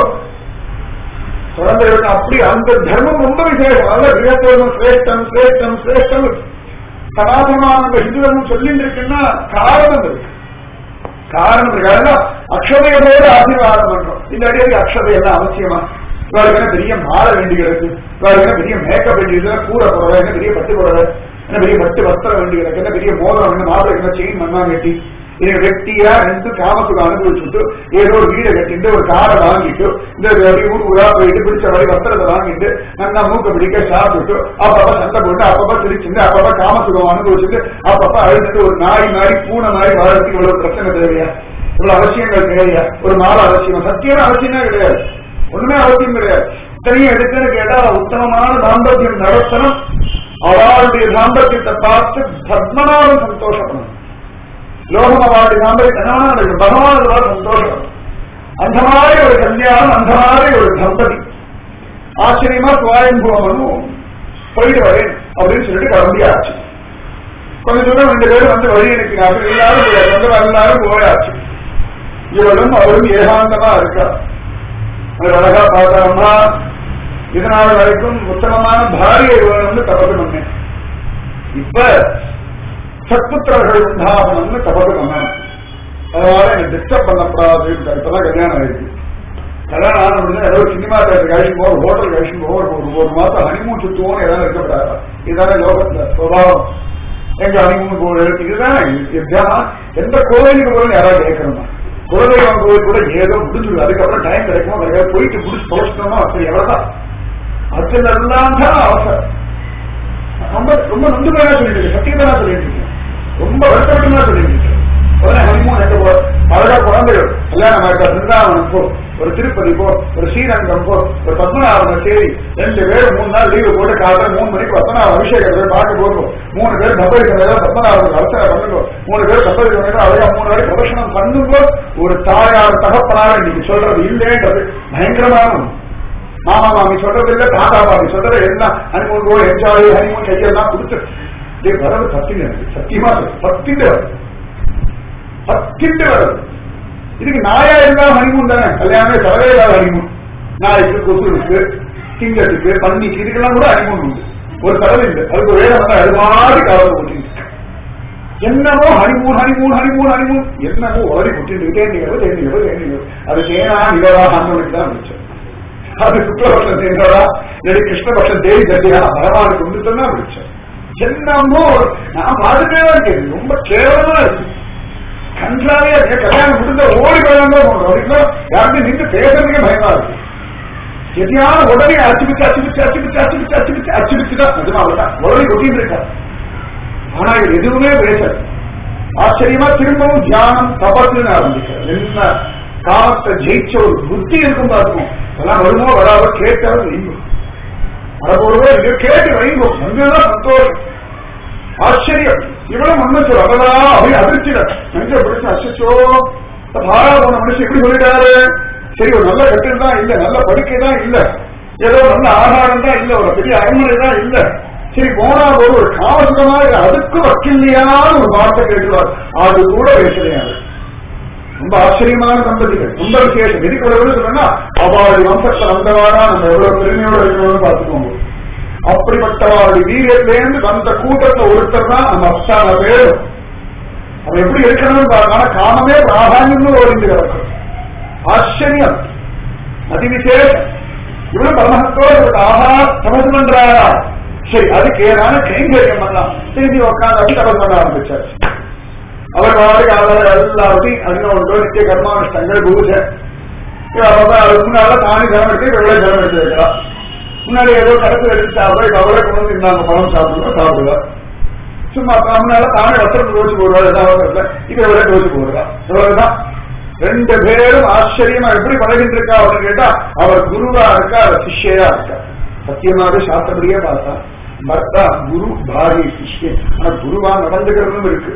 குழந்தைகளுக்கு அப்படி அந்த தர்மம் ரொம்ப விசேஷம் அல்ல கிரகத்தோகம் சிரேஷ்டம் சிரேஷ்டம் சிரேஷ்டம் சனாதனமான அந்த ஹிந்து தர்மம் சொல்லிட்டு இருக்குன்னா காரணம் இருக்கு காரணம் இருக்காது அக்ஷதையோட ஆசீர்வாதம் பண்றோம் இந்த அடியடி அக்ஷதை எல்லாம் அவசியமா இவளுக்கு என்ன பெரிய மாலை வேண்டி கிடக்கு இவளுக்கு என்ன பெரிய மேக்கப் வேண்டி இருக்கு கூரை புடவை என்ன பெரிய பட்டு புடவை என்ன பெரிய பட்டு வஸ்திரம் வேண்டி கிடக்கு என்ன பெரிய மோதிரம் என்ன மாலை என்ன செயின் மண்ணா கட்டி இதை வெட்டியா ரெண்டு காமத்துக்கு அனுபவிச்சுட்டு ஏதோ ஒரு வீடை கட்டிட்டு ஒரு காரை வாங்கிட்டு இந்த ஊர் ஊரா போயிட்டு பிடிச்ச வழி வஸ்திரத்தை வாங்கிட்டு நல்லா மூக்க பிடிக்க சாப்பிட்டு அப்பப்ப சண்டை போட்டு அப்பப்ப சிரிச்சுட்டு அப்பப்ப காமத்துக்கு அனுபவிச்சுட்டு அப்பப்ப அழுதுட்டு ஒரு நாய் மாதிரி பூனை மாதிரி வாழறதுக்கு இவ்வளவு பிரச்சனை தேவையா இவ்வளவு அவசியங்கள் தேவையா ஒரு நாள் அவசியம் சத்தியம் அவசியமே கிடையாது ஒண்ணுமே அவசியம் கிடையாது இத்தனையும் எடுத்துன்னு கேட்டா உத்தமமான தாம்பத்தியம் நடத்தணும் அவளுடைய தாம்பத்தியத்தை பார்த்து பத்மநாபம் சந்தோஷப்படணும் லோகம் அவளுடைய தாம்பத்தியம் என்னன்னா நடக்கும் பகவான் அதுவாறு சந்தோஷம் அந்த மாதிரி ஒரு கல்யாணம் அந்த மாதிரி ஒரு தம்பதி ஆச்சரியமா சுவாயம்புவமனும் போயிட்டு வரேன் அப்படின்னு சொல்லிட்டு கிளம்பியாச்சு கொஞ்ச தூரம் ரெண்டு பேரும் வந்து வழி அனுப்பினார்கள் எல்லாரும் போயாச்சு. வந்து எல்லாரும் போயாச்சு இவளும் அவரும் ஏகாந்தமா இருக்கா அவர் அழகா பார்த்தாரம்மா இதனால் வரைக்கும் உத்தமமான பாரியை வேணும்னு தபது பண்ணேன் இப்ப சத்புத்திரர்கள் உண்டாகணும்னு தபது பண்ணேன் அதனால எனக்கு டிஸ்டர்ப் பண்ணக்கூடாது இப்பதான் கல்யாணம் ஆயிருக்கு கல்யாணம் ஆன முடிஞ்சா ஏதோ ஒரு சினிமா தேட்டர் கழிச்சு போவோம் ஹோட்டல் கழிச்சு போவோம் ஒரு ஒரு ஒரு மாசம் ஹனிமூன் சுத்துவோம் ஏதாவது இருக்கப்படாது இதுதானே லோகத்துல சுபாவம் எங்க ஹனிமூன் கோவில் இதுதானே இதுதான் எந்த கோவிலுக்கு போகணும் யாராவது கேட்கணுமா குலதெய்வம் கோவில் கூட ஏதோ முடிஞ்சிடும் அதுக்கப்புறம் டைம் கிடைக்கும் அதுக்காக போயிட்டு முடிச்சு தொலைச்சிட்டோம்னா சரி எவ்வளவுதான் அதுல எல்லாம் தான் அவசரம் ரொம்ப ரொம்ப நொந்து போயா சொல்லிட்டு இருக்கேன் சத்தியமா சொல்லிட்டு இருக்கேன் ரொம்ப வருத்தப்பட்டுமா சொல்லிட்டு இருக்கேன் உடனே ஹனிமூன் எங்க போ அழகா குழந்தைகள் கல்யாணம் ஆயிட்டா பிருந்தாவனம் போ ஒரு திருப்பதி போ ஒரு ஸ்ரீரங்கம் போ ஒரு பத்மநாபன சேரி ரெண்டு பேரும் மூணு நாள் லீவு போட்டு காலைல மூணு மணிக்கு பத்மநாப அபிஷேகத்தை போய் பார்க்க போகும் மூணு பேர் தப்பதி பத்மநாபனுக்கு அவசரம் பண்ணுங்க மூணு பேர் தப்பதி பண்ணுங்க அழகா மூணு நாளைக்கு பிரதர்ஷனம் பண்ணுங்க ஒரு தாயார் தகப்பனார் இன்னைக்கு சொல்றது இல்லைன்றது பயங்கரமான ஒண்ணு. மாமா மாமி சொல்றது இல்ல தாத்தா மாமி சொல்றது எல்லாம் ஹனிமூன் போ என்ஜாய் ஹனிமூன் கையெல்லாம் கொடுத்து டேய், வரது பத்தின்னு சத்தியமா சொல்றேன். பத்தின்னு வருது பத்திட்டு வருது இதுக்கு நாயா இருந்தா ஹனிமூன் தானே கல்யாணமே தரவே இல்லாத ஹனிமூன் நாய்க்கு கொசுருக்கு சிங்கத்துக்கு பன்னிக்கு இதுக்கெல்லாம் கூட ஹனிமூன் உண்டு ஒரு தடவை இல்லை அதுக்கு ஒரு வேலை வந்தா அது மாதிரி காலத்தை கொட்டிட்டு என்னமோ ஹனிமூன் ஹனிமூன் ஹனிமூன் ஹனிமூன் என்னமோ உடனே கொட்டிட்டு தேர்ந்தீங்க தேர்ந்தீங்க தேர்ந்தீங்க அது தேனா நிலவா ஹனுமனுக்கு தான் மிச்சம் அது சுக்லபக்ஷம் தேர்ந்தவரா இல்லை கிருஷ்ணபக்ஷம் தேவி தட்டியா பகவானுக்கு கொண்டு தான் மிச்சம் என்னமோ நான் பார்த்துட்டே தான் இருக்கேன் ரொம்ப கேவலமா இருக்கு கன்றாவே இருக்கு கல்யாணம் முடிஞ்ச ஓடி போயாம போகணும் அதுக்குள்ள யாருமே நின்று பேசுறதுக்கே பயமா இருக்கு எதையான உடனே அச்சுபிச்சு அச்சுபிச்சு அச்சுபிச்சு அச்சுபிச்சு அச்சுபிச்சு அச்சுபிச்சு தான் நிஜமா அவ்வளவுதான் உடனே கொட்டிட்டு இருக்கா ஆனா இது எதுவுமே பேசல ஆச்சரியமா திரும்பவும் தியானம் தபத்துன்னு ஆரம்பிக்கிறார் என்ன காமத்தை ஜெயிச்ச ஒரு புத்தி இருக்கும் பார்க்கணும் அதெல்லாம் வருமோ வராதோ கேட்டாலும் வைங்கும் வரப்போறதோ இங்க கேட்டு வைங்கும் அங்குதான் சந்தோஷம் ஆச்சரியம் இவ்வளவு மன்னிச்சு அதெல்லா அப்படி அதிர்ச்சிட நெஞ்ச பிடிச்சு அச்சோ பாரா போன மனுஷன் எப்படி சொல்லிட்டாரு சரி ஒரு நல்ல கட்டில் தான் இல்ல நல்ல படுக்கை தான் இல்ல ஏதோ நல்ல ஆகாரம் தான் இல்ல ஒரு பெரிய அரண்மனை தான் இல்ல சரி போனா ஒரு ஒரு காவல்கமா அதுக்கு வக்கில்லையான்னு ஒரு வார்த்தை கேட்டுவார் அது கூட பேசலையாது ரொம்ப ஆச்சரியமான தம்பதிகள் ரொம்ப விசேஷம் எதுக்கு வரணும்னு சொன்னா அவளுடைய வம்சத்தை வந்தவாரா நம்ம எவ்வளவு பெருமையோட இருக்கணும்னு பார்த்துக்கோங்க அப்படிப்பட்டவாளுடைய வீரியத்திலேருந்து வந்த கூட்டத்துல ஒருத்தர் தான் நம்ம அஸ்தான பேர் அவன் எப்படி இருக்கணும்னு பாருங்க காமமே பிராதானியம்னு ஓடிந்து கிடக்கும் ஆச்சரியம் அதிவிசேஷம் இவ்வளவு பரமத்தோடு ஆஹா தபசு பண்றாரா சரி அதுக்கு ஏதான கைங்கரியம் பண்ணலாம் திரும்பி உட்காந்து அப்படி தபசு பண்ண ஆரம்பிச்சாச்சு அவர் வாடி அவர் எல்லாத்தையும் அதுங்க ஒன்றோ நித்திய கர்மானுஷ்டங்கள் பூஜை அதுக்கு முன்னால தானி ஜலம் எடுத்து வெள்ளை ஜலம் எடுத்து வைக்கலாம் முன்னாடி ஏதோ கருத்து எடுத்து சாப்பிட இப்ப அவரே கொண்டு வந்து இருந்தாங்க பழம் சாப்பிடுவோம் சாப்பிடுவா சும்மா முன்னால தானே வஸ்திரம் துவச்சு போடுவா ஏதாவது இப்ப இவரே துவச்சு போடுவா இவ்வளவுதான் ரெண்டு பேரும் ஆச்சரியமா எப்படி பழகிட்டு இருக்கா அப்படின்னு கேட்டா அவர் குருவா இருக்கா அவர் சிஷ்யா இருக்கா சத்தியமாவே சாஸ்திரப்படியே பார்த்தா பர்த்தா குரு பாரி சிஷ்யன் ஆனா குருவா நடந்துக்கிறதும் இருக்கு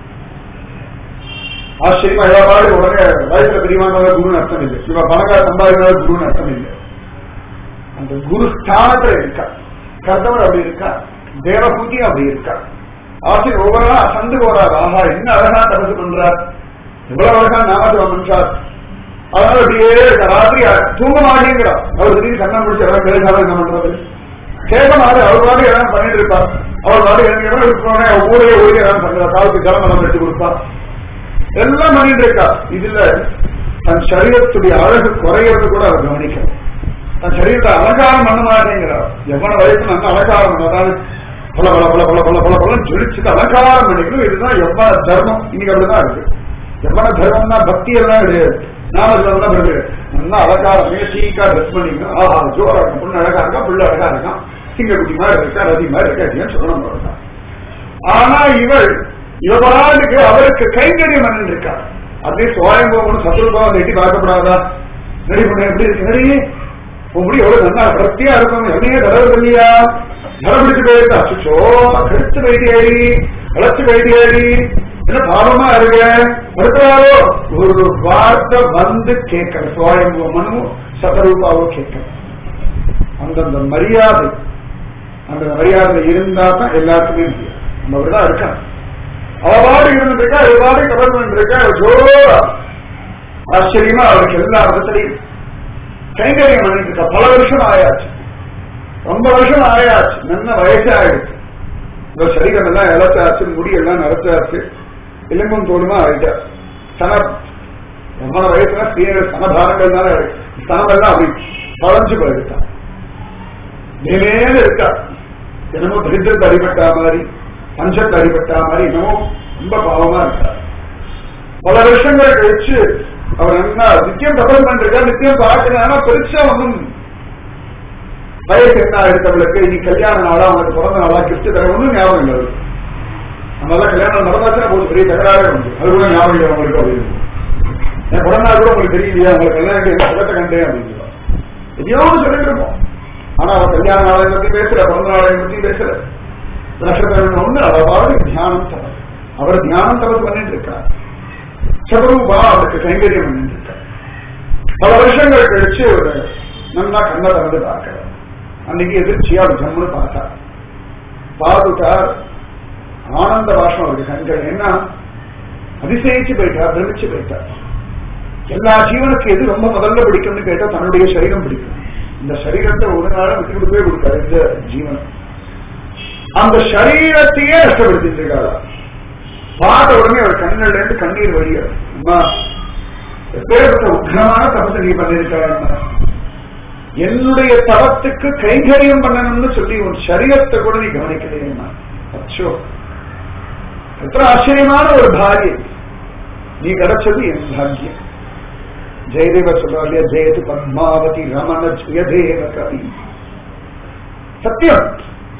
ஆச்சரியமா எல்லாரும் உடனே வயசுல பெரியமான குருன்னு அர்த்தம் இல்லை இவ பணக்கார சம்பாதிக்கிறார் குருன்னு அர்த்தம் இல்லை அந்த குரு ஸ்தானத்துல இருக்கா கர்த்தவர் அப்படி இருக்கா தேவபூதி அப்படி இருக்கா ஆசிரியர் ஒவ்வொரு நாள் அசந்து போறார் ஆஹா என்ன அழகா தபசு பண்றார் இவ்வளவு அழகா நாமத்துவம் பண்றார் அதனால அப்படியே இருக்க ராத்திரி தூங்க மாட்டேங்கிறார் அவர் திடீர்னு கண்ணம் முடிச்சு எல்லாம் பேசாத என்ன பண்றது கேட்க மாறு அவர் பாடு எல்லாம் பண்ணிட்டு இருப்பார் அவர் பாடு எனக்கு எவ்வளவு இருக்கோனே ஊரே ஊரே எல்லாம் பண்றார் காலத்துக்கு கிளம்ப எடுத்து கொடுப்பார் எல்லாம் பண்ணிட்டு இருக்கா இதுல தன் சரீரத்துடைய அழகு குறையறது கூட அவர் கவனிக்கணும் தன் சரீரத்தை அலங்காரம் பண்ண மாட்டேங்கிறார் எவ்வளவு வயசு நல்ல அலங்காரம் பண்ணாரு பல பல பல பல பல பல பல ஜொலிச்சுட்டு அலங்காரம் பண்ணிக்கணும் இதுதான் எவ்வளவு தர்மம் இன்னைக்கு அப்படிதான் இருக்கு எவ்வளவு தர்மம்னா பக்தி எல்லாம் கிடையாது நாம தான் இருக்கு நல்லா அலங்காரம் சீக்கா ட்ரெஸ் பண்ணிக்கணும் ஆஹா ஜோரா இருக்கும் பொண்ணு அழகா இருக்கா புள்ள அழகா இருக்கான் சிங்கக்குட்டி மாதிரி இருக்கா ரதி மாதிரி இருக்கா அப்படின்னு சொல்லணும் இருக்கான் ஆனா இவள் இவராளுக்கு அவருக்கு கைங்கரியம் பண்ணி இருக்கா அப்படியே சுவாயம் போகணும் சத்ருபாவம் எட்டி பார்க்கப்படாதா நடி பண்ண எப்படி இருக்கு நடி உங்களுடைய எவ்வளவு நல்லா வளர்த்தியா இருக்கும் என்னையே தடவை இல்லையா நடபிடிச்சு போயிருக்கா அச்சோ கருத்து வைத்தியாரி வளர்ச்சி வைத்தியாரி என்ன பாவமா இருக்க அடுத்தாரோ ஒரு வார்த்தை வந்து கேட்கணும் சுவாயம்புவ மனு சதரூபாவோ கேட்கணும் அந்தந்த மரியாதை அந்த மரியாதை இருந்தா தான் எல்லாத்துக்குமே முடியும் நம்ம அப்படிதான் இருக்கான் அவபாடு இருந்துருக்கா இவ்வாறு கவர்மெண்ட் இருக்கா ஜோரா ஆச்சரியமா அவருக்கு எல்லா விதத்திலையும் கைங்கரியம் பண்ணிட்டு இருக்கா பல வருஷம் ஆயாச்சு ரொம்ப வருஷம் ஆயாச்சு நல்ல வயசாயிடுச்சு இந்த சரீரம் எல்லாம் இழச்சாச்சு முடி எல்லாம் நடத்தாச்சு எலும்பும் தோலுமா ஆயிட்டா சன எவ்வளவு வயசுல ஸ்ரீகள் சனபாரங்கள் தானே ஸ்தனம் எல்லாம் அப்படி பழஞ்சு போயிருக்கா தினேன்னு இருக்கா தினமும் தரித்திரத்தை அடிபட்டா மாதிரி பஞ்சத்தை அடிபட்டா மாதிரி இன்னமும் ரொம்ப பாவமா இருக்கா பல வருஷங்கள் கழிச்சு அவர் என்ன நித்தியம் தபல் பண்றா நித்தியம் பார்க்கிறானா பெருசா ஒன்றும் வயசு என்ன எடுத்தவளுக்கு இனி கல்யாண நாளா அவனுக்கு பிறந்த நாளா கிஃப்ட் தர ஒன்றும் ஞாபகம் இல்லை அவருக்கு. நம்ம எல்லாம் கல்யாணம் நடந்தாச்சுன்னா போது பெரிய தகராறே உண்டு அது கூட ஞாபகம் இல்லை அவங்களுக்கு அப்படின்னு என் பிறந்தா கூட உங்களுக்கு தெரியலையா உங்களுக்கு கல்யாணம் என்ன பக்கத்தை கண்டேன் அப்படின்னு எதையோ ஒண்ணு சொல்லிட்டு இருப்போம் ஆனா அவன் கல்யாண நாளை பத்தி பேசல பிறந்த நாளை பத்தி பேசல நட்சத்திரம் ஒண்ணு அவராது தியானம் தவறு அவர் தியானம் தவறு பண்ணிட்டு இருக்கார் சபரூபா அவருக்கு கைங்கரியம் பண்ணிட்டு இருக்கார் பல வருஷங்கள் கழிச்சு ஒரு நல்லா கண்ணை திறந்து பார்க்கிறார் அன்னைக்கு எதிர்ச்சியா ஒரு ஜம்முன்னு பார்த்தார் பார்த்துட்டார் ஆனந்த பாஷம் அவருக்கு கண்கள் என்ன அதிசயிச்சு போயிட்டார் பிரமிச்சு போயிட்டார் எல்லா ஜீவனுக்கு எது ரொம்ப முதல்ல பிடிக்கும்னு கேட்டா தன்னுடைய சரீரம் பிடிக்கும் இந்த சரீரத்தை ஒரு நாளும் விட்டு கொடுக்கவே கொடுக்காது இந்த ஜீவன் அந்த சரீரத்தையே நஷ்டப்படுத்திட்டு இருக்காரா பார்த்த உடனே அவர் கண்ணில் இருந்து கண்ணீர் வழியாது அம்மா எப்பேற்பட்ட உக்ரமான தபத்தை நீ பண்ணிருக்காரு என்னுடைய தவத்துக்கு கைங்கரியம் பண்ணணும்னு சொல்லி உன் சரீரத்தை கூட நீ கவனிக்கலையேம்மா அச்சோ எத்தனை ஆச்சரியமான ஒரு பாகியம் நீ கிடைச்சது என் பாக்கியம் ஜெயதேவ சொல்றாங்க ஜெயது பத்மாவதி ரமண ஜெயதேவ கவி சத்தியம்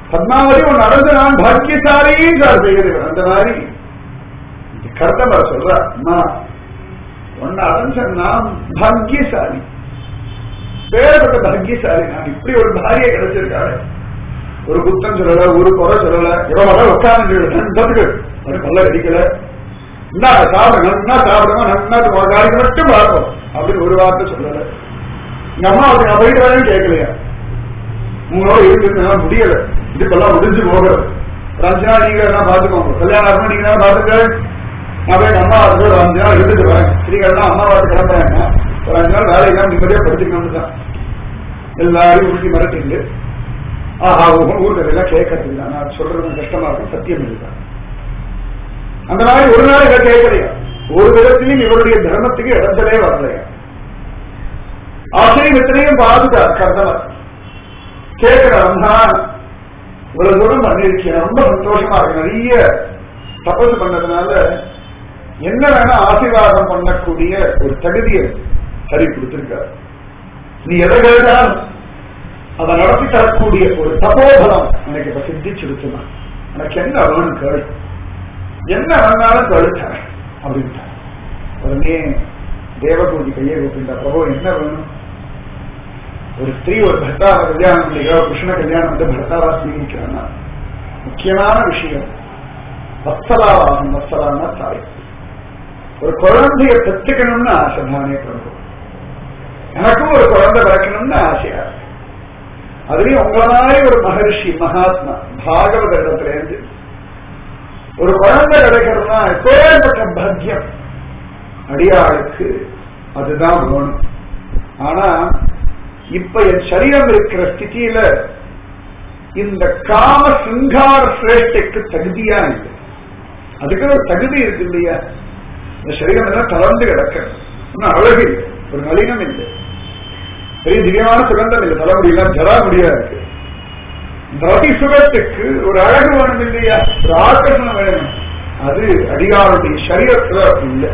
பத்மாவதி உன் அடைஞ்ச நான் பாக்கியசாலியும் சார் செய்கிறேன் அந்த மாதிரி கர்த்தமர் சொல்ற அம்மா உன்னை அடைஞ்ச நான் பாக்கியசாலி பேரப்பட்ட பாக்கியசாலி நான் இப்படி ஒரு பாரியை கிடைச்சிருக்காரு ஒரு குத்தம் சொல்லல ஒரு குறை சொல்லல எவ்வளவு உட்கார்ந்து நண்பர்கள் அது பல்ல அடிக்கல என்ன சாப்பிடுங்க என்ன சாப்பிடுங்க நன்னா காரியம் மட்டும் பார்ப்போம் அப்படின்னு ஒரு வார்த்தை சொல்லல எங்க அம்மா அதுக்கு நான் போயிட்டு வரேன்னு கேட்கலையா உங்களோட இருக்கிறதுனால முடியல இதுக்கெல்லாம் முடிஞ்சு போகிறது ஒரு அஞ்சு நாள் நீங்க எல்லாம் பாத்துக்கோங்க கல்யாணம் ஆகணும் நீங்க தான் பாத்துக்க நான் போய் எங்க அம்மா வந்து ஒரு அஞ்சு நாள் இருந்துட்டு வரேன் ஸ்ரீகள்லாம் அம்மா பார்த்து கிளம்புறாங்க ஒரு அஞ்சு நாள் வேலையெல்லாம் நிம்மதியா படுத்துக்கணும்னு தான் எல்லாரையும் உருட்டி மிரட்டிண்டு ஆஹா ஊருக்கு எல்லாம் கேட்கறது இல்லை நான் சொல்றது கஷ்டமா இருக்கும் சத்தியம் இதுதான் அந்த மாதிரி ஒரு நாள் இதை கேட்கலையா ஒரு விதத்திலும் இவருடைய தர்மத்துக்கு இடத்திலே வரலையா ஆசிரியம் எத்தனையும் பாதுகார் கர்தவர் கேட்கிறான் இவ்வளவு தூரம் பண்ணிருக்கேன் ரொம்ப சந்தோஷமா இருக்கு நிறைய தபசு பண்ணதுனால என்ன வேணா ஆசீர்வாதம் பண்ணக்கூடிய ஒரு தகுதியை சரி கொடுத்திருக்காரு நீ எதை கேட்டாலும் அதை நடத்தி தரக்கூடிய ஒரு தபோபலம் எனக்கு இப்ப சித்திச்சிருச்சுனா எனக்கு என்ன வேணும் கேள் என்ன வேணாலும் கேளுத்தேன் அப்படின்ட்டார் உடனே தேவகூதி கையை கூப்பிட்டா பிரபு என்ன வேணும் ஒரு ஸ்திரீ ஒரு பர்த்தாவை கல்யாணம் இல்லையோ கிருஷ்ண கல்யாணம் வந்து பர்த்தாவா ஸ்வீகரிக்கிறான்னா முக்கியமான விஷயம் வத்சலாவாகும் வத்சலான்னா தாய் ஒரு குழந்தைய பெற்றுக்கணும்னு ஆசை தானே பிரபு எனக்கும் ஒரு குழந்தை பிறக்கணும்னு ஆசையா இருக்கு அதுலயும் உங்களை மாதிரி ஒரு மகர்ஷி மகாத்மா பாகவத இடத்துல இருந்து ஒரு குழந்தை கிடைக்கிறதுனா எப்பேற்பட்ட பாக்கியம் அடியாளுக்கு அதுதான் வேணும் ஆனா இப்ப என் சரீரம் இருக்கிற ஸ்திதியில இந்த காம சிங்கார சிரேஷ்டைக்கு தகுதியா இல்லை அதுக்கு ஒரு தகுதி இருக்கு இல்லையா இந்த சரீரம் எல்லாம் தளர்ந்து கிடக்க ஒன்னும் அழகு இல்லை ஒரு நளினம் இல்லை பெரிய திவ்யமான சுகந்தம் இல்லை தலைமுடியெல்லாம் ஜரா முடியா இருக்கு ரவி சுகத்துக்கு ஒரு அழகு வேணும் இல்லையா ஒரு ஆக்கர்ஷணம் வேணும் அது அடியாருடைய சரீரத்துல அப்படி இல்லை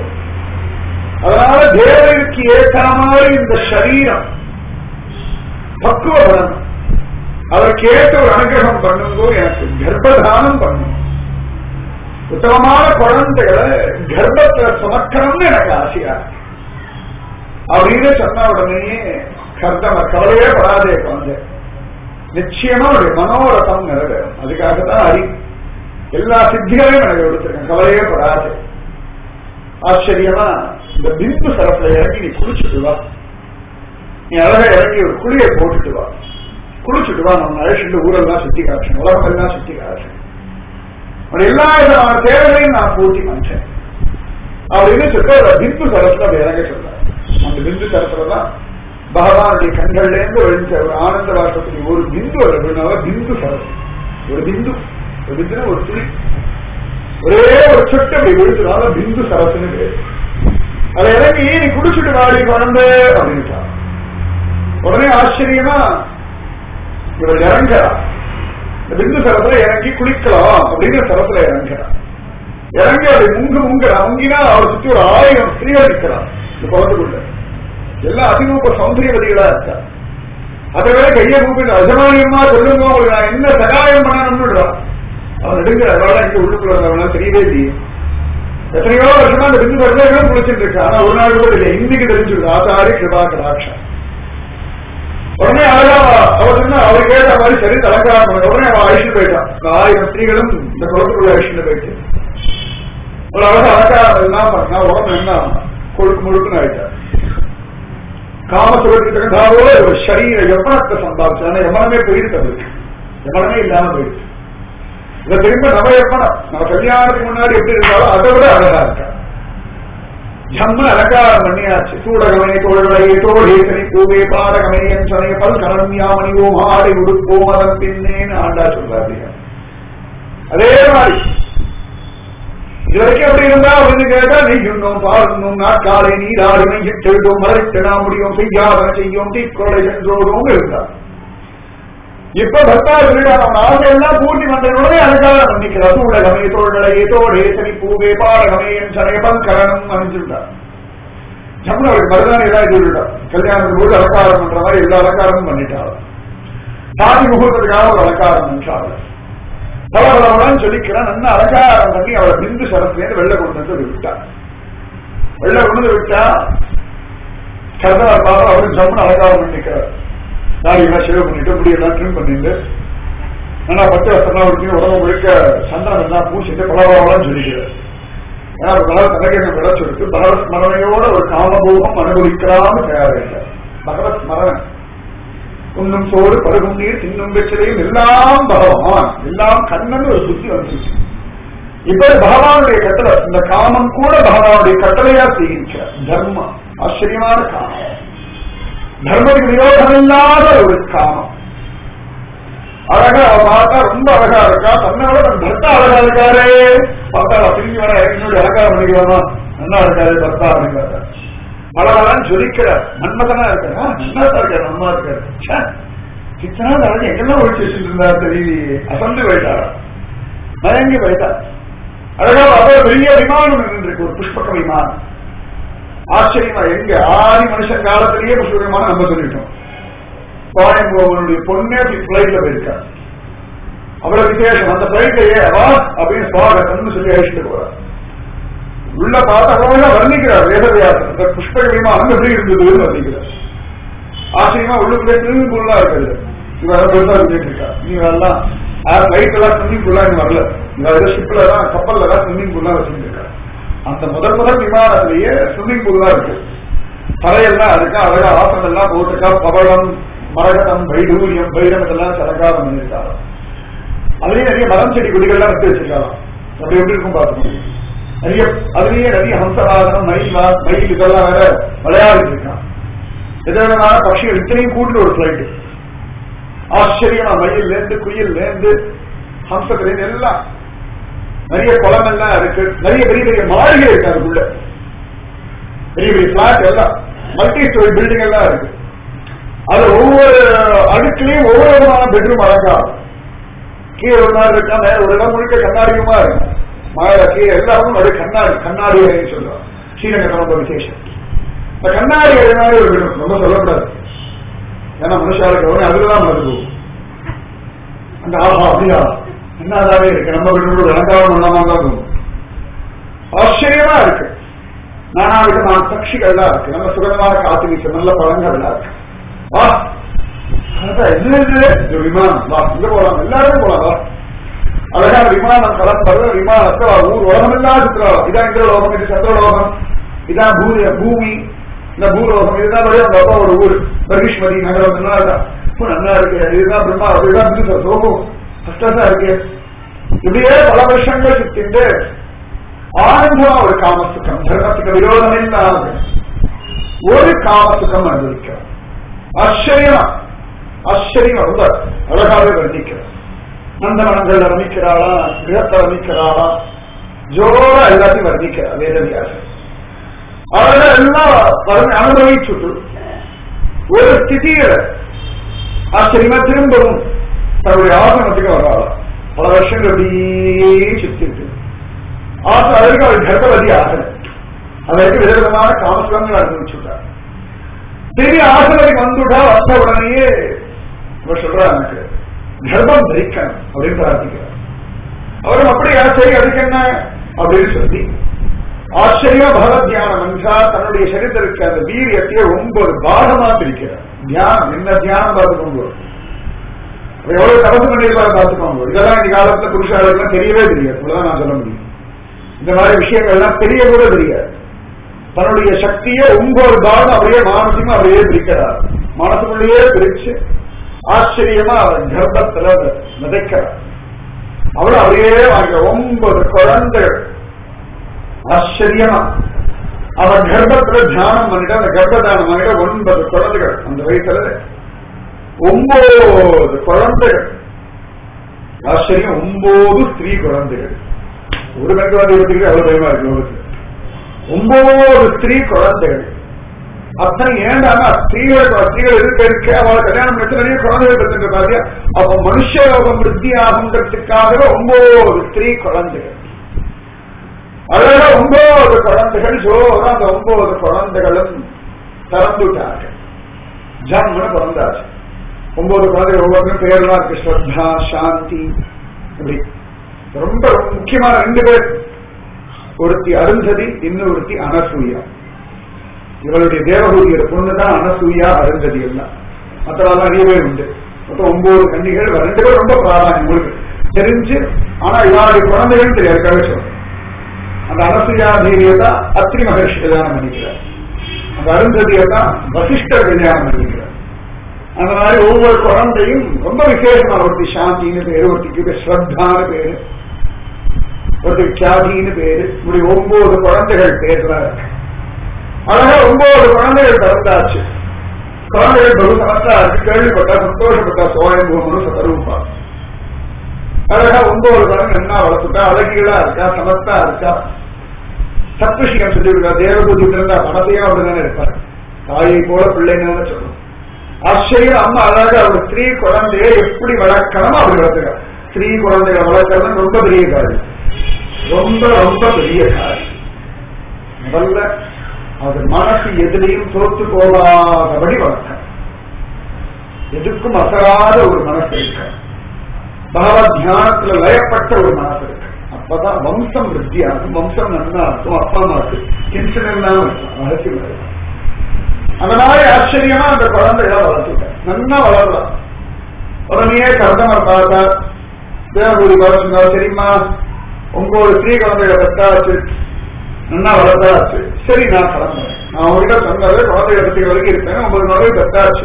அதனால தேவனுக்கு ஏற்ற மாதிரி இந்த சரீரம் பக்குவப்படணும் அதற்கு ஏற்ற ஒரு அனுகிரகம் பண்ணுங்கோ எனக்கு கர்ப்பதானம் பண்ணும் உத்தமமான குழந்தைகளை கர்ப்பத்துல சுமக்கணும்னு எனக்கு ஆசையா இருக்கு அப்படின்னு சொன்ன உடனேயே கர்த்தம கவலையே படாதே குழந்தை நிச்சயமா ஒரு மனோரதம் நிறைவேறும் அதுக்காக தான் அறி எல்லா சித்திகளையும் எனக்கு கொடுத்துருக்கேன் கவலையே படாது ஆச்சரியமா இந்த பிந்து சரப்புல இறங்கி நீ குளிச்சுட்டு வா நீ அழகா இறங்கி ஒரு குளியை போட்டுட்டு வா குளிச்சுட்டு வா நம்ம அழைச்சிட்டு ஊரெல்லாம் சுத்தி காட்டுறேன் உலகம் எல்லாம் சுத்தி காட்டுறேன் உன் எல்லா விதமான தேவைகளையும் நான் பூர்த்தி பண்றேன் அப்படின்னு சொல்லிட்டு ஒரு பிந்து சரத்துல அப்படி இறங்க சொல்றாரு அந்த பிந்து சரத்துல தான் பகவானுடைய கண்கள்ல இருந்து வெளிச்ச ஒரு ஆனந்த வாசத்துக்கு ஒரு பிந்து வருதுனால பிந்து சரஸ் ஒரு பிந்து ஒரு பிந்துனா ஒரு துளி ஒரே ஒரு சொட்டு அப்படி விழுந்தனால பிந்து சரஸ்னு பேரு அதை இறங்கி நீ குடிச்சிட்டு வாடி குழந்தை அப்படின்ட்டான் உடனே ஆச்சரியமா இவர் இறங்குறா இந்த பிந்து சரத்துல இறங்கி குளிக்கலாம் அப்படின்னு சரத்துல இறங்குறா இறங்கி அதை முங்கு முங்குறா முங்கினா அவர் சுத்தி ஒரு ஆயிரம் ஸ்திரீகள் நிற்கிறான் இந்த குழந்தைக்குள்ள எல்லாம் அதிரூப சௌந்தரியவதிகளா இருக்கா அதை விட கையை கூப்பிட்டு அஜமானியமா சொல்லுங்க உங்களுக்கு நான் என்ன சகாயம் பண்ணணும்னு அவன் எடுங்கிற அதனால இங்க உள்ளுக்குள்ள வந்தவனா தெரியவே இல்லையே எத்தனையோ வருஷமா அந்த பிந்து வருடம் குளிச்சுட்டு இருக்கா ஆனா ஒரு நாள் கூட இல்லை இன்னைக்கு தெரிஞ்சுருக்கு ஆசாரி கிருபா கடாட்சம் உடனே அழகா அவர் சொன்னா அவர் கேட்ட மாதிரி சரி அலங்காரம் பண்ண உடனே அவன் அழிச்சுட்டு போயிட்டான் இந்த ஆயிரம் ஸ்திரீகளும் இந்த குளத்துக்குள்ள அழிச்சுட்டு போயிட்டு ஒரு அழகா அலங்காரம் எல்லாம் பண்ணா உடம்பு என்ன கொழுக்கு முழுக்குன்னு ஆயிட்டார் காமசுரத்துக்கு தகுந்தாவோட ஒரு சரீர எவ்வளத்தை சம்பாதிச்சு ஆனா எவ்வளமே போயிருக்கு அவருக்கு எவ்வளமே இல்லாம போயிடுச்சு இதை திரும்ப நவ எப்பனம் நம்ம கல்யாணத்துக்கு முன்னாடி எப்படி இருந்தாலும் அதை விட அழகா இருக்கா ஜம்மு அலங்காரம் பண்ணியாச்சு சூடகமே தோழலை தோழேசனை பூவே பாடகமே என் சனைய பல் கலன்யாமணியோம் ஆடை உடுப்போம் அதன் பின்னேன்னு ஆண்டா சொல்றாரு அதே மாதிரி இது வரைக்கும் எப்படி இருந்தா அப்படின்னு கேட்டா நெய்யுண்ணும் பாருண்ணும் நாட்காலை நீராடி மையம் செல்வோம் மறைத்தினா முடியும் செய்யாதன செய்யும் தீக்கொலை சென்றோடும் இருந்தார் இப்ப பக்தா சொல்லிட்டான் அவன் ஆசையெல்லாம் பூர்த்தி பண்றதோட அலங்காரம் பண்ணிக்கிறார் சூடகமே தோழலை தோழே சனி பூவே பாடகமே என் சனையபல் கரணம் அமைஞ்சுட்டார் ஜம்மு அவருக்கு மருதானி எல்லாம் சொல்லிட்டான் கல்யாணத்துக்கு போது அலங்காரம் பண்ற மாதிரி எல்லா அலங்காரமும் பண்ணிட்டார் சாதி முகூர்த்தத்துக்காக ஒரு அலங்காரம் பண்றாங்க பலபலவளம் சொல்லிக்கிறான் நல்ல அலங்காரம் பண்ணி அவளை பிந்து சரத்துலேருந்து வெள்ளை கொண்டு வந்து விட்டா வெள்ளை கொண்டு வந்து விட்டா கர்ணவர் பாபா அவரு ஜம்முன்னு அலங்காரம் பண்ணிக்கிறார் தாடியெல்லாம் சேவ் பண்ணிட்டு முடியெல்லாம் ட்ரிம் பண்ணிட்டு ஆனா பத்து வசனம் ஒரு உடம்பு முழுக்க சந்தனம் எல்லாம் பூசிட்டு பலபலவளம் சொல்லிக்கிறார் ஏன்னா பகவத் தனக்கு கிடைச்சிருக்கு பகவத் ஸ்மரணையோட ஒரு காமபோகம் அனுபவிக்கலாம்னு தயாரில்லை பகவத் ஸ்மரணை உண்ணும் சோறு பருகும் நீர் தின்னும் வெற்றிலையும் எல்லாம் பகவான் எல்லாம் கண்ணன் ஒரு சுத்தி வந்துருச்சு இப்ப பகவானுடைய கட்டளை இந்த காமம் கூட பகவானுடைய கட்டளையா செய்கின்ற தர்மம் ஆச்சரியமான காமம் தர்மத்துக்கு விரோதம் இல்லாத ஒரு காமம் அழகா அவ பார்த்தா ரொம்ப அழகா இருக்கா தன்னோட தன் பர்த்தா அழகா இருக்காரே பார்த்தா அவ திரும்பி வர என்னுடைய அலங்காரம் பண்ணிக்கலாமா நல்லா இருக்காரு பர்த்தா அப்படிங்கிறார் பலவெல்லாம் ஜொலிக்கிற மன்மதனா இருக்காரா நல்லா தான் இருக்காரு அம்மா இருக்காரு ச்சே, இத்தனை நாள் அழகு எங்கெல்லாம் ஒழிச்சு வச்சுட்டு இருந்தா தெரியலையே அசந்து போயிட்டாரா மயங்கி போயிட்டா அழகா அதே பெரிய விமானம் இருக்கு ஒரு புஷ்பக விமானம் ஆச்சரியமா எங்க ஆதி மனுஷன் காலத்திலேயே புஷ்பக விமானம் நம்ம சொல்லிட்டோம் கோயம்புடைய பொண்ணே பிளைட்ல போயிருக்கா அவ்வளவு விசேஷம் அந்த பிளைட்லயே வா அப்படின்னு சுவாகத்தம்னு சொல்லி அழிச்சுட்டு போறார் உள்ள பார்த்து அவ்வளவு வர்ணிக்கிறார் வேதவியாசன் இந்த புஷ்பக விமானம் எப்படி இருந்ததுன்னு வர்ணிக்கிறார் ஆச்சரியமா உள்ளுக்குள்ளே ஸ்விம்மிங் பூல்லா இருக்குது இவ அதை பெருசா சொல்லிட்டு இருக்கா நீ வரலாம் ஃபிளைட் எல்லாம் ஸ்விம்மிங் பூல்லா இங்க வரல இவ ஏதோ ஷிப்ல தான் கப்பல்ல தான் ஸ்விம்மிங் பூல்லா வச்சுட்டு இருக்கா அந்த முதல் முதல் விமானத்திலேயே ஸ்விம்மிங் பூல் தான் இருக்கு தரையெல்லாம் இருக்கா அழகா ஆசனம் எல்லாம் போட்டிருக்கா பவளம் மரகதம் வைடூரியம் வைரம் இதெல்லாம் சரகாரம் பண்ணியிருக்காங்க அதுலயே நிறைய மரம் செடி கொடிகள்லாம் நட்டு வச்சிருக்காங்க அப்படி எப்படி இருக்கும் பார்த்துக்கணும் நிறைய அதுலயே நிறைய ஹம்சவாதனம் மயில் வா- மயில் இதெல்லாம் வேற விளையாடிட்டு இருக்கான் விதவிதமான பட்சிகள் இத்தனையும் கூட்டு ஒரு பிளைட் ஆச்சரியமா மயில்ல இருந்து குயில்ல இருந்து ஹம்சத்துல இருந்து எல்லாம் நிறைய குளம் எல்லாம் இருக்கு நிறைய பெரிய பெரிய மாளிகை இருக்கு அதுக்குள்ள பெரிய பெரிய பிளாட் எல்லாம் மல்டி ஸ்டோரி பில்டிங் எல்லாம் இருக்கு அது ஒவ்வொரு அடுக்குலயும் ஒவ்வொரு விதமான பெட்ரூம் அழகா கீழே ஒரு நாள் இருக்கா மேல ஒரு இடம் முழுக்க கண்ணாடியுமா இருக்கும் மேல கீழே எல்லாரும் ஒரு கண்ணாடி கண்ணாடி அறைன்னு சொல்லுவோம் ஸ்ரீரங்கம் ரொம்ப விசேஷம் இந்த கண்ணாடி அறைனாலே ஒரு விடம் ரொம்ப சொல்லக்கூடாது ஏன்னா மனுஷாளுக்கு கவனம் அதுலதான் மருந்து போகும் அந்த ஆஹா அப்படியா என்னதாவே இருக்கு நம்ம வீட்டு அலங்காரம் பண்ணாம தான் தோணும் ஆச்சரியமா இருக்கு நானா விதமான பட்சிகள்லாம் இருக்கு நல்ல சுகமான காத்து வீச நல்ல பழங்கள்லாம் இருக்கு வா அதான் என்ன இது இது விமானம் வா இங்க போலாம் எல்லாரும் போலாம் வா அழகான விமானம் கலப்பது விமானத்தை வா, ஊர் உலகமெல்லாம் சுற்றுலா இதான் இந்த லோகம் இது சந்திரலோகம் இதான் பூமி பூமி இந்த பூலோகம் இதுதான் வழியா அந்த அப்பாவோட ஊர் பரீஷ்மதி நகரம் நல்லா இருக்கா ரொம்ப நல்லா இருக்கு இதுதான் பிரம்மா இதுதான் பிந்து சோகம் கஷ்டமா இருக்கு இப்படியே பல வருஷங்கள் சுத்திட்டு ஆனந்தமா ஒரு காமசுக்கம் தர்மத்துக்கு விரோதம் இல்லாத ஒரு காமசுக்கம் அனுபவிக்கிறோம் ஆச்சரியமா ஆச்சரியமா ரொம்ப அழகாக வர்ணிக்கிறார் நந்தவனங்கள் வர்ணிக்கிறாளா கிரகத்தை வர்ணிக்கிறாளா ஜோரா எல்லாத்தையும் வர்ணிக்கிறார் வேதவியாசன் அவரை எல்லாம் வர்ண- அனுபவிச்சுட்டு ஒரு ஸ்திதியில ஆச்சரியமா திரும்பவும் தன்னுடைய ஆசனத்துக்கு வராளாம் பல வருஷங்கள் அப்படியே சுத்திட்டு ஆசை அதற்கு அவர் கர்ப்பவதி ஆகல அதற்கு விதவிதமான காமசுரங்கள் அனுபவிச்சுட்டார் திரும்பி ஆசனத்துக்கு வந்துட்டா வந்த உடனேயே இவர் சொல்றா எனக்கு கர்ப்பம் தரிக்கணும் அப்படின்னு பிரார்த்திக்கிறார் அவரும் அப்படியா சரி அதுக்கு என்ன அப்படின்னு சொல்லி ஆச்சரிய பகவத் தியானம் என்றால் தன்னுடைய சரீரத்திற்கு அந்த வீரியத்தையே ஒன்பது பாகமா பிரிக்கிறார் தியானம் என்ன தியானம் பார்த்துக்கோங்க அது எவ்வளவு தபசு பண்ணியிருப்பாரு பார்த்துக்கோங்க இதெல்லாம் இந்த காலத்துல புருஷாளுக்கெல்லாம் தெரியவே தெரியாது அவ்வளவுதான் நான் சொல்ல முடியும் இந்த மாதிரி விஷயங்கள் எல்லாம் தெரிய கூட தெரியாது தன்னுடைய சக்தியை ஒன்பது பாகம் அப்படியே மானசிகமா அப்படியே பிரிக்கிறார் மனசுக்குள்ளேயே பிரிச்சு ஆச்சரியமா அவர் கர்ப்பத்துல விதைக்கிறார் அவள் அப்படியே வாங்க ஒன்பது குழந்தைகள் ஆச்சரியமா அவன் கர்ப்பத்துல தியானம் பண்ணிட்டு அந்த கர்ப்பதானம் பண்ணிட்டு ஒன்பது குழந்தைகள் அந்த வயசுல ஒன்பது குழந்தைகள் ஆச்சரியம் ஒன்பது ஸ்திரீ குழந்தைகள் ஒரு பெண் குழந்தை பற்றி அவ்வளவு பயமா இருக்கு உலகத்துல ஒன்பது ஸ்திரீ குழந்தைகள் அத்தனை ஏண்டாம ஸ்திரீகள் ஸ்திரீகள் இருக்க இருக்க அவளை கல்யாணம் பண்ணி நிறைய குழந்தைகள் இருந்திருக்காங்க அப்ப மனுஷ யோகம் விருத்தி ஆகுன்றதுக்காக ஒன்பது ஸ்திரீ குழந்தைகள் அழகா ஒன்பது குழந்தைகள் ஜோரா அந்த ஒன்பது குழந்தைகளும் திறந்துட்டாங்க ஜம்னு பிறந்தாச்சு ஒன்பது குழந்தை ஒவ்வொருத்தரும் பேர்லாம் இருக்கு ஸ்ரத்தா சாந்தி இப்படி ரொம்ப ரொம்ப முக்கியமான ரெண்டு பேர் ஒருத்தி அருந்ததி இன்னொருத்தி அனசூயா இவளுடைய தேவகூதியோட பொண்ணு தான் அனசூயா அருந்ததி எல்லாம் மற்றவெல்லாம் நிறைய பேர் உண்டு மொத்தம் ஒன்பது கன்னிகள் ரெண்டு பேர் ரொம்ப பிராதானியம் உங்களுக்கு தெரிஞ்சு ஆனா இவருடைய குழந்தைகள் தெரியாதுக்காக சொல்றேன் அந்த அனசூயா தேவியை தான் அத்ரி மகர்ஷி கல்யாணம் பண்ணிக்கிறார் அந்த அருந்ததியை தான் வசிஷ்டர் கல்யாணம் பண்ணிக்கிறார் அந்த மாதிரி ஒவ்வொரு குழந்தையும் ரொம்ப விசேஷமா ஒருத்தி சாந்தின்னு பேரு ஒருத்திக்கு ஸ்ரத்தான்னு பேரு ஒருத்தர் கியாதின்னு பேரு இப்படி ஒன்பது குழந்தைகள் பேர்ல இருக்கு அழகா ஒன்பது குழந்தைகள் பிறந்தாச்சு குழந்தைகள் பகு சமத்தா இருக்கு கேள்விப்பட்டா சந்தோஷப்பட்டா சோழம்பூமனு சதரூபா அழகா ஒன்பது குழந்தை என்ன வளர்த்துட்டா அழகிகளா இருக்கா சமத்தா இருக்கா சத்விஷயம் சொல்லிவிடுவா தேவபூதி இருந்தா பணத்தையும் அப்படிதானே இருப்பார் தாயை போல பிள்ளைன்னு சொல்லணும் ஆச்சரியம் அம்மா அழகா ஒரு ஸ்திரீ குழந்தைய எப்படி வளர்க்கணும் அப்படி வளர்த்துக்கா ஸ்திரீ குழந்தைகளை வளர்க்கறது ரொம்ப பெரிய காரியம் ரொம்ப ரொம்ப பெரிய காரியம் முதல்ல அது மனசு எதிலையும் தோத்து போகாதபடி வளர்க்க எதுக்கும் அசராத ஒரு மனசு இருக்க பகவத் தியானத்துல லயப்பட்ட ஒரு மனசு இருக்கு அப்பதான் வம்சம் விருத்தியாகும் வம்சம் நன்னா இருக்கும் அப்பா அம்மாக்கு டென்ஷன் இல்லாம இருக்கும் அவசியம் இல்லை. அந்த மாதிரி ஆச்சரியமா அந்த குழந்தைகளை வளர்த்துட்டேன் நல்லா வளரலாம் உடனே கர்தமர் பார்த்தா தேவபூரி வளர்ச்சுங்க சரிம்மா உங்களோட ஸ்ரீ குழந்தைகளை பெற்றாச்சு நல்லா வளர்த்தாச்சு சரி நான் கிளம்புறேன் நான் உங்ககிட்ட சொன்னது குழந்தைகளை பத்தி வரைக்கும் இருப்பேன் உங்களுக்கு நிறைய பெற்றாச்சு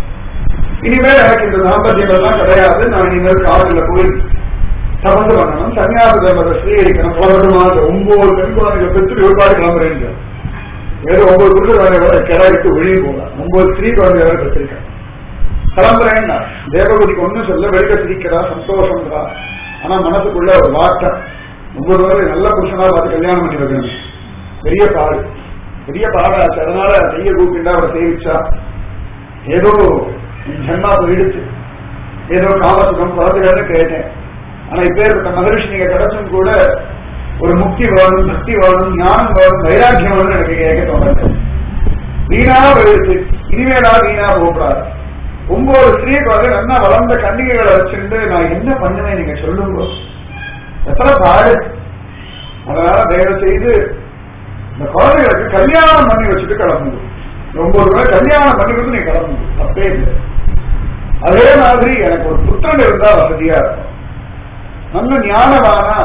இனிமேல் எனக்கு இந்த தாம்பத்தியம் எல்லாம் கிடையாது நான் இனிமேல் காலையில் போய் தபந்து பண்ணணும் சன்னியாச தர்மத்தை ஸ்வீகரிக்கணும் புறப்பட்டுமா ஒன்பது பெண் குழந்தைகளை பெற்று விழுப்பாடு கிளம்புறேன் ஏதோ ஒன்பது புருஷ குழந்தைகளை கிடாய்க்கு வெளியே போகலாம் ஒன்பது ஸ்ரீ குழந்தைகளை பெற்றிருக்கேன் கிளம்புறேன்னா தேவகுதிக்கு ஒன்னும் சொல்ல வெளிக்க சிரிக்கிறா சந்தோஷம்ன்றா ஆனா மனசுக்குள்ள ஒரு வார்த்தை ஒன்பது வரை நல்ல புருஷனா பார்த்து கல்யாணம் பண்ணி வைக்கணும் பெரிய பாடு பெரிய பாடாச்சு அதனால கைய கூப்பிண்டா அவரை சேவிச்சா ஏதோ ஜென்மா போயிடுச்சு ஏதோ காமசுகம் குழந்தைகள்னு கேட்டேன் ஆனா இப்பேற்பட்ட மகரிஷி நீங்க கிடைச்சும் கூட ஒரு முக்தி வேணும் பக்தி வேணும் ஞானம் வேணும் வைராக்கியம் வேணும்னு எனக்கு கேட்க தோணுது வீணா போயிடுச்சு இனிமேலா வீணா போகக்கூடாது ஒன்பது ஸ்ரீ குழந்தை நல்லா வளர்ந்த கன்னிகைகளை வச்சுட்டு நான் என்ன பண்ணுவேன் நீங்க சொல்லுங்க எத்தனை பாடு அதனால தயவு செய்து இந்த குழந்தைகளுக்கு கல்யாணம் பண்ணி வச்சுட்டு கிளம்புங்க ஒன்பது ரூபாய் கல்யாணம் பண்ணி கொடுத்து நீ கிளம்புங்க தப்பே இல்லை அதே மாதிரி எனக்கு ஒரு புத்தகம் இருந்தா வசதியா இருக்கும் நல்ல ஞானமானா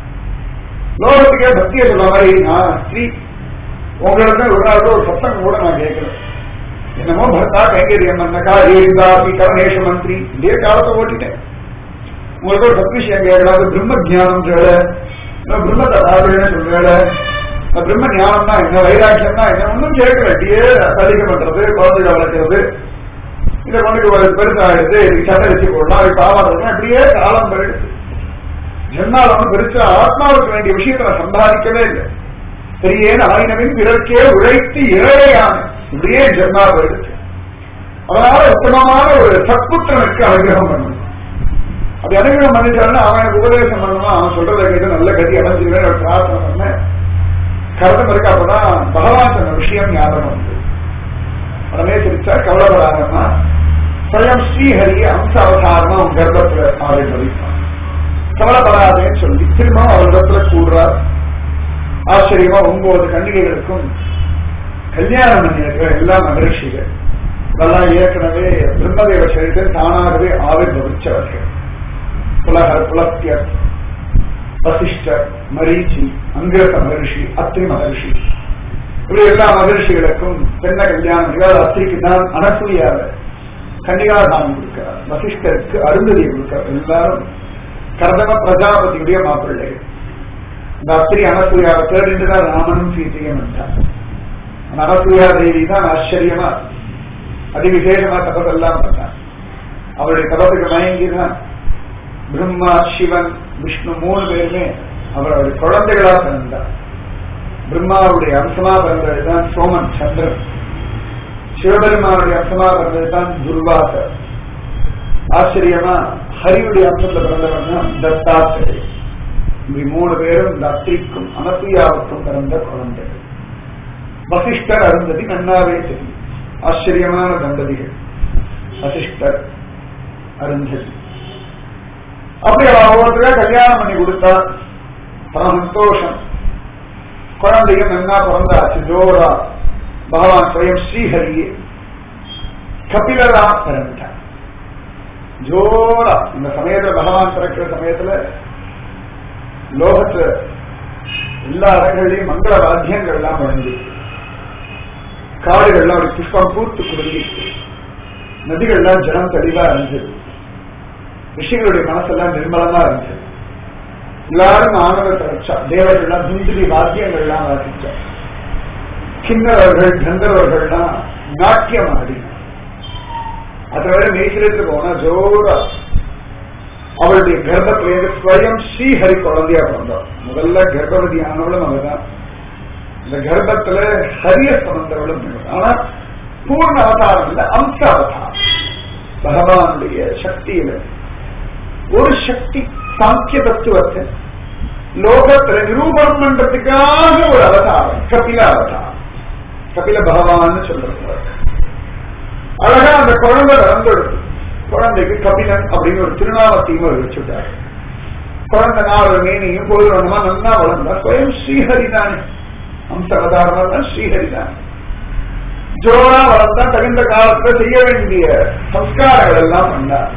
லோகத்துக்கே பக்திய சொல்ற மாதிரி நான் ஸ்ரீ உங்களுக்கு ஒரு நாள் ஒரு சத்தம் கூட நான் கேட்கிறேன் என்னமோ பர்த்தா கைங்கரியம் பண்ணக்கா ஏந்தாபி கரணேஷ மந்திரி இதே காலத்தை ஓட்டிட்டேன் உங்களுக்கு ஒரு பத்து விஷயம் கேட்கலாம் பிரம்ம ஜானம் சொல்ல பிரம்மத்தை சாப்பிடுன்னு சொல்ற பிரம்ம ஞானம்னா என்ன வைராக்கியம்னா என்ன ஒன்றும் கேட்கல இப்படியே அதிகம் பண்றது குழந்தைகளை வளர்க்கறது இந்த பொண்ணுக்கு ஒரு பெருசாயிடுது இதுக்கு சட்டை வச்சு போடலாம் அது பாவாடுறதுனா இப்படியே காலம் போயிடுது ஜென்மால வந்து பெருசா ஆத்மாவுக்கு வேண்டிய விஷயத்தை நான் சம்பாதிக்கவே இல்லை பெரியேன் ஆயினவின் பிறர்க்கே உழைத்து இழையான இப்படியே ஜென்மா போயிடுச்சு அதனால உத்தமமான ஒரு சத்புத்திரனுக்கு அனுகிரகம் பண்ணணும் அப்படி அனுகிரகம் பண்ணிட்டாருன்னா அவன் எனக்கு உபதேசம் பண்ணணும் அவன் சொல்றதை கேட்டு நல்ல கதி அடைஞ்சுக்கிறேன் ஒரு பிரார்த்தனை பண்ணேன் கருத்தம் இருக்கு அப்பதான் பகவான் சொன்ன விஷயம் ஞாபகம் வந்து உடனே சிரிச்சா கவலைப்படாதம்மா ஸ்வயம் ஸ்ரீஹரி அம்ச அவதாரமா உன் கர்ப்பத்துல ஆவிர்வதிப்பான் கவலைப்படாதேன்னு சொல்லி திரும்ப அவரிடத்துல கூடுறார் ஆச்சரியமா ஒன்பது கன்னிகைகளுக்கும் கல்யாணம் பண்ணியிருக்கிற எல்லா மகரிஷிகள் இதெல்லாம் ஏற்கனவே பிரம்மதேவ சரித்தன் தானாகவே ஆவிர்வதிச்சவர்கள் புலகர் புலத்தியர் வசிஷ்டர் மரீச்சி அங்கிரச மகர்ஷி அத்ரி மகர்ஷி இப்படி எல்லா மகர்ஷிகளுக்கும் பெண்ண கல்யாணம் இல்லாத அத்திரிக்கு தான் அனசூயாத கன்னிகாதானம் கொடுக்கிறார் வசிஷ்டருக்கு அருந்ததியை கொடுக்கிறார் எல்லாரும் கர்தம பிரஜாபதியுடைய மாப்பிள்ளை இந்த அத்திரி அனசூயாவை தேடிட்டு தான் ராமனும் சீத்தையும் வந்தார் அந்த அனசூயா தேவி தான் ஆச்சரியமா அதிவிசேஷமா தபசெல்லாம் பண்ணார் அவருடைய தபத்துக்கு மயங்கிதான் பிரம்மா சிவன் விஷ்ணு மூணு பேருமே அவருடைய குழந்தைகளா பிறந்தார் பிரம்மாவுடைய அம்சமா பிறந்தது தான் சோமன் சந்திரன் சிவபெருமானுடைய அம்சமா பிறந்தது தான் துர்வாசர் ஆச்சரியமா ஹரியுடைய அம்சத்துல பிறந்தவன் தான் தத்தாத்திரை இப்படி மூணு பேரும் இந்த அத்திரிக்கும் அனசூயாவுக்கும் பிறந்த குழந்தைகள் வசிஷ்டர் அருந்ததி நன்னாவே தெரியும் ஆச்சரியமான தம்பதிகள் வசிஷ்டர் அருந்ததி அப்படி அவ ஒவ்வொருத்தரா கல்யாணம் பண்ணி கொடுத்தா பரம சந்தோஷம் குழந்தையும் நன்னா பிறந்தாச்சு ஜோரா பகவான் ஸ்வயம் ஸ்ரீஹரியே கபிலரா பிறந்தார் ஜோரா இந்த சமயத்துல பகவான் பிறக்கிற சமயத்துல லோகத்துல எல்லா இடங்கள்லயும் மங்கள வாத்தியங்கள் எல்லாம் வழங்கி காடுகள்லாம் ஒரு புஷ்பம் பூத்து குறுங்கிச்சு நதிகள்லாம் ஜலம் தெளிவா இருந்தது ரிஷிகளுடைய மனசெல்லாம் நிர்மலமா இருந்தது எல்லாரும் ஆனந்தத்தை வச்சா தேவர்கள்லாம் துந்துரி வாத்தியங்கள்லாம் வாசிச்சா கிண்ணவர்கள் கந்தர்வர்கள்லாம் நாட்டியம் ஆடினார் அதை விட மேய்ச்சிலிருந்து போனா ஜோரா அவளுடைய கர்ப்பத்திலேருந்து ஸ்வயம் ஸ்ரீஹரி குழந்தையா பிறந்தார் முதல்ல கர்ப்பவதி ஆனவளும் அவதான் இந்த கர்ப்பத்துல ஹரிய சமந்தவளும் இவள். ஆனா பூர்ண அவதாரம் இல்ல அம்ச அவதாரம் பகவானுடைய சக்தியில ஒரு சக்தி சாங்கிய தத்துவத்தை லோகத்துல நிரூபணம் பண்றதுக்காக ஒரு அவதாரம் கபில அவதாரம் கபில பகவான் சொல்றாரு அழகா அந்த குழந்தை வளர்ந்தெடுத்து குழந்தைக்கு கபிலன் அப்படின்னு ஒரு திருநாமத்தையும் அவர் வச்சுட்டாரு குழந்தை நாலு மேனியும் பொழுதுமா நன்னா வளர்ந்தா ஸ்வயம் ஸ்ரீஹரி தானே அம்ச அவதாரம் தான் ஸ்ரீஹரி தான் ஜோரா வளர்ந்தா தகுந்த காலத்துல செய்ய வேண்டிய சம்ஸ்காரங்கள் எல்லாம் பண்ணார்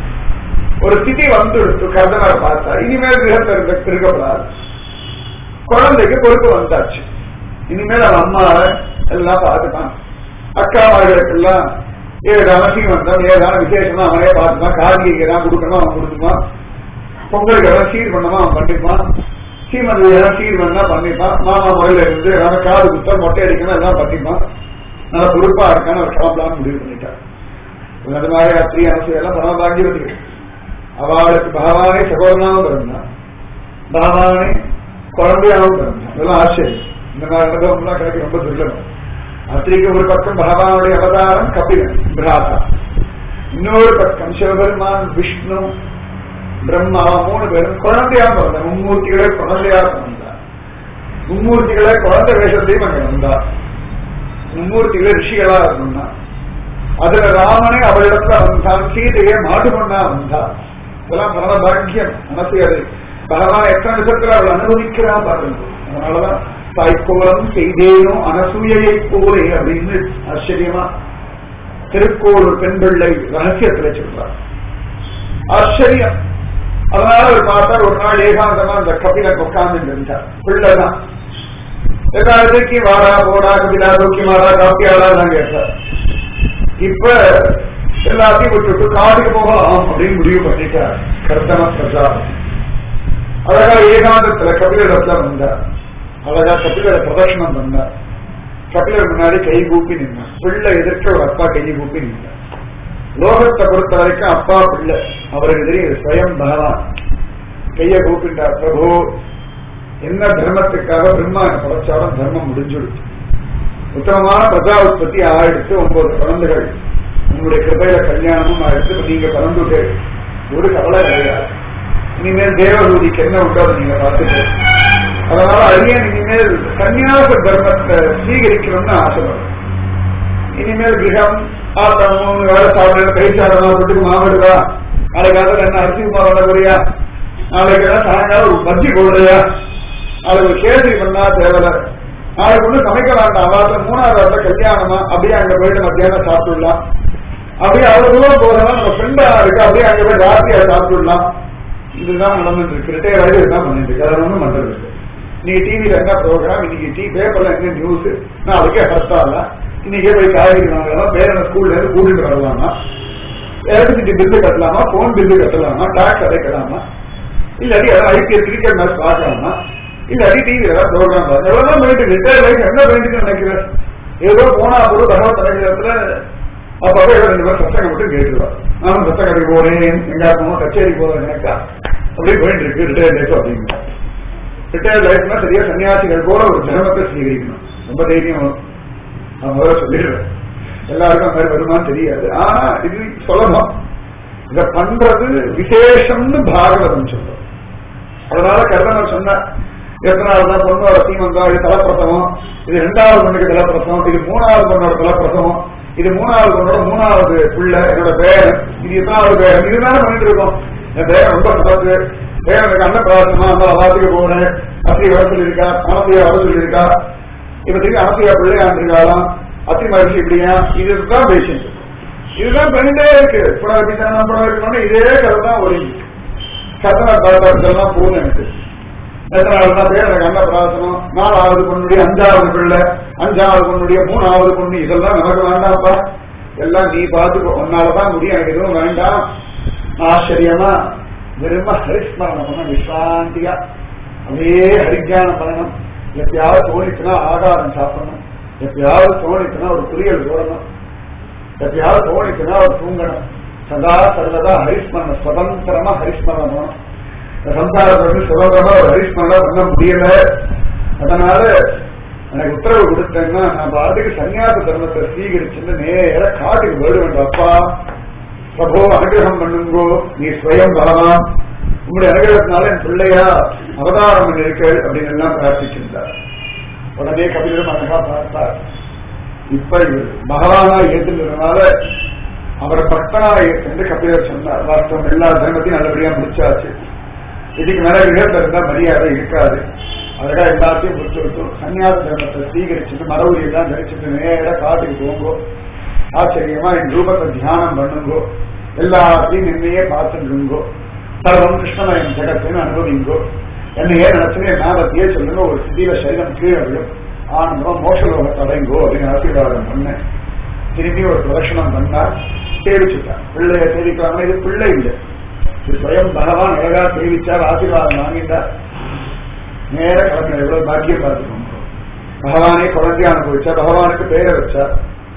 ஒரு திதி வந்துடுத்து கர்தனர் பார்த்தா இனிமேல் கிரகத்தில் இருக்க இருக்கப்படாது குழந்தைக்கு பொறுப்பு வந்தாச்சு இனிமேல் அவன் அம்மா எல்லாம் பார்த்துட்டான் அக்காமார்களுக்கெல்லாம் ஏதான சீமந்தம் ஏதான விசேஷமா அவனே பார்த்துப்பான் கார்த்திகை தான் கொடுக்கணும் அவன் கொடுத்துப்பான் பொங்கலுக்கு எல்லாம் சீர் பண்ணமா அவன் பண்ணிப்பான் சீமந்த எல்லாம் சீர் பண்ணா பண்ணிப்பான் மாமா முறையில இருந்து ஏதாவது காது குத்தம் மொட்டை அடிக்கணும் எல்லாம் பண்ணிப்பான் நல்லா பொறுப்பா இருக்கான்னு ஒரு கிளம்பலான்னு முடிவு பண்ணிட்டான் அது மாதிரி அத்திரி அரசு எல்லாம் பணம் வாங்கி வந்து அவளுக்கு பகவானே சகோதரனாவும் பிறந்தான் பகவானே குழந்தையாவும் பிறந்தான் இதெல்லாம் ஆச்சரியம் இந்த மாதிரி அனுபவம்லாம் கிடைக்க ரொம்ப துர்லபம் அத்திரிக்கு ஒரு பக்கம் பகவானுடைய அவதாரம் கபிலன் பிராதா இன்னொரு பக்கம் சிவபெருமான் விஷ்ணு பிரம்மா மூணு பேரும் குழந்தையா பிறந்த மும்மூர்த்திகளே குழந்தையா பிறந்தார் மும்மூர்த்திகளே குழந்தை வேஷத்தையும் அங்க வந்தார் மும்மூர்த்திகளே ரிஷிகளா இருந்தா அதுல ராமனே அவளிடத்துல வந்தான் சீதையை மாடு பண்ணா வந்தார் இதெல்லாம் பரம பாக்கியம் மனசு அது பகவான் எத்தனை விதத்துல அவள் அனுபவிக்கிறா பாருங்க அதனாலதான் தாய்க்கோலம் செய்தேனோ அனசூயை போலே அப்படின்னு ஆச்சரியமா திருக்கோளூர் பெண் பிள்ளை ரகசியத்துல சொல்றார் ஆச்சரியம் அதனால அவர் பார்த்தார் ஒரு நாள் ஏகாந்தமா அந்த கபிலன் உட்கார்ந்து இருந்தார் பிள்ளைதான் எல்லாத்துக்கு வாடா போடா கபிலா தூக்கி மாடா காப்பியாடா தான் கேட்டார் இப்ப எல்லாத்தையும் விட்டுட்டு காடுக்கு போகலாம் அப்படின்னு முடிவு பண்ணிட்டார் கர்த்தன பிரசாத் அழகா ஏகாந்தத்துல கபிலத்துல வந்தார் அழகா கபிலரை பிரதர்ஷனம் பண்ணார் கபிலர் முன்னாடி கை கூப்பி நின்றார் பிள்ளை எதிர்க்க ஒரு அப்பா கை கூப்பி நின்றார் லோகத்தை பொறுத்த வரைக்கும் அப்பா பிள்ளை அவருக்கு தெரியும் ஸ்வயம் பகவான் கைய கூப்பிட்டார் பிரபு என்ன தர்மத்துக்காக பிரம்மா படைச்சாலும் தர்மம் முடிஞ்சுடுச்சு உத்தமமான பிரஜா உற்பத்தி ஆயிடுத்து ஒன்பது குழந்தைகள் உங்களுடைய கிருபையில கல்யாணமும் ஆயிடுத்து நீங்க பிறந்துட்டு ஒரு கவலை கிடையாது இனிமேல் தேவதூதிக்கு என்ன உண்டோ அதை நீங்க பார்த்துட்டு அதனால அரியன் இனிமேல் சன்னியாச தர்மத்தை சீகரிக்கணும்னு ஆசைப்படும் இனிமேல் கிரகம் ஆட்டம் மூணு வேலை சாப்பிட கை சாப்பிடலாம் வீட்டுக்கு மாவிடுதா நாளைக்காக என்ன அரிசி குமார் பண்ண நாளைக்கு சாயங்காலம் ஒரு பஜ்ஜி போடுறியா நாளைக்கு ஒரு கேசரி பண்ணா தேவையில்ல நாளைக்கு ஒண்ணு சமைக்க வேண்டாம் வாரத்துல மூணாவது வாரத்துல கல்யாணமா அப்படியே அங்க போயிட்டு மத்தியானம் சாப்பிட்டுடலாம் அப்படியே அவ்வளவு தூரம் போறதா நம்ம ஃப்ரெண்டா இருக்கு அப்படியே அங்க போய் ராத்திரியா சாப்பிட்டுடலாம் இதுதான் நடந்துட்டு இருக்கு ரிட்டையர் ஆகி இதுதான் பண்ணிட்டு இருக்கு அதை ஒண்ணும் பண்றது இல்லை இன்னைக்கு டிவில என்ன ப்ரோக்ராம் இன்னைக்கு டி பேப்பர்ல என்ன நியூஸ் நாளைக்கே ஹர்த்தால இன்னைக்கே போய் காய்கறி வாங்கலாம் பேரன ஸ்கூல்ல இருந்து கூட்டிட்டு வரலாமா எலக்ட்ரிசிட்டி பில்லு கட்டலாமா போன் பில்லு கட்டலாமா டாக்ஸ் அடைக்கலாமா இல்லாட்டி ஏதாவது ஐபிஎல் கிரிக்கெட் மேட்ச் பார்க்கலாமா இல்லாட்டி டிவில ஏதாவது ப்ரோக்ராம் பார்க்க எவ்வளவு பண்ணிட்டு ரிட்டையர் ஆகி என்ன பண்ணிட்டு நினைக்கிறேன் ஏதோ போனா போது பகவத் தலைவரத்துல அப்பவே ரெண்டு பேரும் சத்தம் விட்டு கேட்டுருவா நானும் சத்த கடைக்கு போறேன் எங்க போனோம் கச்சேரி போறேன் எனக்கா அப்படியே போயிட்டு இருக்கு ரிட்டையர் லைஃப் அப்படிங்க ரிட்டையர் லைஃப்னா சரியா சன்னியாசிகள் போல ஒரு தர்மத்தை ஸ்வீகரிக்கணும் ரொம்ப தைரியம் வரும். நான் முதல்ல சொல்லிடுறேன் எல்லாருக்கும் அந்த மாதிரி வருமானு தெரியாது ஆனா இது சுலபம் இத பண்றது விசேஷம்னு பாகவதம் சொல்றோம் அதனால கர்ணனர் சொன்னார் எத்தனாவது தான் பொண்ணோட தீமந்தம் இது தலைப்பிரசவம் இது ரெண்டாவது பொண்ணுக்கு தலைப்பிரசவம் இது மூணாவது பொண்ணோட தலைப்பிரசவம் இது மூணாவது பொண்ணோட மூணாவது பிள்ளை என்னோட பேரன் இது எத்தனாவது பேரன் இதுதானே பண்ணிட்டு இருக்கோம் என் பேரன் ரொம்ப சமத்து பேரனுக்கு அன்ன பிரார்த்தமா அந்த வார்த்தைக்கு போனேன் அத்தி வர சொல்லியிருக்கா அனத்தையா வர சொல்லியிருக்கா இப்ப திரும்பி அனத்தையா பிள்ளையாண்டிருக்காளாம் அத்தி மகிழ்ச்சி இப்படியா இதுதான் பேசிட்டு இதுதான் பண்ணிட்டே இருக்கு புனரபிதானம் புனரபிதானம் இதே கதை தான் ஒழுங்கி கத்தனை பார்த்தெல்லாம் போதும் எனக்கு எத்தனாவது தான் பேர் எனக்கு அன்ன பிரார்த்தனம் நாலாவது பொண்ணுடைய அஞ்சாவது பிள்ளை அஞ்சாவது பொண்ணுடைய மூணாவது பொண்ணு இதெல்லாம் நமக்கு வேண்டாம்ப்பா எல்லாம் நீ பார்த்துக்கோ உன்னாலதான் முடியும் எனக்கு எதுவும் வேண்டாம் ஆச்சரியமா வெறும ஹரிஸ்மரணம் பண்ணணும் விஸ்ராந்தியா அப்படியே ஹரிஜானம் பண்ணணும் எப்பயாவது தோணிச்சுன்னா ஆகாரம் சாப்பிடணும் எப்பயாவது தோணிச்சுன்னா ஒரு புரியல் போடணும் எப்பயாவது தோணிச்சுன்னா ஒரு தூங்கணும் சதா சர்வதா ஹரிஸ்மரணம் சுதந்திரமா ஹரிஸ்மரணம் பண்ணணும் இந்த சம்சாரத்தை சுதந்திரமா ஒரு ஹரிஸ்மரணம் பண்ண முடியல அதனால எனக்கு உத்தரவு கொடுத்தேன்னா நான் பாட்டுக்கு சன்னியாச தர்மத்தை ஸ்வீகரிச்சுட்டு நேர காட்டுக்கு போயிட வேண்டும் அப்பா பிரபோ அனுகிரகம் பண்ணுங்கோ நீ ஸ்வயம் பகவான் உங்களுடைய அனுகிரகத்தினால என் பிள்ளையா அவதாரம் பண்ணிருக்கள் அப்படின்னு எல்லாம் பிரார்த்திச்சிருந்தார் உடனே கபிலரும் அழகா பார்த்தார் இப்ப இவர் பகவானா ஏற்றுக்கிறதுனால அவரை பக்தனா என்று கபிலர் சொன்னார் வாஸ்தவம் எல்லா தர்மத்தையும் நல்லபடியா முடிச்சாச்சு இதுக்கு மேல விகத்தை இருந்தா மரியாதை இருக்காது அழகா எல்லாத்தையும் முடிச்சு விட்டோம் சன்னியாச தர்மத்தை ஸ்வீகரிச்சுட்டு மரவுரி எல்லாம் தரிச்சுட்டு நேர காட்டுக்கு போங்கோ ஆச்சரியமா என் ரூபத்தை தியானம் பண்ணுங்கோ எல்லாத்தையும் நின்னையே பார்த்துருங்கோ சர்வம் கிருஷ்ணமயம் ஜெகத்தின்னு அனுபவிங்கோ என்னையே நினைச்சுன்னு என் நாமத்தையே சொல்லுங்க ஒரு சிதியில சரீரம் கீழே விழும் ஆனந்தமா மோசலோகத்தை அடைங்கோ அப்படின்னு ஆசீர்வாதம் பண்ணேன் திரும்பி ஒரு பிரதட்சணம் பண்ணா சேவிச்சுட்டான் பிள்ளைய சேவிக்கிறாங்க இது பிள்ளை இல்லை இது ஸ்வயம் பகவான் அழகா சேவிச்சார் ஆசீர்வாதம் வாங்கிட்டார் நேர கிளம்பின எவ்வளவு பாக்கியம் பார்த்துக்கோங்க பகவானே குழந்தைய அனுபவிச்சா பகவானுக்கு பேரை வச்சார்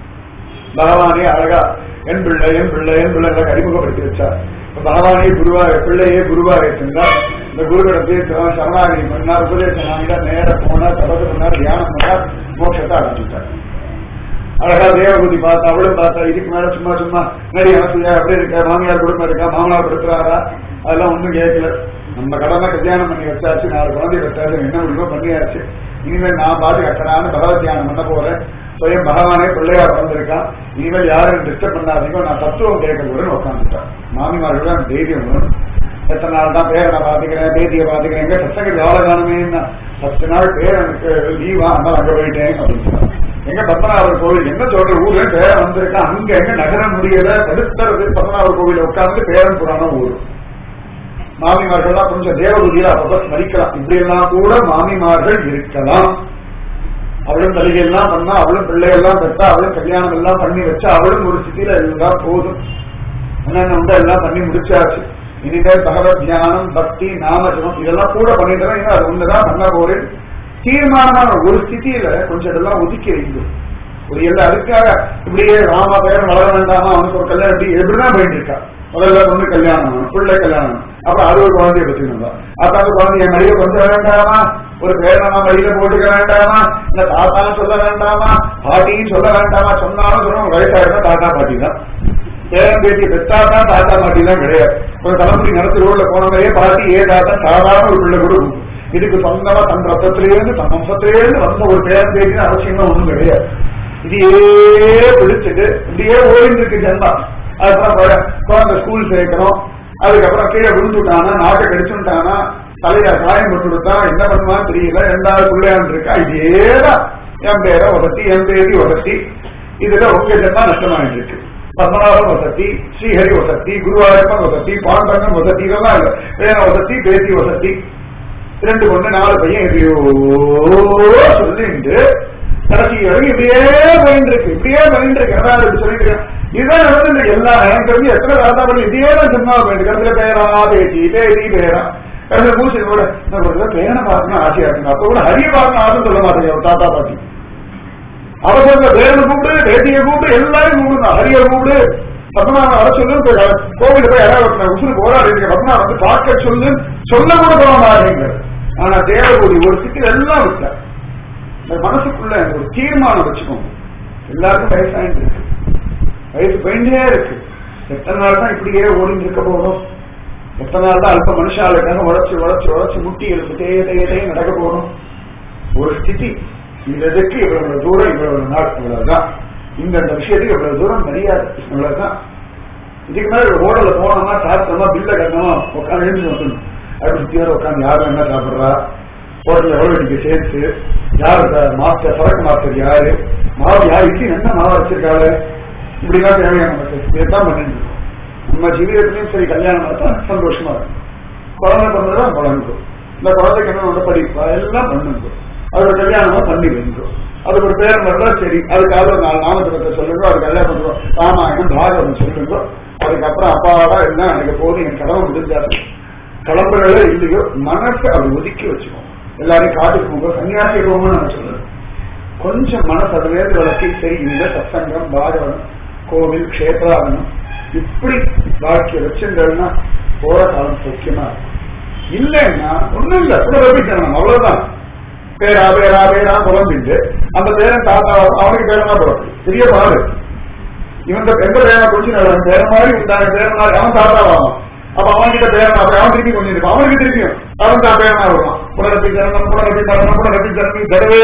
பகவானே அழகா என் பிள்ளை என் பிள்ளை என் பிள்ளை அறிமுகப்படுத்தி வச்சார் இப்ப பகவானே குருவா பிள்ளையே குருவா இருந்தார் இந்த குருவிடத்தை சரணாகி பண்ணார் உபதேசம் வாங்கிட்டார் நேர போனார் தபசு பண்ணார் தியானம் பண்ணார் மோட்சத்தை அடைஞ்சிட்டார் அழகா தேவபூதி பார்த்தா அவளும் பார்த்தா இதுக்கு மேல சும்மா சும்மா நிறைய அரசியா அப்படி இருக்க மாமியார் குடும்பம் இருக்கா மாமனார் கொடுக்குறாரா அதெல்லாம் ஒண்ணும் கேட்கல நம்ம கடமை கல்யாணம் பண்ணி வச்சாச்சு நாலு குழந்தை வச்சாச்சு என்ன முடியுமோ பண்ணியாச்சு இனிமேல் நான் பாட்டு கட்டணான்னு பகவத் தியானம் பண்ண போறேன் சுயம் பகவானே பிள்ளையா பிறந்திருக்கான் இனிமேல் யாரும் டிஸ்டர்ப் பண்ணாதீங்க நான் தத்துவம் கேட்க போறேன்னு உட்காந்துட்டேன் மாமிமார்கள் தைரியம் வேணும் எத்தனை நாள் தான் பேரனை பாத்துக்கிறேன் பேத்தியை பாத்துக்கிறேன் எங்க சத்தங்க வேலை காணுமேன்னா பத்து நாள் பேரனுக்கு லீவா அண்ணா அங்க போயிட்டேன் அப்படின்னு சொன்னான். எங்க பத்மநாபர் கோவில் என்ன சொல்ற ஊர்ல பேரன் வந்திருக்கா அங்க எங்க நகர முடியல தடுத்தறது பத்மநாபர் கோவில் உட்கார்ந்து பேரன் புராணம் ஊர் மாமிமார்கள்லாம் கொஞ்சம் தேவபுதியில அப்பப்ப ஸ்மரிக்கலாம் இப்படி எல்லாம் கூட மாமிமார்கள் இருக்கலாம் அவளும் தலிகையெல்லாம் பண்ணா அவளும் பிள்ளையெல்லாம் பெற்றா அவளும் கல்யாணம் எல்லாம் பண்ணி வச்சா அவளும் ஒரு ஸ்திதியில இருந்தா போதும் என்னென்ன உண்டோ எல்லாம் பண்ணி முடிச்சாச்சு இனிமேல் பகவத் தியானம் பக்தி நாமஜனம் இதெல்லாம் கூட பண்ணிட்டு இன்னும் அது ஒண்ணுதான் பண்ண போறேன் தீர்மானமான ஒரு ஸ்திதியில கொஞ்சம் இதெல்லாம் ஒதுக்கி வைங்க ஒரு எல்லா அதுக்காக இப்படியே ராமா பேரன் வளர வேண்டாமா அவனுக்கு ஒரு கல்யாணம் இப்படி எப்படிதான் போயிட்டு இருக்கா முதல்ல பொண்ணு கல்யாணம் ஆகணும், பிள்ளை கல்யாணம் ஆகணும். அப்புறம் அது ஒரு குழந்தைய பத்தினா அத்தாவது குழந்தைய மடியில கொஞ்சம் வேண்டாமா ஒரு பேரனை மடியில போட்டுக்க வேண்டாமா இந்த தாத்தான்னு சொல்ல வேண்டாமா பாட்டின்னு சொல்ல வேண்டாமா சொன்னாலும் சொல்லணும் வயசாயிருந்தா தாத்தா பாட்டி தான் பேரன் பேட்டி பெத்தாதான் தாத்தா பாட்டி தான் கிடையாது ஒரு தலைமுறை நடத்து ரோட்ல போனவரையே பாட்டி ஏ தாத்தா சாதாரண ஒரு பிள்ளை கூட உண்டு. இதுக்கு சொந்தமா தன் ரத்தத்திலேருந்து தன் வம்சத்திலேருந்து வந்த ஒரு பேரன் பேட்டின்னு அவசியமா ஒண்ணும் கிடையாது இதையே பிடிச்சிட்டு இப்படியே ஓடிட்டு இருக்கு ஜென்மா அதுக்கப்புறம் குழ- குழந்தை ஸ்கூல் சேர்க்கணும் அதுக்கப்புறம் கீழே விழுந்துட்டானா நாட்டை கடிச்சுட்டானா தலையில காயம் போட்டு கொடுத்தா என்ன பண்ணுவான்னு தெரியல ரெண்டாவது பிள்ளையாண்டு இருக்கா இதேதான் என் பேரை வசதி என் பேரி வசதி இதுல உங்க ஜென்மா நஷ்டமாயிட்டு இருக்கு பத்மநாபம் வசதி ஸ்ரீஹரி வசதி குருவாயூரப்பன் வசதி பாண்டங்கன் வசதி இதெல்லாம் இல்ல வேற வசதி பேசி வசதி ரெண்டு பொண்ணு நாலு பையன் எதையோ சொல்லிட்டு கடைசி வரைக்கும் இப்படியே போயிட்டு இருக்கு இப்படியே போயிட்டு இருக்கு அதான் இப்படி சொல்லிட்டு இருக்கேன். இதுதான் நடந்து எல்லா எனக்கு தெரிஞ்சு எத்தனை தாத்தா பண்ணி இதே தான் சொன்னா போயிட்டு கடைசியில பேரா பேச்சு பேசி பேரா கடைசியில பூசி கூட நான் ஒரு தடவை பேரனை பார்க்கணும் ஆசையா இருக்குங்க அப்ப கூட ஹரிய பார்க்கணும் ஆசை சொல்ல மாட்டேங்க ஒரு தாத்தா பாட்டி அவசரத்துல பேரனை கூப்பிடு பேட்டியை கூப்பிடு எல்லாரும் கூப்பிடுங்க ஹரிய கூப்பிடு பத்மநாபன் வர சொல்லு இப்ப கோவில போய் யாராவது உசுறு போராடி இருக்க பத்மநாபன் வந்து பார்க்க சொல்லு சொல்ல கூட போக மாட்டேங்க ஆனா தேவகூடி ஒரு சிக்கல் எல்லாம் விட்டார் இந்த மனசுக்குள்ள ஒரு தீர்மானம் வச்சுக்கோங்க எல்லாருக்கும் வயசாயிட்டு இருக்கு வயசு போயிட்டே இருக்கு எத்தனை நாள் தான் இப்படியே ஓடிட்டு இருக்க போறோம் எத்தனை நாள் தான் அல்ப மனுஷாளுக்காக உழைச்சு உழைச்சு உழைச்சு முட்டி எழுப்பு தேய தேய தேய நடக்க போறோம் ஒரு ஸ்திதி இதற்கு இவ்வளவு தூரம் இவ்வளவு நாள் இவ்வளவுதான் இந்த இந்த விஷயத்துக்கு இவ்வளவு தூரம் மரியாதை இவ்வளவுதான் இதுக்கு மேல ஹோட்டல்ல போனோமா சாப்பிட்டோமா பில்ல கட்டணுமா உட்காந்து எழுந்து வந்துடணும் அப்படி சுத்தி வர உட்காந்து யாரும் என்ன சாப்பிடுறா ஹோட்டல் எவ்வளவு இன்னைக்கு சேர்த்து யாரு மாஸ்டர் சரக்கு மாஸ்டர் யாரு மாவு யார் இட்லி என்ன மாவு வச்சிருக்காரு இப்படிலாம் தேவையான நமக்கு இதுதான் பண்ணிட்டு இருக்கோம். நம்ம ஜீவிதத்திலையும் சரி கல்யாணம் பார்த்தா சந்தோஷமா இருக்கும் குழந்தை பிறந்ததான் குழந்தை இந்த குழந்தைக்கு என்ன ஒன்று படிப்பா எல்லாம் பண்ணுங்க அதோட கல்யாணமா பண்ணி வைங்க அதுக்கு ஒரு பேர் இருந்தா சரி அதுக்காக ஒரு நாலு நாமத்தை சொல்லுங்க அது கல்யாணம் பண்றோம் ராமாயணம் பாகவதம் சொல்லுங்க அதுக்கப்புறம் அப்பாவா எல்லாம் எனக்கு போதும் என் கடமை முடிஞ்சாரு கிளம்புறதே இல்லையோ மனசை அப்படி ஒதுக்கி வச்சுக்கோங்க எல்லாரையும் காட்டுக்கு போங்க சன்னியாசி போகணும்னு நான் சொல்றேன் கொஞ்சம் மனசு அதுலேருந்து வளர்த்தி சரி இந்த சத்சங்கம் பாகவதம் கோவில் க்ஷேத்ராதனம் இப்படி வாழ்க்கையை வச்சிருந்தா போற காலம் முக்கியமா இல்லைன்னா ஒண்ணும் இல்ல புனரபிக்கணும் அவ்வளவுதான் பேரா பேரா பேரா புலம்பிட்டு அந்த பேரன் தாத்தா அவனுக்கு பேரனா பிறப்பு பெரிய பாடு இவன் எந்த பேரனா கொஞ்சம் அவன் பேர மாதிரி உண்டான பேர மாதிரி அவன் தாத்தாவான் அப்ப அவன் கிட்ட பேரனா அப்ப அவன் திருப்பி கொஞ்சம் இருப்பான் அவனுக்கு திருப்பியும் அவன் தான் பேரனா வருவான் புனரப்பி தரணம் புனரப்பி தரணம் புனரப்பி தரணம் தரவே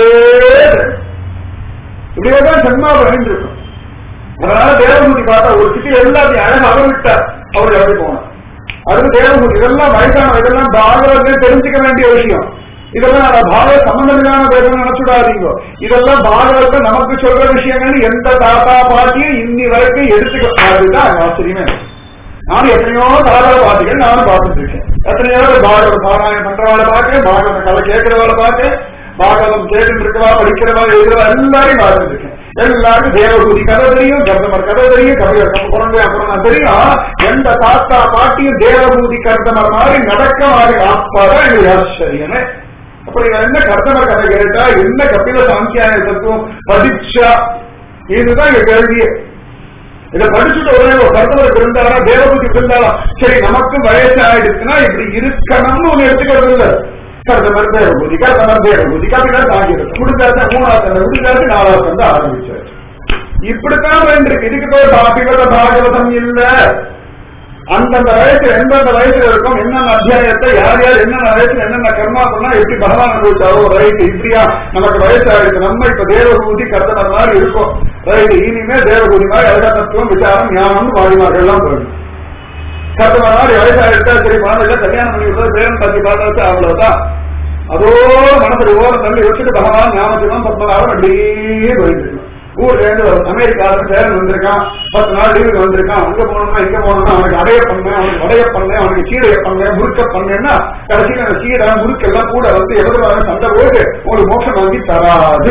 இப்படியே தான் ஜன்மா வரைந்திருக்கும் அதனால தேவமூர்த்தி பார்த்தா ஒரு சிட்டி எல்லாத்தையும் அழகா அவர் விட்டார் அவர் இறந்து போனார் அது தேவமூர்த்தி இதெல்லாம் வயசான இதெல்லாம் பாகவதத்தை தெரிஞ்சுக்க வேண்டிய விஷயம் இதெல்லாம் நான் பாகவத சம்பந்தம் இல்லாம பேசணும் நினைச்சுடாதீங்க இதெல்லாம் பாகவதத்தை நமக்கு சொல்ற விஷயங்கள் எந்த தாத்தா பாட்டியும் இன்னி வரைக்கும் எடுத்துக்க அதுதான் ஆச்சரியமே நானும் எத்தனையோ தாரா பாட்டிகள் நானும் பார்த்துட்டு இருக்கேன் எத்தனையோ பாகவத பாராயணம் பண்றவாளை பார்க்க பாகவத கதை கேட்கிறவாளை பார்க்க பாகவதம் கேட்டு இருக்கவா படிக்கிறவா எழுதுறவா எல்லாரையும் பார்த்துட்டு இருக்கேன் எல்லாருக்கும் தேவபூதி கதை தெரியும் கர்தமர் கதை தெரியும் கவியர் குழந்தை அப்புறம் தெரியும் எந்த தாத்தா பாட்டியும் தேவபூதி கர்தமர் மாதிரி நடக்க மாதிரி ஆப்பாதான் எங்களுக்கு ஆச்சரியமே அப்படி என்ன கர்தமர் கதை கேட்டா என்ன கபில சாங்கியான தத்துவம் படிச்சா இதுதான் எங்க கேள்வியே இதை படிச்சுட்டு உடனே ஒரு கர்த்தவர் இருந்தாரா தேவபூதி இருந்தாரா சரி நமக்கு வயசு ஆயிடுச்சுன்னா இப்படி இருக்கணும்னு ஒண்ணு எடுத்துக்கிறது இல்ல கர்த்தமர் தேவபூதி கர்த்தமர் தேவபூதி கபிலர் சாங்கியம் முடிஞ்சாச்சு மூணாவது முடிஞ்சாச்சு நாலாவது வந்து ஆரம்பிச்சாச்சு இப்படித்தான் வேண்டியிருக்கு இதுக்கு போய் பாபிகத பாகவதம் இல்ல அந்தந்த வயசு எந்தெந்த வயசுல இருக்கும் என்னென்ன அத்தியாயத்தை யார் யார் என்னென்ன வயசுல என்னென்ன கர்மா பண்ணா எப்படி பகவான் அனுபவிச்சாரோ ரைட் இப்படியா நமக்கு வயசு ஆயிடுச்சு நம்ம இப்ப தேவபூதி கர்த்தனர் மாதிரி இருக்கும் ரைட் இனிமே தேவபூதி மாதிரி அழகா தத்துவம் விசாரம் ஞானம் வாடிமார்கள் எல்லாம் போயிடும் கர்த்தனர் மாதிரி வயசு ஆயிடுச்சா சரி மனதில் கல்யாணம் பண்ணி விடுறது பேரன் பத்தி பார்த்தா அவ்வளவுதான் அதோ மனசுல ஓரம் தள்ளி வச்சுட்டு பகவான் ஞாபகத்துக்கும் பத்மநாபம் அப்படியே போயிட்டு இருக்கும் ஊர்ல இருந்து ஒரு அமெரிக்கால சேரன் வந்திருக்கான் பத்து நாள் லீவுக்கு வந்திருக்கான் அங்க போனோம்னா இங்க போனோம்னா அவனுக்கு அடைய பண்ணேன் அவனுக்கு வடைய பண்ணேன் அவனுக்கு சீடைய பண்ணேன் முறுக்க பண்ணேன்னா கடைசியில் அந்த சீடை முறுக்கெல்லாம் கூட வந்து எவ்வளவு சண்டை போட்டு உங்களுக்கு மோட்சம் வாங்கி தராது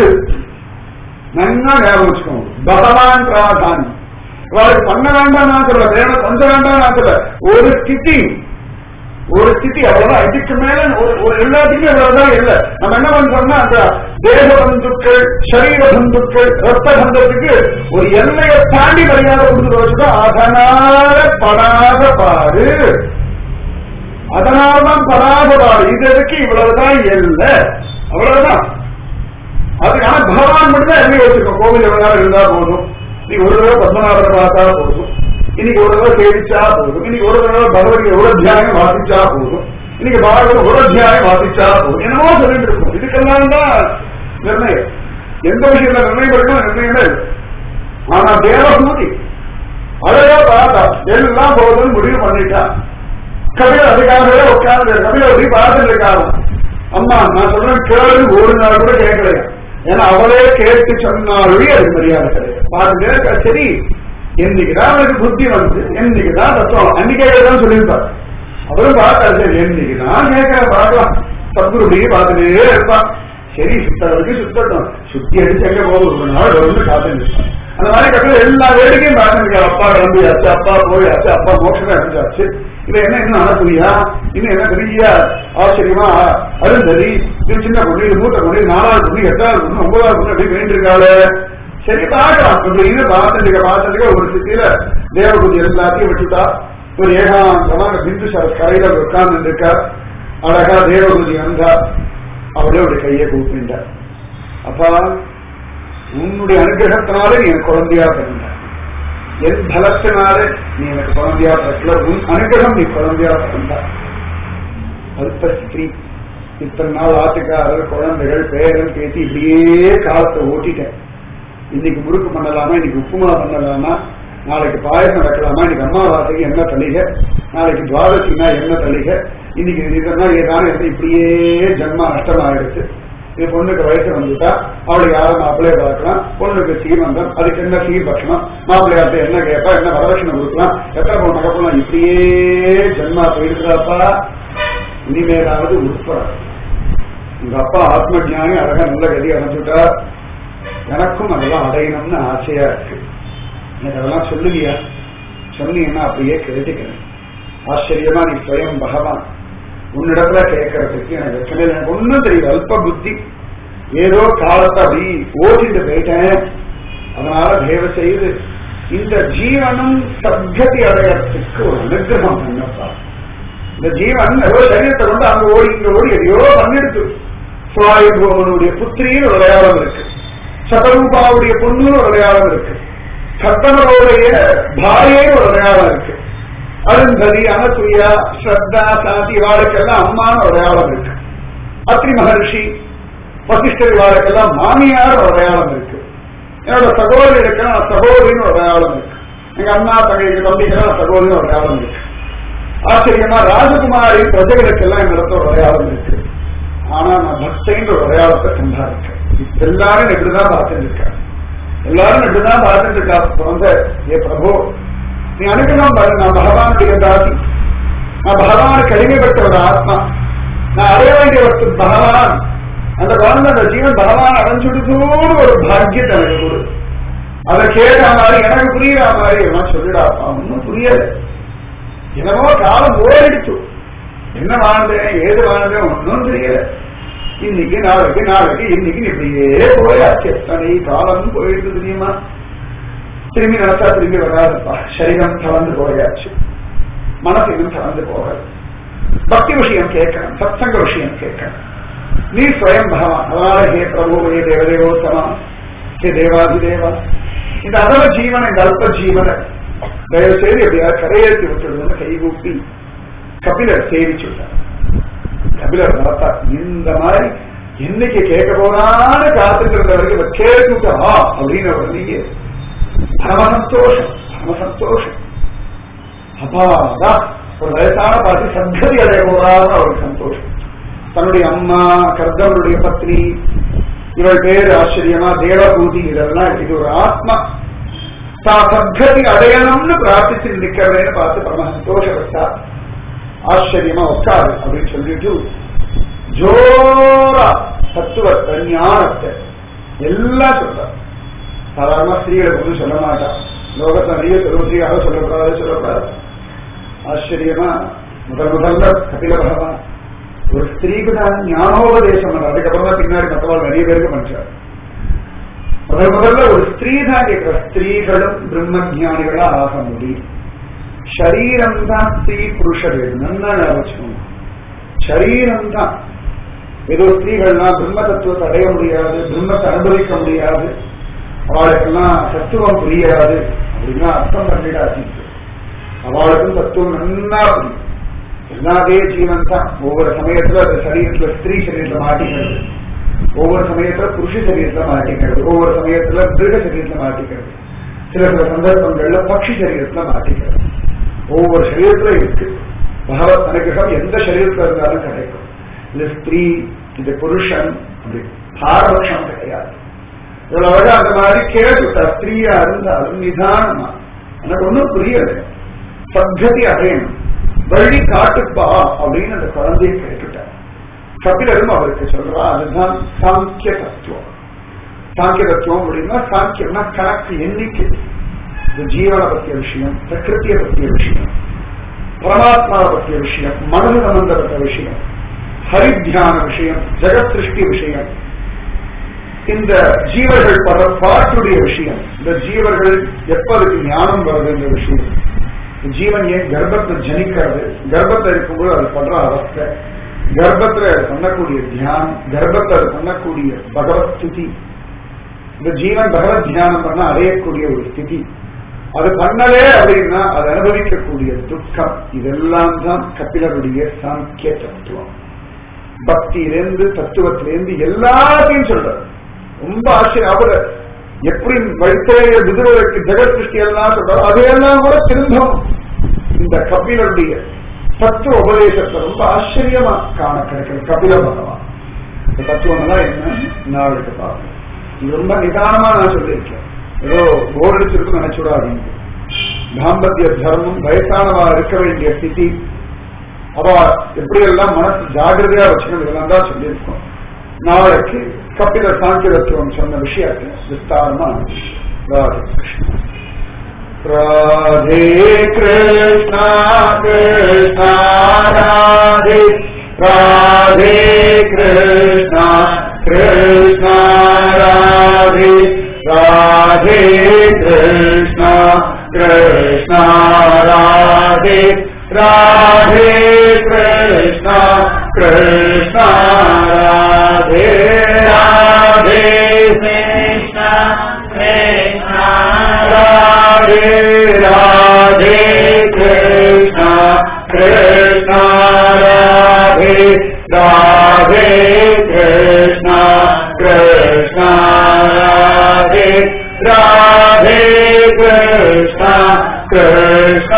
நன்னா ஞாபகம் வச்சுக்கோங்க பகவான் பிராதானி அவளுக்கு பண்ண வேண்டாம் நான் சொல்ல வேணும் கொஞ்சம் வேண்டாம் நான் சொல்ல ஒரு ஸ்திதி ஒரு ஸ்திதி அவ்வளவுதான் இதுக்கு மேல ஒரு ஒரு எல்லாத்துக்குமே இவ்வளவுதான் இல்ல நம்ம என்ன பண்றோம்னா அந்த தேக பந்துக்கள் சரீர பந்துக்கள் ரத்த பந்தத்துக்கு ஒரு எல்லையை தாண்டி மரியாதை கொடுத்து வச்சுட்டோம் அதனால படாத பாடு அதனால்தான் படாத பாடு இது எதுக்கு இவ்வளவுதான் எல்லை அவ்வளவுதான் அதுக்கான பகவான் மட்டும் தான் எல்லை வச்சிருக்கோம் கோவில் எவ்வளவு நேரம் இருந்தா போதும் நீ ஒரு தடவை பத்மநாபரை பார்த்தா போதும் இன்னைக்கு ஒரு தடவை சேவிச்சா போதும் இன்னைக்கு ஒரு தடவை பகவத்கீதை ஒரு அத்தியாயம் வாசிச்சா போதும் இன்னைக்கு பாரதம் ஒரு அத்தியாயம் வாசிச்சா போதும் என்னமோ சொல்லிட்டு இருக்கும் இதுக்கெல்லாம் தான் நிர்ணயம் எந்த விஷயத்துல நிர்ணயம் இருக்கணும் நிர்ணயமே இல்லை. ஆனா தேவபூதி அழகா பார்த்தா எல்லாம் போதும்னு முடிவு பண்ணிட்டா கபில அதுக்காகவே உட்கார்ந்து கபில அப்படி பார்த்துட்டு இருக்காரு அம்மா நான் சொல்றேன் கேளு ஒரு நாள் கூட கேட்கலையா ஏன்னா அவளே கேட்டு சொன்னாலே அது மரியாதை கிடையாது பார்த்துட்டே இருக்கா, சரி என்னைக்குதான் அவனுக்கு புத்தி வந்து என்னைக்குதான் தத்துவம் அன்னைக்கே தான் சொல்லியிருப்பார் அவரும் பார்த்தாரு சரி என்னைக்குதான் கேட்கிற பார்க்கலாம் சத்குருடியே பார்த்துட்டே இருப்பான் சரி சுத்தவருக்கு சுத்தட்டும் சுத்தி அடிச்சு எங்க போகுது ஒரு நாள் வந்து காத்துட்டு அந்த மாதிரி கட்டில எல்லா வேடிக்கையும் பார்த்துருக்காரு அப்பா கிளம்பியாச்சு அப்பா போயாச்சு அப்பா மோட்சமே அடைஞ்சாச்சு இது என்ன இன்னும் அனுப்புறியா இன்னும் என்ன பெரிய ஆச்சரியமா அருந்ததி இது சின்ன பொண்ணு இது மூத்த பொண்ணு நாலாவது பொண்ணு எட்டாவது பொண்ணு ஒன்பதாவது பொண்ணு அப்படி வேண்டி இருக்காளு சரி பார்க்கலாம் அப்படின்னு பார்த்துட்டு பார்த்துட்டு ஒரு சித்தியில தேவபுத்தி எல்லாத்தையும் விட்டுட்டா ஒரு ஏகாந்தமாக பிந்து சார் கரையில உட்கார்ந்து இருக்கார் அழகா தேவபுதி வந்தா அவளே ஒரு கையை கூப்பிட்டார் அப்பா உன்னுடைய அனுகிரகத்தினாலே நீ எனக்கு குழந்தையா பிறந்த என் பலத்தினாலே நீ எனக்கு குழந்தையா பிறக்கல உன் அனுகிரகம் நீ குழந்தையா பிறந்த அல்ப ஸ்திரீ இத்தனை நாள் ஆத்துக்காரர் குழந்தைகள் பேரன் பேசி இப்படியே காலத்தை ஓட்டிட்டேன் இன்னைக்கு முறுக்கு பண்ணலாமா இன்னைக்கு உப்புமா பண்ணலாமா நாளைக்கு பாயசம் வைக்கலாமா இன்னைக்கு அம்மாவாசைக்கு என்ன தளிகை நாளைக்கு துவாதசினா என்ன தளிகை இன்னைக்கு இதெல்லாம் ஏதாவது இருந்து இப்படியே ஜன்மா நஷ்டமாயிடுச்சு இது பொண்ணுக்கு வயசு வந்துட்டா அவளுக்கு யாரும் மாப்பிள்ளைய பார்க்கலாம் பொண்ணுக்கு சீமந்தம் அதுக்கு என்ன சீர் பட்சணம் மாப்பிள்ளையார்ட்ட என்ன கேட்பா என்ன வரதட்சணை கொடுக்கலாம் எத்தனை பொண்ணு நகப்பலாம் இப்படியே ஜன்மா போயிருக்கிறாப்பா இனிமேலாவது உட்பட உங்க அப்பா ஆத்ம ஜானி அழகா நல்ல கதி அடைஞ்சுட்டா எனக்கும் அதெல்லாம் அடையணும்னு ஆசையா இருக்கு எனக்கு அதெல்லாம் சொல்லுவியா சொன்னீங்கன்னா அப்படியே கேட்டுக்கிறேன் ஆச்சரியமா நீ ஸ்வயம் பகவான் உன்னிடத்துல கேட்கறதுக்கு எனக்கு வெக்கமே இல்லை. எனக்கு ஒண்ணும் தெரியல அல்ப புத்தி ஏதோ காலத்தை அப்படி ஓட்டிட்டு போயிட்டேன் அதனால தயவு செய்து இந்த ஜீவனும் சத்கதி அடையறதுக்கு ஒரு அனுகிரகம் பண்ணப்பா இந்த ஜீவன் ஏதோ சரீரத்தை கொண்டு அங்க ஓடி இங்க ஓடி எதையோ பண்ணிடுச்சு சுவாயுபவனுடைய புத்திரின்னு ஒரு அடையாளம் இருக்கு சதரூபாவுடைய பொண்ணுன்னு ஒரு அடையாளம் இருக்கு கர்த்தனருடைய பாரியே ஒரு அடையாளம் இருக்கு அருந்ததி அனசுயா ஸ்ரத்தா சாந்தி வாழ்க்கெல்லாம் அம்மான ஒரு அடையாளம் இருக்கு அத்ரி மகர்ஷி வசிஷ்டர் வாழ்க்கெல்லாம் மாமியார் ஒரு அடையாளம் இருக்கு என்னோட சகோதரி இருக்கா சகோதரின்னு ஒரு அடையாளம் இருக்கு எங்க அண்ணா தங்கைக்கு தம்பிக்கெல்லாம் சகோதரின்னு ஒரு அடையாளம் இருக்கு ஆச்சரியமா ராஜகுமாரி பிரஜைகளுக்கெல்லாம் என்னிடத்த ஒரு அடையாளம் இருக்கு ஆனா நான் பக்தைன்ற ஒரு அடையாளத்தை சம்பாதிக்கிறேன் எல்லாரும் இப்படிதான் பார்த்துட்டு இருக்கேன் எல்லாரும் இப்படிதான் பார்த்துட்டு இருக்கா வந்து ஏ பிரபு நீ அனுகலாம் பாரு நான் பகவானுடைய தாசி நான் பகவானுக்கு அடிமைப்பட்ட ஒரு ஆத்மா நான் அடைய வேண்டிய ஒரு பகவான் அந்த குழந்தை அந்த ஜீவன் பகவான் அடைஞ்சுடுதோடு ஒரு பாக்கியத்தை எனக்கு கொடு அதை கேட்ட மாதிரி எனக்கு புரியுற மாதிரி எல்லாம் சொல்லிடாப்பா ஒன்னும் புரியல என்னமோ காலம் ஓடிடுச்சு என்ன வாழ்ந்தேன் ஏது வாழ்ந்தேன் ஒன்றும் தெரியல இன்னைக்கு நாளைக்கு நாளைக்கு இன்னைக்கு இப்படியே போயாச்சு எத்தனை காலம் போயிட்டு தெரியுமா திரும்பி நினைச்சா திரும்பி வராதுப்பா சரீரம் கலந்து போயாச்சு மனசு இன்னும் கலந்து போகாது பக்தி விஷயம் கேட்கணும் சத்சங்க விஷயம் கேட்கணும் நீ ஸ்வயம் பகவான் அதனால ஹே பிரபு ஹே தேவதேவோத்தமா ஹே தேவாதிதேவா இந்த அதல ஜீவன இந்த அல்ப ஜீவன தயவு செய்து எப்படியாவது கரையேற்றி விட்டுடுதுன்னு கைகூப்பி கபிலர் சேவிச்சுட்டார் கபிலர் பார்த்தா இந்த மாதிரி என்னைக்கு கேட்க போறான்னு காத்துட்டு இருந்த வரைக்கும் இவர் கேட்டுட்டா அப்படின்னு அவர் நீங்க பரம சந்தோஷம் பரம சந்தோஷம் அப்பாடா ஒரு வயசான பார்த்து சத்கதி அடைய போறான்னு அவருக்கு சந்தோஷம் தன்னுடைய அம்மா கர்தவருடைய பத்னி இவள் பேர் ஆச்சரியமா தேவபூதி இதெல்லாம் இது ஒரு ஆத்மா தான் சத்கதி அடையணும்னு பிரார்த்திச்சு நிக்கிறதேன்னு பார்த்து பரம சந்தோஷப்பட்டா ஆச்சரியமா உட்காரு அப்படின்னு சொல்லிட்டு ஜோரா தத்துவத்தை ஞானத்தை எல்லாம் சொல்ற சாதாரணமா ஸ்திரீகளை ஒன்றும் சொல்ல மாட்டா லோகத்தை நிறைய சொல்லுவதாக சொல்லக்கூடாது சொல்லக்கூடாது ஆச்சரியமா முதல் முதல்ல கபில பகவான் ஒரு ஸ்திரீக்கு தான் ஞானோபதேசம் பண்ண அதுக்கப்புறம் தான் பின்னாடி மற்றவாள் நிறைய பேருக்கு பண்ணிச்சார் முதல் முதல்ல ஒரு ஸ்திரீ தான் கேட்கிற ஸ்திரீகளும் பிரம்ம ஜானிகளா ஆக முடியும் சரீரம் தான் ஸ்திரீ புருஷ வேறு நல்லா ஞாபகம் சரீரம் தான் ஏதோ ஸ்திரீகள்லாம் பிரம்ம தத்துவத்தை அடைய முடியாது பிரம்மத்தை அனுபவிக்க முடியாது அவளுக்கெல்லாம் தத்துவம் புரியாது அப்படின்னா அர்த்தம் பண்ணிடாது அவளுக்கும் தத்துவம் நன்னா புரியும் எல்லாதே ஜீவன் தான் ஒவ்வொரு சமயத்துல அந்த சரீரத்துல ஸ்திரீ சரீரத்துல மாட்டிக்கிறது ஒவ்வொரு சமயத்துல புருஷ சரீரத்துல மாட்டிக்கிறது ஒவ்வொரு சமயத்துல மிருக சரீரத்துல மாட்டிக்கிறது சில சில சந்தர்ப்பங்கள்ல பக்ஷி சரீரத்துல மாட்டிக்கிறது ஒவ்வொரு சரீரத்துல இருக்கு பகவத் அனுகிரகம் எந்த சரீரத்துல இருந்தாலும் கிடைக்கும் இது ஸ்திரீ இது புருஷன் அப்படி பாரபட்சம் கிடையாது இவ்வளவு அழகா அந்த மாதிரி கேட்டுட்டா ஸ்திரீயா இருந்தாலும் நிதானமா எனக்கு ஒன்றும் புரியல சத்கதி அடையணும் வழி காட்டுப்பா அப்படின்னு அந்த குழந்தையை கேட்டுட்டார் கபிலரும் அவருக்கு சொல்றா அதுதான் சாங்கிய தத்துவம் சாங்கிய தத்துவம் அப்படின்னா சாங்கியம்னா கணக்கு எண்ணிக்கை இந்த ஜீவனை பற்றிய விஷயம் பிரகிருத்திய பற்றிய விஷயம் பரமாத்மாவை பற்றிய விஷயம் மனது சம்பந்தப்பட்ட விஷயம் ஹரித்தியான விஷயம் ஜெகத் சிருஷ்டி விஷயம் இந்த ஜீவர்கள் பல பாட்டுடைய விஷயம் இந்த ஜீவர்கள் எப்ப அதுக்கு ஞானம் வருதுன்ற விஷயம் ஜீவன் ஏன் கர்ப்பத்தை ஜனிக்கிறது கர்ப்பத்தை இருக்கும்போது அது படுற அவஸ்தை கர்ப்பத்துல அது பண்ணக்கூடிய தியானம் கர்ப்பத்தை அது பண்ணக்கூடிய பகவத் ஸ்திதி இந்த ஜீவன் பகவத் தியானம் பண்ண அடையக்கூடிய ஒரு ஸ்திதி அது பண்ணலே அப்படின்னா அது அனுபவிக்கக்கூடிய துக்கம் இதெல்லாம் தான் கபிலருடைய சாங்கிய தத்துவம் பக்தியிலிருந்து தத்துவத்திலிருந்து எல்லாத்தையும் சொல்றாரு ரொம்ப ஆச்சரியம் அவர் எப்படி வைத்தேய விதுரருக்கு ஜெகத் சிருஷ்டி எல்லாம் சொல்றாரோ அதையெல்லாம் கூட திரும்பவும் இந்த கபிலருடைய தத்துவ உபதேசத்தை ரொம்ப ஆச்சரியமா காண கிடைக்கிறது கபில பகவான் இந்த தத்துவம் எல்லாம் என்ன நாளைக்கு பார்ப்போம் இது ரொம்ப நிதானமா நான் சொல்லியிருக்கேன் ஏதோ போர் அடிச்சிருக்கு நினைச்சுடாதீங்க தாம்பத்திய தர்மம் வயசானவா இருக்க வேண்டிய ஸ்திதி அவ எப்படி எல்லாம் மனசு ஜாகிரதையா வச்சுக்கணும் இதெல்லாம் தான் சொல்லியிருக்கோம் நாளைக்கு கபில சாங்கிரத்துவம் சொன்ன விஷயத்தை விஸ்தாரமா Radhe Krishna Radhe Krishna Krishna Radhe Radhe Krishna Krishna Radhe Radhe Krishna Krishna Radhe Radhe Krishna Krishna Radhe Radhe Krishna, Krishna, Radhe Radhe Krishna Krishna Radhe Radhe Krishna Krishna Radhe Radhe Krishna Krishna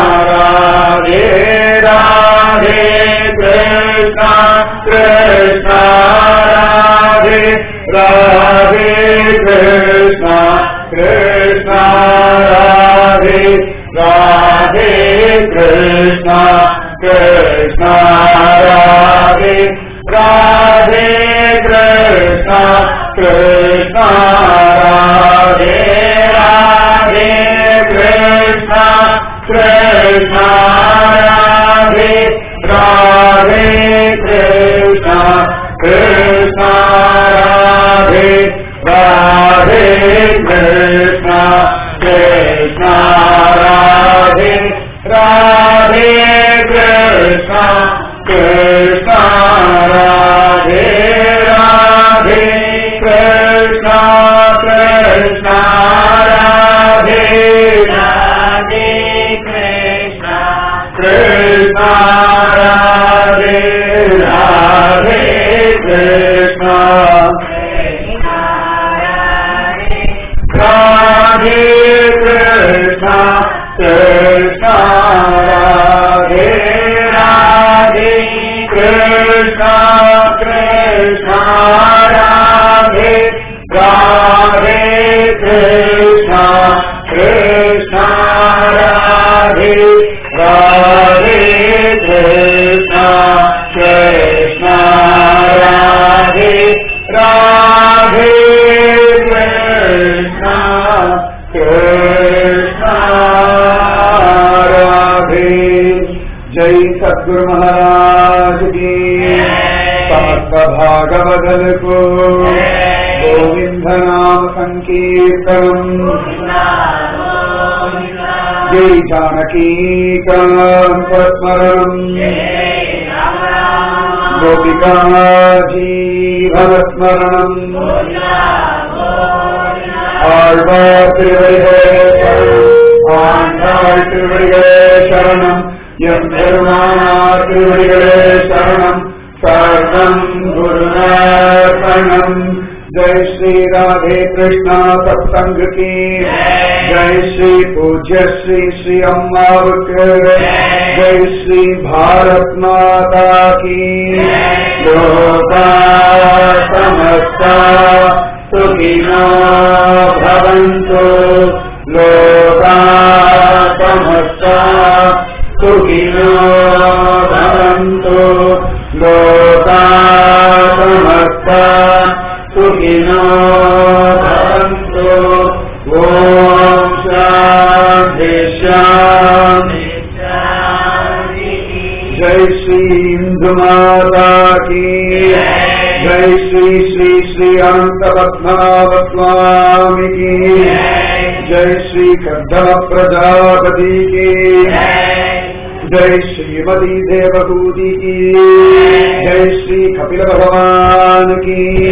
Radhe Radhe Krishna Krishna Radhe Radhe Krishna Krishna Radhe Radhe Krishna Krishna Radhe Radhe Krishna Krishna Radhe Radhe Krishna Krishna Radhe Radhe Krishna Krishna Radhe Radhe Krishna Krishna Radhe Radhe Krishna Krishna Radhe Radhe Krishna Krishna Radhe Radhe Krishna, Krishna Radhe Radhe Krishna Krishna, Radhe, Radhe Krishna Krishna Radhe Radhe Krishna Krishna Radhe Radhe Krishna Krishna Radhe Radhe Krishna Krishna Radhe Radhe Krishna Krishna Radhe जय सद्गुरु महाराज की समस्त भागवदल को गोविंद नाम संकीर्तनम जय जानकी स्मरणम गोपिका जीवनस्मरणम ஆழ்வார் திருவடிகளே ஆண்டாள் திருவடிகளே சரணம் எம் பெருமானார் திருவடிகளே சரணம் சர்வம் குருநாரணம் ஜெய் ஸ்ரீ ராதே கிருஷ்ணா சத்சங்க கி ஜெய் ஸ்ரீ பூஜ்ய ஸ்ரீ ஸ்ரீ அம்மாவுக்கு ஜெய் ஸ்ரீ பாரத் மாதா கி லோகா சமஸ்தா सुखिनो भवन्तु लोका समस्ता सुखिनो भवन्तु लोका समस्ता सुखिनो भवन्तु ॐ शान्ति शान्ति जय श्री इंदु माता की जय श्री श्री श्री अनंत पद्मनाभ स्वामी की जय श्री कद्धम प्रजापति की जय श्रीमती देवभूति की जय श्री कपिल भगवान की